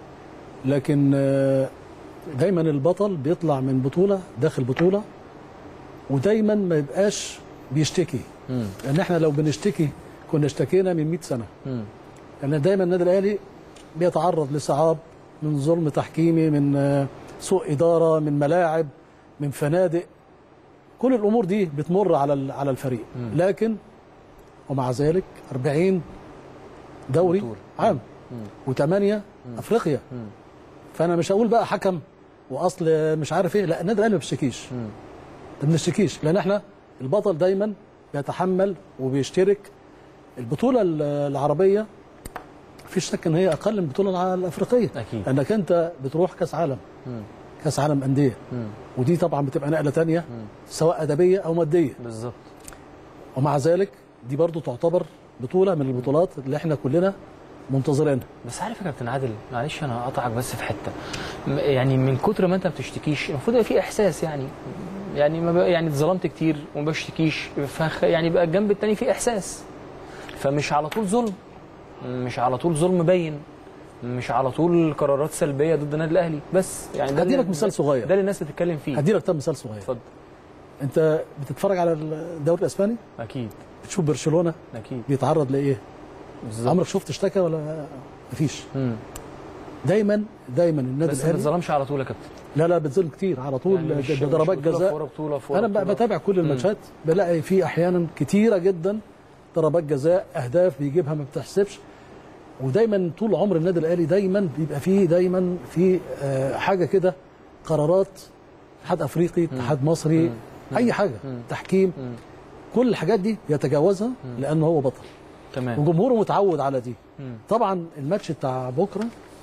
لكن آه، دايما البطل بيطلع من بطولة داخل بطولة ودايما ما يبقاش بيشتكي لأن احنا لو بنشتكي كنا اشتكينا من 100 سنة لأن دايما النادي الأهلي بيتعرض لصعاب من ظلم تحكيمي من آه، سوء إدارة من ملاعب من فنادق كل الامور دي بتمر على ال- على الفريق لكن ومع ذلك 40 دوري بطولة. عام وثمانية افريقيا فانا مش هقول بقى حكم واصل مش عارف ايه لا النادي الاهلي ما بيشتكيش ما بنشتكيش لان احنا البطل دايما بيتحمل وبيشترك البطوله ال- العربيه مفيش شك ان هي اقل من البطوله الع- الافريقيه أكيد. لانك انت بتروح كاس عالم كاس عالم انديه ودي طبعا بتبقى نقله تانية سواء ادبيه او ماديه بالظبط ومع ذلك دي برضو تعتبر بطوله من البطولات اللي احنا كلنا منتظرينها بس عارف يا كابتن عادل معلش انا هقطعك بس في حته م- يعني من كتر ما انت ما بتشتكيش المفروض يبقى في احساس يعني يعني ما بقى يعني اتظلمت كتير وما بشتكيش فخ يعني بقى الجنب التاني في احساس فمش على طول ظلم مش على طول ظلم باين مش على طول قرارات سلبيه ضد النادي الاهلي بس يعني ده هديلك اللي- مثال صغير. ده اللي الناس بتتكلم فيه هدي لك طب مثال صغير اتفضل انت بتتفرج على الدوري الاسباني اكيد بتشوف برشلونه اكيد بيتعرض لايه بالظبط عمرك شفت اشتكى ولا مفيش مم. دايما دايما النادي بس ما الاهلي تظلمش على طول يا كابتن لا لا بتظلم كتير على طول يعني مش- ده مش ضربات بطولة جزاء في ورا بطولة في ورا انا بقى بطولة. بتابع كل الماتشات بلاقي في احيانا كتيره جدا ضربات جزاء اهداف بيجيبها ما بتحسبش ودايما طول عمر النادي الاهلي دايما بيبقى فيه دايما في آه، حاجه كده قرارات اتحاد افريقي اتحاد مصري اي حاجه تحكيم كل الحاجات دي يتجاوزها لانه هو بطل تمام وجمهوره متعود على دي مم. طبعا الماتش بتاع بكره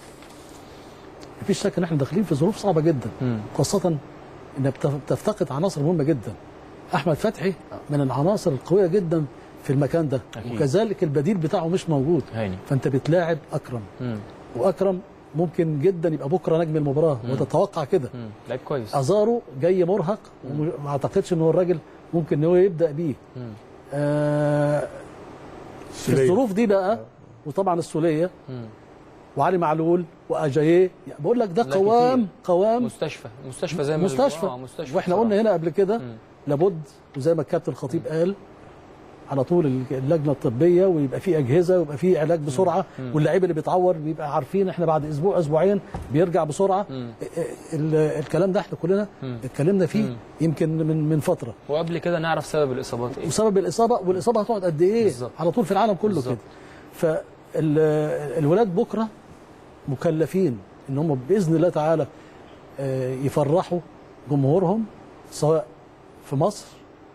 مفيش شك ان احنا داخلين في ظروف صعبه جدا مم. خاصه ان بت- بتفتقد عناصر مهمه جدا احمد فتحي من العناصر القويه جدا في المكان ده أكيد. وكذلك البديل بتاعه مش موجود هاني فانت بتلاعب اكرم مم. واكرم ممكن جدا يبقى بكره نجم المباراه وتتوقع كده مم. لعيب كويس ازارو جاي مرهق وما اعتقدش ان هو الراجل ممكن ان هو يبدا بيه مم. آه في السولية. الظروف دي بقى وطبعا السوليه مم. وعلي معلول واجاييه يعني بقول لك ده لا قوام كتير. قوام مستشفى مستشفى زي ما مستشفى آه مستشفى واحنا بصراحة. قلنا هنا قبل كده مم. لابد وزي ما الكابتن الخطيب قال على طول اللجنه الطبيه ويبقى في اجهزه ويبقى في علاج بسرعه واللعيب اللي بيتعور بيبقى عارفين احنا بعد اسبوع اسبوعين بيرجع بسرعه مم. ال- الكلام ده احنا كلنا مم. اتكلمنا فيه مم. يمكن من من فتره وقبل كده نعرف سبب الاصابات ايه وسبب الاصابه والاصابه هتقعد قد ايه بالظبط. على طول في العالم كله بالظبط. كده فالولاد بكره مكلفين ان هم باذن الله تعالى آه، يفرحوا جمهورهم سواء في مصر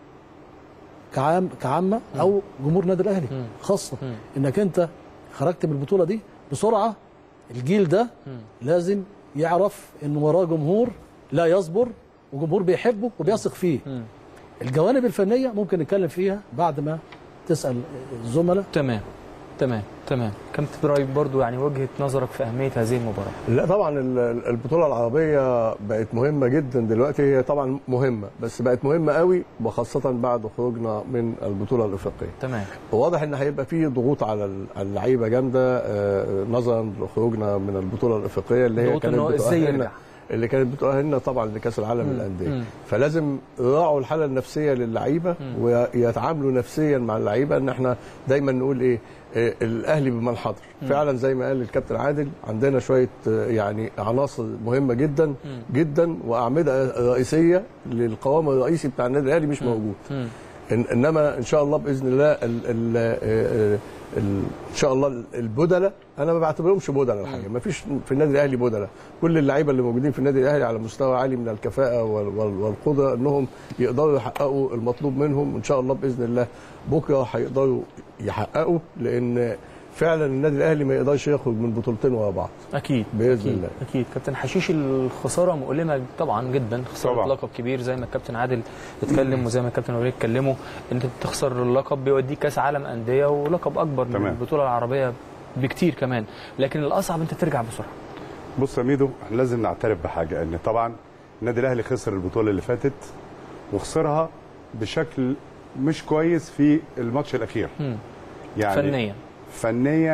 كعام كعامه او جمهور النادي الاهلي مم. خاصه مم. انك انت خرجت من البطوله دي بسرعه الجيل ده لازم يعرف ان وراه جمهور لا يصبر وجمهور بيحبه وبيثق فيه مم. الجوانب الفنيه ممكن نتكلم فيها بعد ما تسال الزملاء تمام تمام تمام كابتن ابراهيم برضو يعني وجهه نظرك في اهميه هذه المباراه لا طبعا ال- ال- البطوله العربيه بقت مهمه جدا دلوقتي هي طبعا مهمه بس بقت مهمه قوي وخاصه بعد خروجنا من البطوله الافريقيه تمام واضح ان هيبقى في ضغوط على ال- على اللعيبه جامده آه، نظرا لخروجنا من البطوله الافريقيه اللي هي ضغوط كانت إن هو إزاي بتؤهلنا يرجع. اللي كانت بتؤهلنا طبعا لكاس العالم مم. للانديه مم. فلازم يراعوا الحاله النفسيه للعيبه ويتعاملوا نفسيا مع اللعيبه ان احنا دايما نقول ايه آه، الاهلي بمن حضر فعلا زي ما قال الكابتن عادل عندنا شويه آه، يعني عناصر مهمه جدا جدا واعمده رئيسيه للقوام الرئيسي بتاع النادي الاهلي مش موجود مم. إن انما ان شاء الله باذن الله ال ال ال ال ان شاء الله البدله انا ما بعتبرهمش بدله الحقيقه ما فيش في النادي الاهلي بدله كل اللعيبه اللي موجودين في النادي الاهلي على مستوى عالي من الكفاءه وال- وال- والقدره انهم يقدروا يحققوا المطلوب منهم وان شاء الله باذن الله بكره هيقدروا يحققوا لان فعلا النادي الاهلي ما يقدرش يخرج من بطولتين ورا بعض اكيد بإذن أكيد. الله. اكيد كابتن حشيش الخساره مؤلمه طبعا جدا خساره طبعاً. لقب كبير زي ما الكابتن عادل اتكلم وزي ما الكابتن وليد اتكلموا ان انت تخسر اللقب بيوديك كاس عالم انديه ولقب اكبر من تمام. البطوله العربيه بكتير كمان لكن الاصعب انت ترجع بسرعه بص يا ميدو احنا لازم نعترف بحاجه ان طبعا النادي الاهلي خسر البطوله اللي فاتت وخسرها بشكل مش كويس في الماتش الاخير مم. يعني فنيا فنيا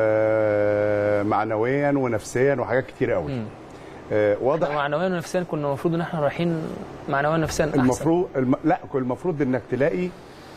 ومعنويا ونفسيا وحاجات كتير قوي مم. آه واضح معنويا ونفسيا كنا المفروض ان احنا رايحين معنويا ونفسيا احسن المفروض الم... لا كل المفروض انك تلاقي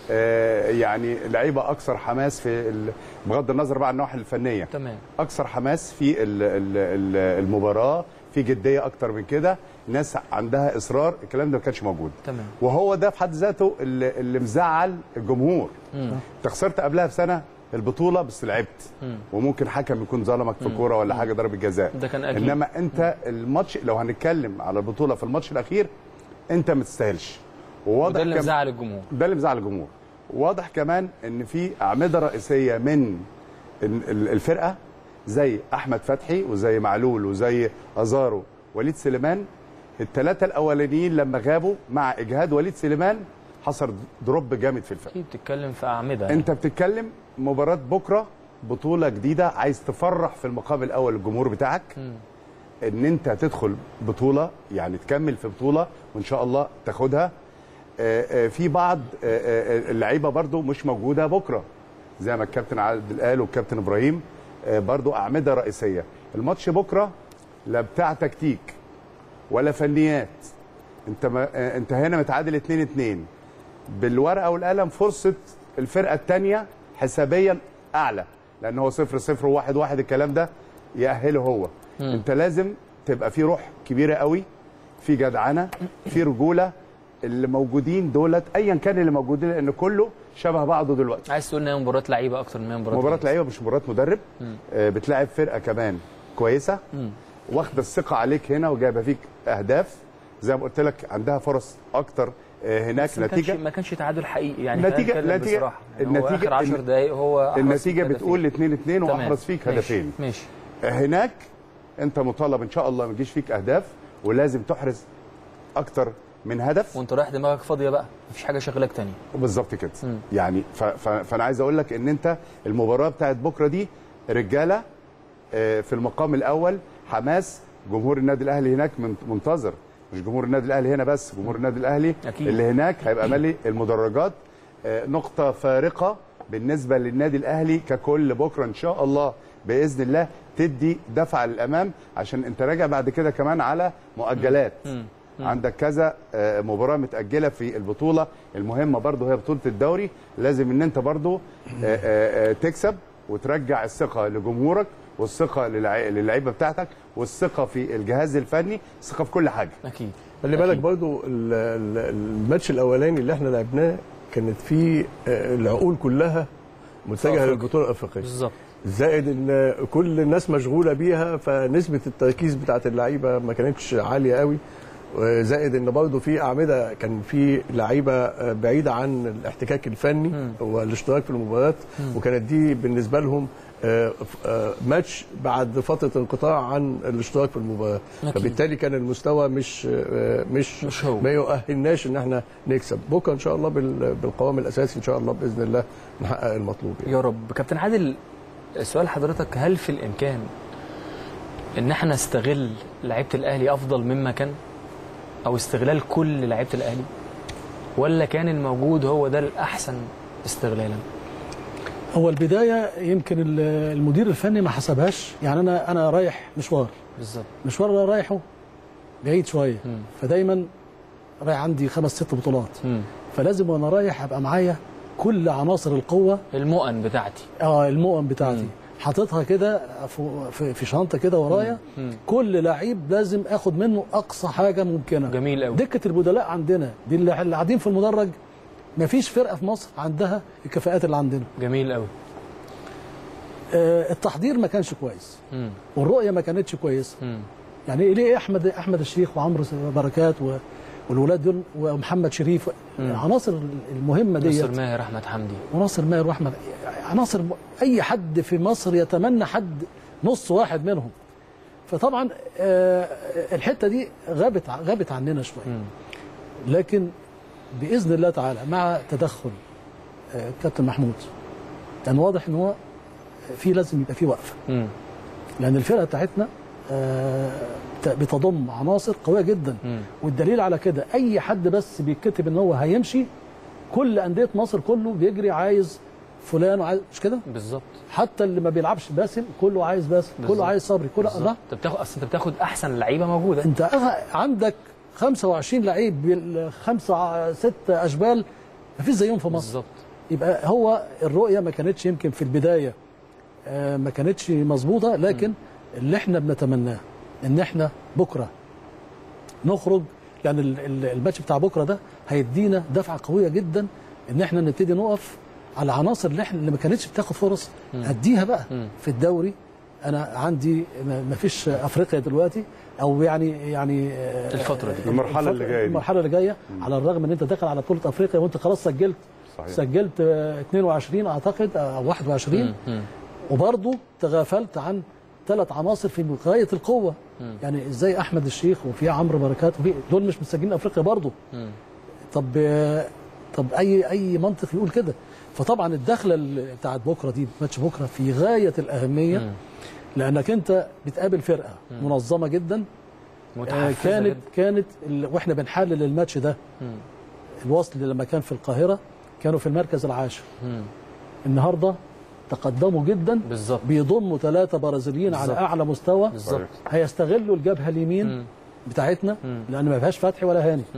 آه يعني لعيبه اكثر حماس في ال... بغض النظر بقى عن النواحي الفنيه تمام اكثر حماس في ال- ال- ال- المباراه في جديه اكتر من كده ناس عندها اصرار الكلام ده ما كانش موجود تمام وهو ده في حد ذاته اللي, اللي مزعل الجمهور مم. انت خسرت قبلها بسنه البطوله بس لعبت مم. وممكن حكم يكون ظلمك في كوره ولا حاجه ضربه جزاء ده كان اكيد انما انت الماتش لو هنتكلم على البطوله في الماتش الاخير انت ما تستاهلش وواضح وده اللي كم- مزعل الجمهور ده اللي مزعل الجمهور واضح كمان ان في اعمده رئيسيه من ال- ال- الفرقه زي احمد فتحي وزي معلول وزي ازارو وليد سليمان الثلاثه الاولانيين لما غابوا مع اجهاد وليد سليمان حصل دروب جامد في الفرقه اكيد بتتكلم في اعمده انت بتتكلم مباراه بكره بطوله جديده عايز تفرح في المقام الاول الجمهور بتاعك مم. ان انت تدخل بطوله يعني تكمل في بطوله وان شاء الله تاخدها آه، آه، في بعض آه، آه، اللعيبه برضو مش موجوده بكره زي ما الكابتن عادل قال والكابتن ابراهيم آه، برضو اعمده رئيسيه الماتش بكره لا بتاع تكتيك ولا فنيات انت ما آه، انت هنا متعادل 2 2 بالورقه والقلم فرصه الفرقه الثانيه حسابيا اعلى لان هو 0 0 1 1 الكلام ده يأهله هو مم. انت لازم تبقى في روح كبيره قوي في جدعنه في رجوله اللي موجودين دولت ايا كان اللي موجودين لان كله شبه بعضه دلوقتي عايز تقول ان هي مباراه لعيبه اكتر من هي مباراه مباراه ناس. لعيبه مش مباراه مدرب مم. آه، بتلاعب فرقه كمان كويسه مم. واخده الثقه عليك هنا وجايبه فيك اهداف زي ما قلت لك عندها فرص اكتر آه، هناك بس ما كانش نتيجه ما كانش تعادل حقيقي يعني نتيجة- خلينا نتكلم نتيجة- بصراحه يعني هو النتيجة- اخر 10 الن- دقائق هو أحرز النتيجه فيك بتقول هدفين. 2 2 تمام. واحرز فيك ماشي. هدفين ماشي هناك انت مطالب ان شاء الله ما يجيش فيك اهداف ولازم تحرز اكتر من هدف وانت رايح دماغك فاضيه بقى مفيش حاجه شغلك تاني بالظبط كده مم. يعني ف ف فانا عايز اقول لك ان انت المباراه بتاعت بكره دي رجاله آه، في المقام الاول حماس جمهور النادي الاهلي هناك من- منتظر مش جمهور النادي الاهلي هنا بس جمهور النادي الاهلي أكيد. اللي هناك هيبقى مالي المدرجات آه، نقطه فارقه بالنسبه للنادي الاهلي ككل بكره ان شاء الله باذن الله تدي دفعه للامام عشان انت راجع بعد كده كمان على مؤجلات مم. عندك كذا آه، مباراه متاجله في البطوله المهمه برضه هي بطوله الدوري لازم ان انت برضه آه، آه، آه، تكسب وترجع الثقه لجمهورك والثقه للع- للعيبه بتاعتك والثقه في الجهاز الفني الثقه في كل حاجه اكيد خلي بالك برضو ال- ال- الماتش الاولاني اللي احنا لعبناه كانت فيه آه، العقول كلها متجهه أفريقيا. للبطوله الافريقيه بالظبط زائد ان كل الناس مشغوله بيها فنسبه التركيز بتاعت اللعيبه ما كانتش عاليه قوي زائد ان برضه في اعمده كان في لعيبه بعيده عن الاحتكاك الفني مم. والاشتراك في المباريات وكانت دي بالنسبه لهم آه، آه، ماتش بعد فتره انقطاع عن الاشتراك في المباراه أكيد. فبالتالي كان المستوى مش آه، مش مش هو. ما يؤهلناش ان احنا نكسب بكره ان شاء الله بال- بالقوام الاساسي ان شاء الله باذن الله نحقق المطلوب يعني. يا رب كابتن عادل سؤال حضرتك هل في الامكان ان احنا نستغل لعيبه الاهلي افضل مما كان او استغلال كل لعيبه الاهلي ولا كان الموجود هو ده الاحسن استغلالا هو البدايه يمكن ال- المدير الفني ما حسبهاش يعني انا انا رايح مشوار بالظبط مشوار اللي رايحه بعيد شويه مم. فدايما رايح عندي خمس ست بطولات مم. فلازم وانا رايح ابقى معايا كل عناصر القوه المؤن بتاعتي اه المؤن بتاعتي مم. حاططها كده في- في في شنطه كده ورايا مم. كل لعيب لازم اخد منه اقصى حاجه ممكنه جميل قوي دكه البدلاء عندنا دي اللي اللي قاعدين في المدرج مفيش فرقه في مصر عندها الكفاءات اللي عندنا جميل قوي آه، التحضير ما كانش كويس مم. والرؤيه ما كانتش كويسه مم. يعني ليه احمد احمد الشيخ وعمرو بركات و- والولاد دول ومحمد شريف العناصر المهمه دي ناصر ماهر احمد حمدي وناصر ماهر واحمد عناصر م- اي حد في مصر يتمنى حد نص واحد منهم فطبعا آه، الحته دي غابت ع- غابت عننا شويه لكن باذن الله تعالى مع تدخل آه، كابتن محمود كان واضح ان هو في لازم يبقى في وقفه مم. لان الفرقه بتاعتنا آه، بت- بتضم عناصر قويه جدا مم. والدليل على كده اي حد بس بيتكتب ان هو هيمشي كل انديه مصر كله بيجري عايز فلان وعايز مش كده بالظبط حتى اللي ما بيلعبش باسم كله عايز باسم بالظبط. كله عايز صبري كله بالظبط. الله انت بتاخد اصل انت بتاخد احسن لعيبه موجوده انت أغ- عندك 25 لعيب بالخمسه ست اشبال ما فيش زيهم في مصر بالظبط يبقى هو الرؤيه ما كانتش يمكن في البدايه آه، ما كانتش مظبوطه لكن اللي احنا بنتمناه ان احنا بكره نخرج يعني ال- ال- الماتش بتاع بكره ده هيدينا دفعه قويه جدا ان احنا نبتدي نقف على العناصر اللي احنا اللي ما كانتش بتاخد فرص اديها بقى في الدوري انا عندي ما فيش افريقيا دلوقتي او يعني يعني آه، الفترة دي. المرحلة اللي جاية دي. المرحله اللي جايه على الرغم ان انت داخل على بطوله افريقيا وانت خلاص سجلت صحيح. سجلت آه، 22 اعتقد او 21 وبرضه تغافلت عن ثلاث عناصر في غايه القوه يعني ازاي احمد الشيخ وفي عمرو بركات وفي دول مش مسجلين افريقيا برضه طب آه، طب اي اي منطق يقول كده فطبعا الدخله ال- بتاعت بكره دي ماتش بكره في غايه الاهميه لانك انت بتقابل فرقه منظمه جدا آه، متحفزه كانت جدا. كانت ال... واحنا بنحلل الماتش ده الوصل لما كان في القاهره كانوا في المركز العاشر النهارده تقدموا جدا بالظبط بيضموا ثلاثه برازيليين على بالظبط. اعلى مستوى بالظبط هيستغلوا الجبهه اليمين بتاعتنا لان ما فيهاش فتحي ولا هاني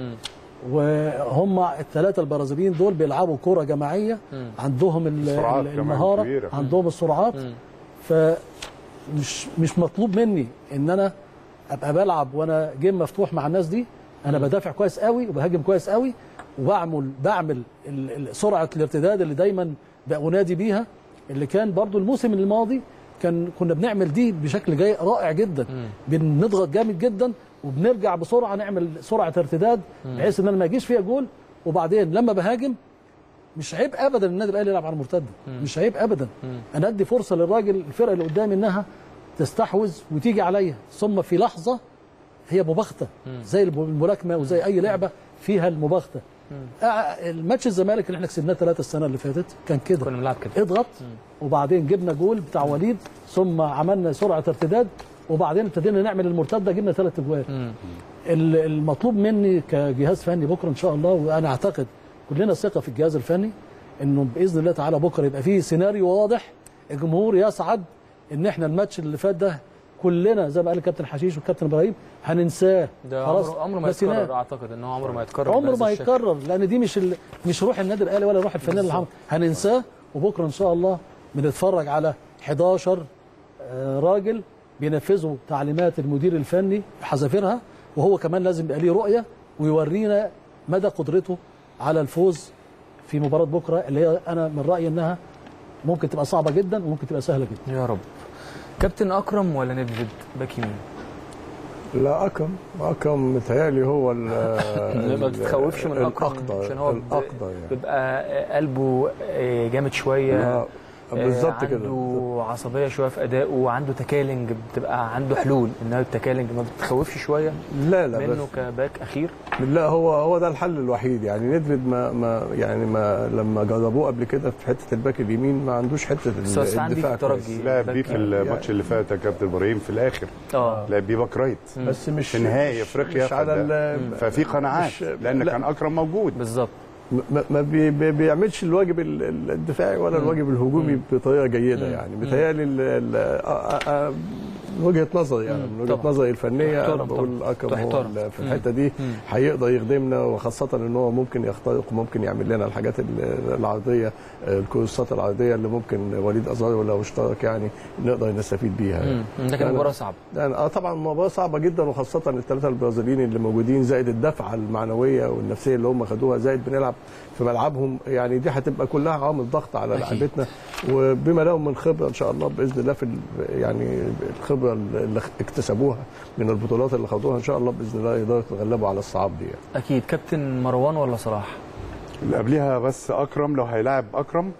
وهم الثلاثه البرازيليين دول بيلعبوا كره جماعيه عندهم ال- السرعات ال- كمان المهاره كبيرة. عندهم السرعات فمش مش مطلوب مني ان انا ابقى بلعب وانا جيم مفتوح مع الناس دي انا بدافع كويس قوي وبهاجم كويس قوي وبعمل بعمل ال- ال- سرعه الارتداد اللي دايما بنادي بيها اللي كان برضو الموسم الماضي كان كنا بنعمل دي بشكل جاي رائع جدا بنضغط جامد جدا وبنرجع بسرعه نعمل سرعه ارتداد بحيث ان انا ما اجيش فيها جول وبعدين لما بهاجم مش عيب ابدا النادي الاهلي يلعب على المرتده مش عيب ابدا انا ادي فرصه للراجل الفرقه اللي قدامي انها تستحوذ وتيجي عليا ثم في لحظه هي مباغته زي الب- الملاكمه وزي اي لعبه فيها المباغته آه، الماتش الزمالك اللي احنا كسبناه ثلاثه السنه اللي فاتت كان كده كنا بنلعب كده اضغط وبعدين جبنا جول بتاع وليد ثم عملنا سرعه ارتداد وبعدين ابتدينا نعمل المرتده جبنا ثلاث اجوال ال- المطلوب مني كجهاز فني بكره ان شاء الله وانا اعتقد كلنا ثقه في الجهاز الفني انه باذن الله تعالى بكره يبقى فيه سيناريو واضح الجمهور يسعد ان احنا الماتش اللي فات ده كلنا زي ما قال الكابتن حشيش والكابتن ابراهيم هننساه ده خلاص عمره عمره ما ده سيناريو. يتكرر اعتقد ان هو عمره ما يتكرر عمره بهذا ما الشكل. يتكرر لان دي مش ال... مش روح النادي الاهلي ولا روح الفنان الحمد هننساه وبكره ان شاء الله بنتفرج على 11 آه، راجل بينفذوا تعليمات المدير الفني بحذافيرها وهو كمان لازم يبقى ليه رؤيه ويورينا مدى قدرته على الفوز في مباراه بكره اللي هي انا من رايي انها ممكن تبقى صعبه جدا وممكن تبقى سهله جدا يا رب كابتن اكرم ولا ندفد باك يمين لا اكرم اكرم متهيألي هو ال ما تتخوفش من اكرم الاقدر عشان هو ب- الاقدر يعني بيبقى قلبه آه، جامد شويه لا، بالظبط آه، كده عنده عصبيه شويه في ادائه وعنده تكالنج بتبقى عنده حلول انها التكالنج ما بتخوفش شويه لا لا منه بس كباك اخير لا هو هو ده الحل الوحيد يعني ندفد ما ما يعني ما لما جربوه قبل كده في حته الباك اليمين ما عندوش حته بس بس عندي في الدفاع الترجي كويس. لعب بيه باك- في الماتش اللي فات يا كابتن ابراهيم في الاخر اه لعب بيه باك رايت بس مش في نهائي مش- افريقيا مش على فده- ال- ففي قناعات مش- لان لا. كان اكرم موجود بالظبط ما- ما بي بي- بيعملش الواجب ال- ال- الدفاعي ولا الواجب الهجومي بطريقه جيده يعني بيتهيألي ال- ال- آه، آه، من وجهه نظري يعني من وجهه طبعاً. نظري الفنيه انا تحترم بقول طبعاً. اكرم هو تحترم. ال- في مم. الحته دي مم. هيقدر يخدمنا وخاصه ان هو ممكن يخترق وممكن يعمل لنا الحاجات ال- العرضيه آه، الكورسات العرضيه اللي ممكن وليد ازارو لو اشترك يعني نقدر نستفيد بيها يعني. مم. ده كان يعني- مباراه صعبه يعني اه طبعا المباراه صعبه جدا وخاصه الثلاثه البرازيليين اللي موجودين زائد الدفعه المعنويه والنفسيه اللي هم خدوها زائد بنلعب في ملعبهم يعني دي هتبقى كلها عوامل ضغط على أكيد. لعيبتنا وبما لهم من خبره ان شاء الله باذن الله في ال- يعني الخبره اللي اكتسبوها من البطولات اللي خدوها ان شاء الله باذن الله يقدروا يتغلبوا على الصعاب دي يعني. اكيد كابتن مروان ولا صلاح اللي قبليها بس اكرم لو هيلاعب اكرم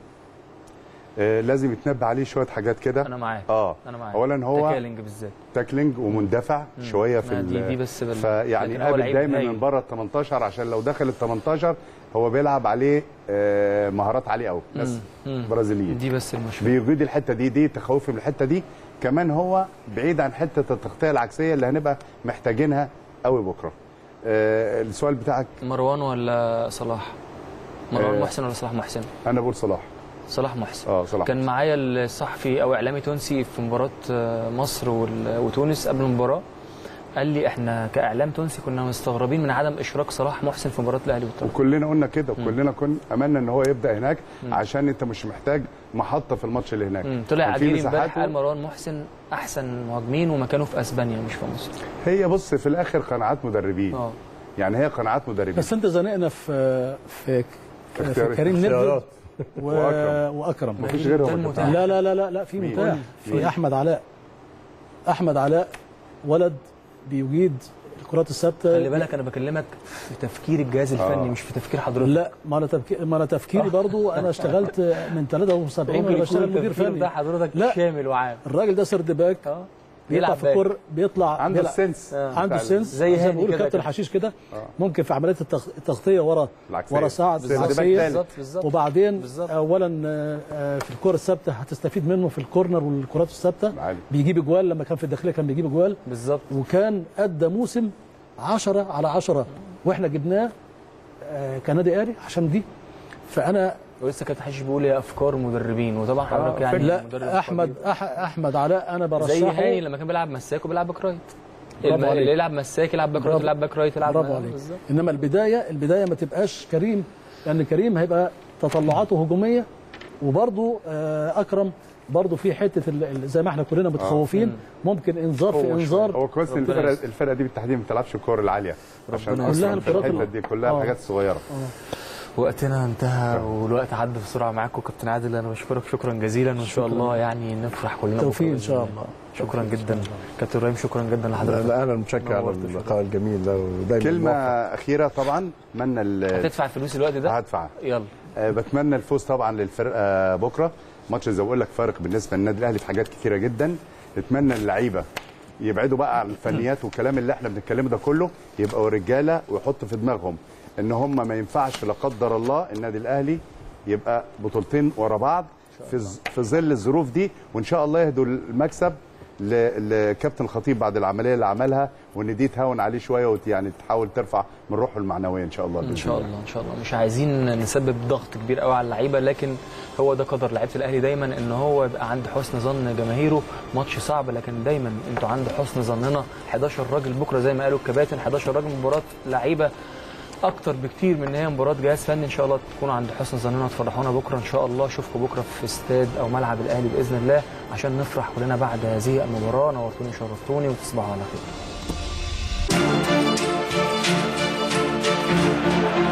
آه لازم يتنبه عليه شويه حاجات كده انا معاك اه انا معاك اولا هو تكالنج بالذات تاكلينج ومندفع شويه في ما دي ال- دي بس بال... فيعني لكن هو قابل لعيب دايما هايل. من بره ال 18 عشان لو دخل ال 18 هو بيلعب عليه آه مهارات عاليه قوي ناس مم. برازيليين دي بس المشكله بيجيد الحته دي دي تخوفي من الحته دي كمان هو بعيد عن حته التغطيه العكسيه اللي هنبقى محتاجينها قوي بكره آه السؤال بتاعك مروان ولا صلاح مروان آه. محسن ولا صلاح محسن انا بقول صلاح صلاح محسن اه صلاح كان معايا الصحفي او اعلامي تونسي في مباراه آه، مصر وال- وتونس قبل المباراه قال لي احنا كاعلام تونسي كنا مستغربين من عدم اشراك صلاح محسن في مباراه الاهلي والترجي وكلنا قلنا كده وكلنا كنا املنا ان هو يبدا هناك عشان انت مش محتاج محطه في الماتش اللي هناك مم. طلع كان في عجيري امبارح مساحاته. قال مروان محسن احسن مهاجمين ومكانه في اسبانيا مش في مصر هي بص في الاخر قناعات مدربين اه يعني هي قناعات مدربين بس انت زنقنا في في في اختيارات. كريم نبل اختيارات. و... وأكرم. واكرم مفيش ده غيرهم المتاح. لا لا لا لا لا في مين؟ متاح مين؟ في احمد علاء احمد علاء ولد بيجيد الكرات الثابته خلي بالك انا بكلمك في تفكير الجهاز الفني مش في تفكير حضرتك لا ما انا تفكير ما انا تفكيري برضو انا اشتغلت من 73 ممكن وانا يكون بشتغل مدير التفكير فني ده حضرتك لا. شامل وعام الراجل ده سرد باك اه بيطلع بيلعب في باك. الكور بيطلع عنده بيلعب- السنس عنده بتاع السنس زي زي هاني ما بيقول كده كابتن كده. حشيش كده ممكن في عمليه التغ- التغطيه ورا العكسية. ورا سعد سرد باك العكسية. تاني. بالظبط بالظبط وبعدين بالظبط. اولا آه، آه، في الكره الثابته هتستفيد منه في الكورنر والكرات الثابته عالي. بيجيب اجوال لما كان في الداخليه كان بيجيب اجوال بالظبط وكان ادى موسم 10 على 10 واحنا جبناه آه، كنادي اهلي عشان دي فانا ولسه كابتن حشيش بيقول هي افكار مدربين وطبعا حضرتك يعني لا مدرب احمد أح احمد علاء انا برشحه زي هاني لما كان بيلعب مساك وبيلعب باك رايت برافو الم- عليك. اللي يلعب مساك يلعب باك رايت برافو. يلعب باك رايت يلعب برافو عليك بالظبط. انما البدايه البدايه ما تبقاش كريم لان كريم هيبقى تطلعاته هجوميه وبرضه آه، اكرم برضه في حته ال- ال- زي ما احنا كلنا متخوفين ممكن انذار في انذار هو كويس ان ربنا الفرقه يستر. الفرقه دي بالتحديد ما بتلعبش الكور العاليه عشان ربنا أصلاً يستر. في كلها الحته الكرات دي كلها آه. الحاجات الصغيره وقتنا انتهى والوقت عدى بسرعه معاكم كابتن عادل انا بشكرك شكرا جزيلا وان شاء الله يعني نفرح كلنا توفيق بكرة ان شاء بإذن الله شكرا جدا كابتن ابراهيم شكرا جدا لا, لحضرتك لا انا متشكر على نورت اللقاء الجميل ده ودايما كلمه موفق. اخيره طبعا اتمنى ال- هتدفع الفلوس الوقت ده هدفع يلا آه، بتمنى الفوز طبعا للفرقه بكره ماتش زي ما بقول لك فارق بالنسبه للنادي الاهلي في حاجات كثيره جدا نتمنى اللعيبه يبعدوا بقى عن الفنيات والكلام اللي احنا بنتكلمه ده كله يبقوا رجاله ويحطوا في دماغهم ان هم ما ينفعش لا قدر الله النادي الاهلي يبقى بطولتين ورا بعض في ز- في ظل الظروف دي وان شاء الله يهدوا المكسب ل- لكابتن الخطيب بعد العمليه اللي عملها وان دي تهون عليه شويه وت- يعني تحاول ترفع من روحه المعنويه ان شاء الله ان بإذن شاء الله ان شاء الله مش عايزين نسبب ضغط كبير قوي على اللعيبه لكن هو ده قدر لعيبه الاهلي دايما ان هو يبقى عند حسن ظن جماهيره ماتش صعب لكن دايما انتوا عند حسن ظننا 11 راجل بكره زي ما قالوا الكباتن 11 راجل مباراه لعيبه اكتر بكتير من ان هي مباراه جهاز فني ان شاء الله تكونوا عند حسن ظننا تفرحونا بكره ان شاء الله اشوفكم بكره في استاد او ملعب الاهلي باذن الله عشان نفرح كلنا بعد هذه المباراه نورتوني شرفتوني وتصبحوا على خير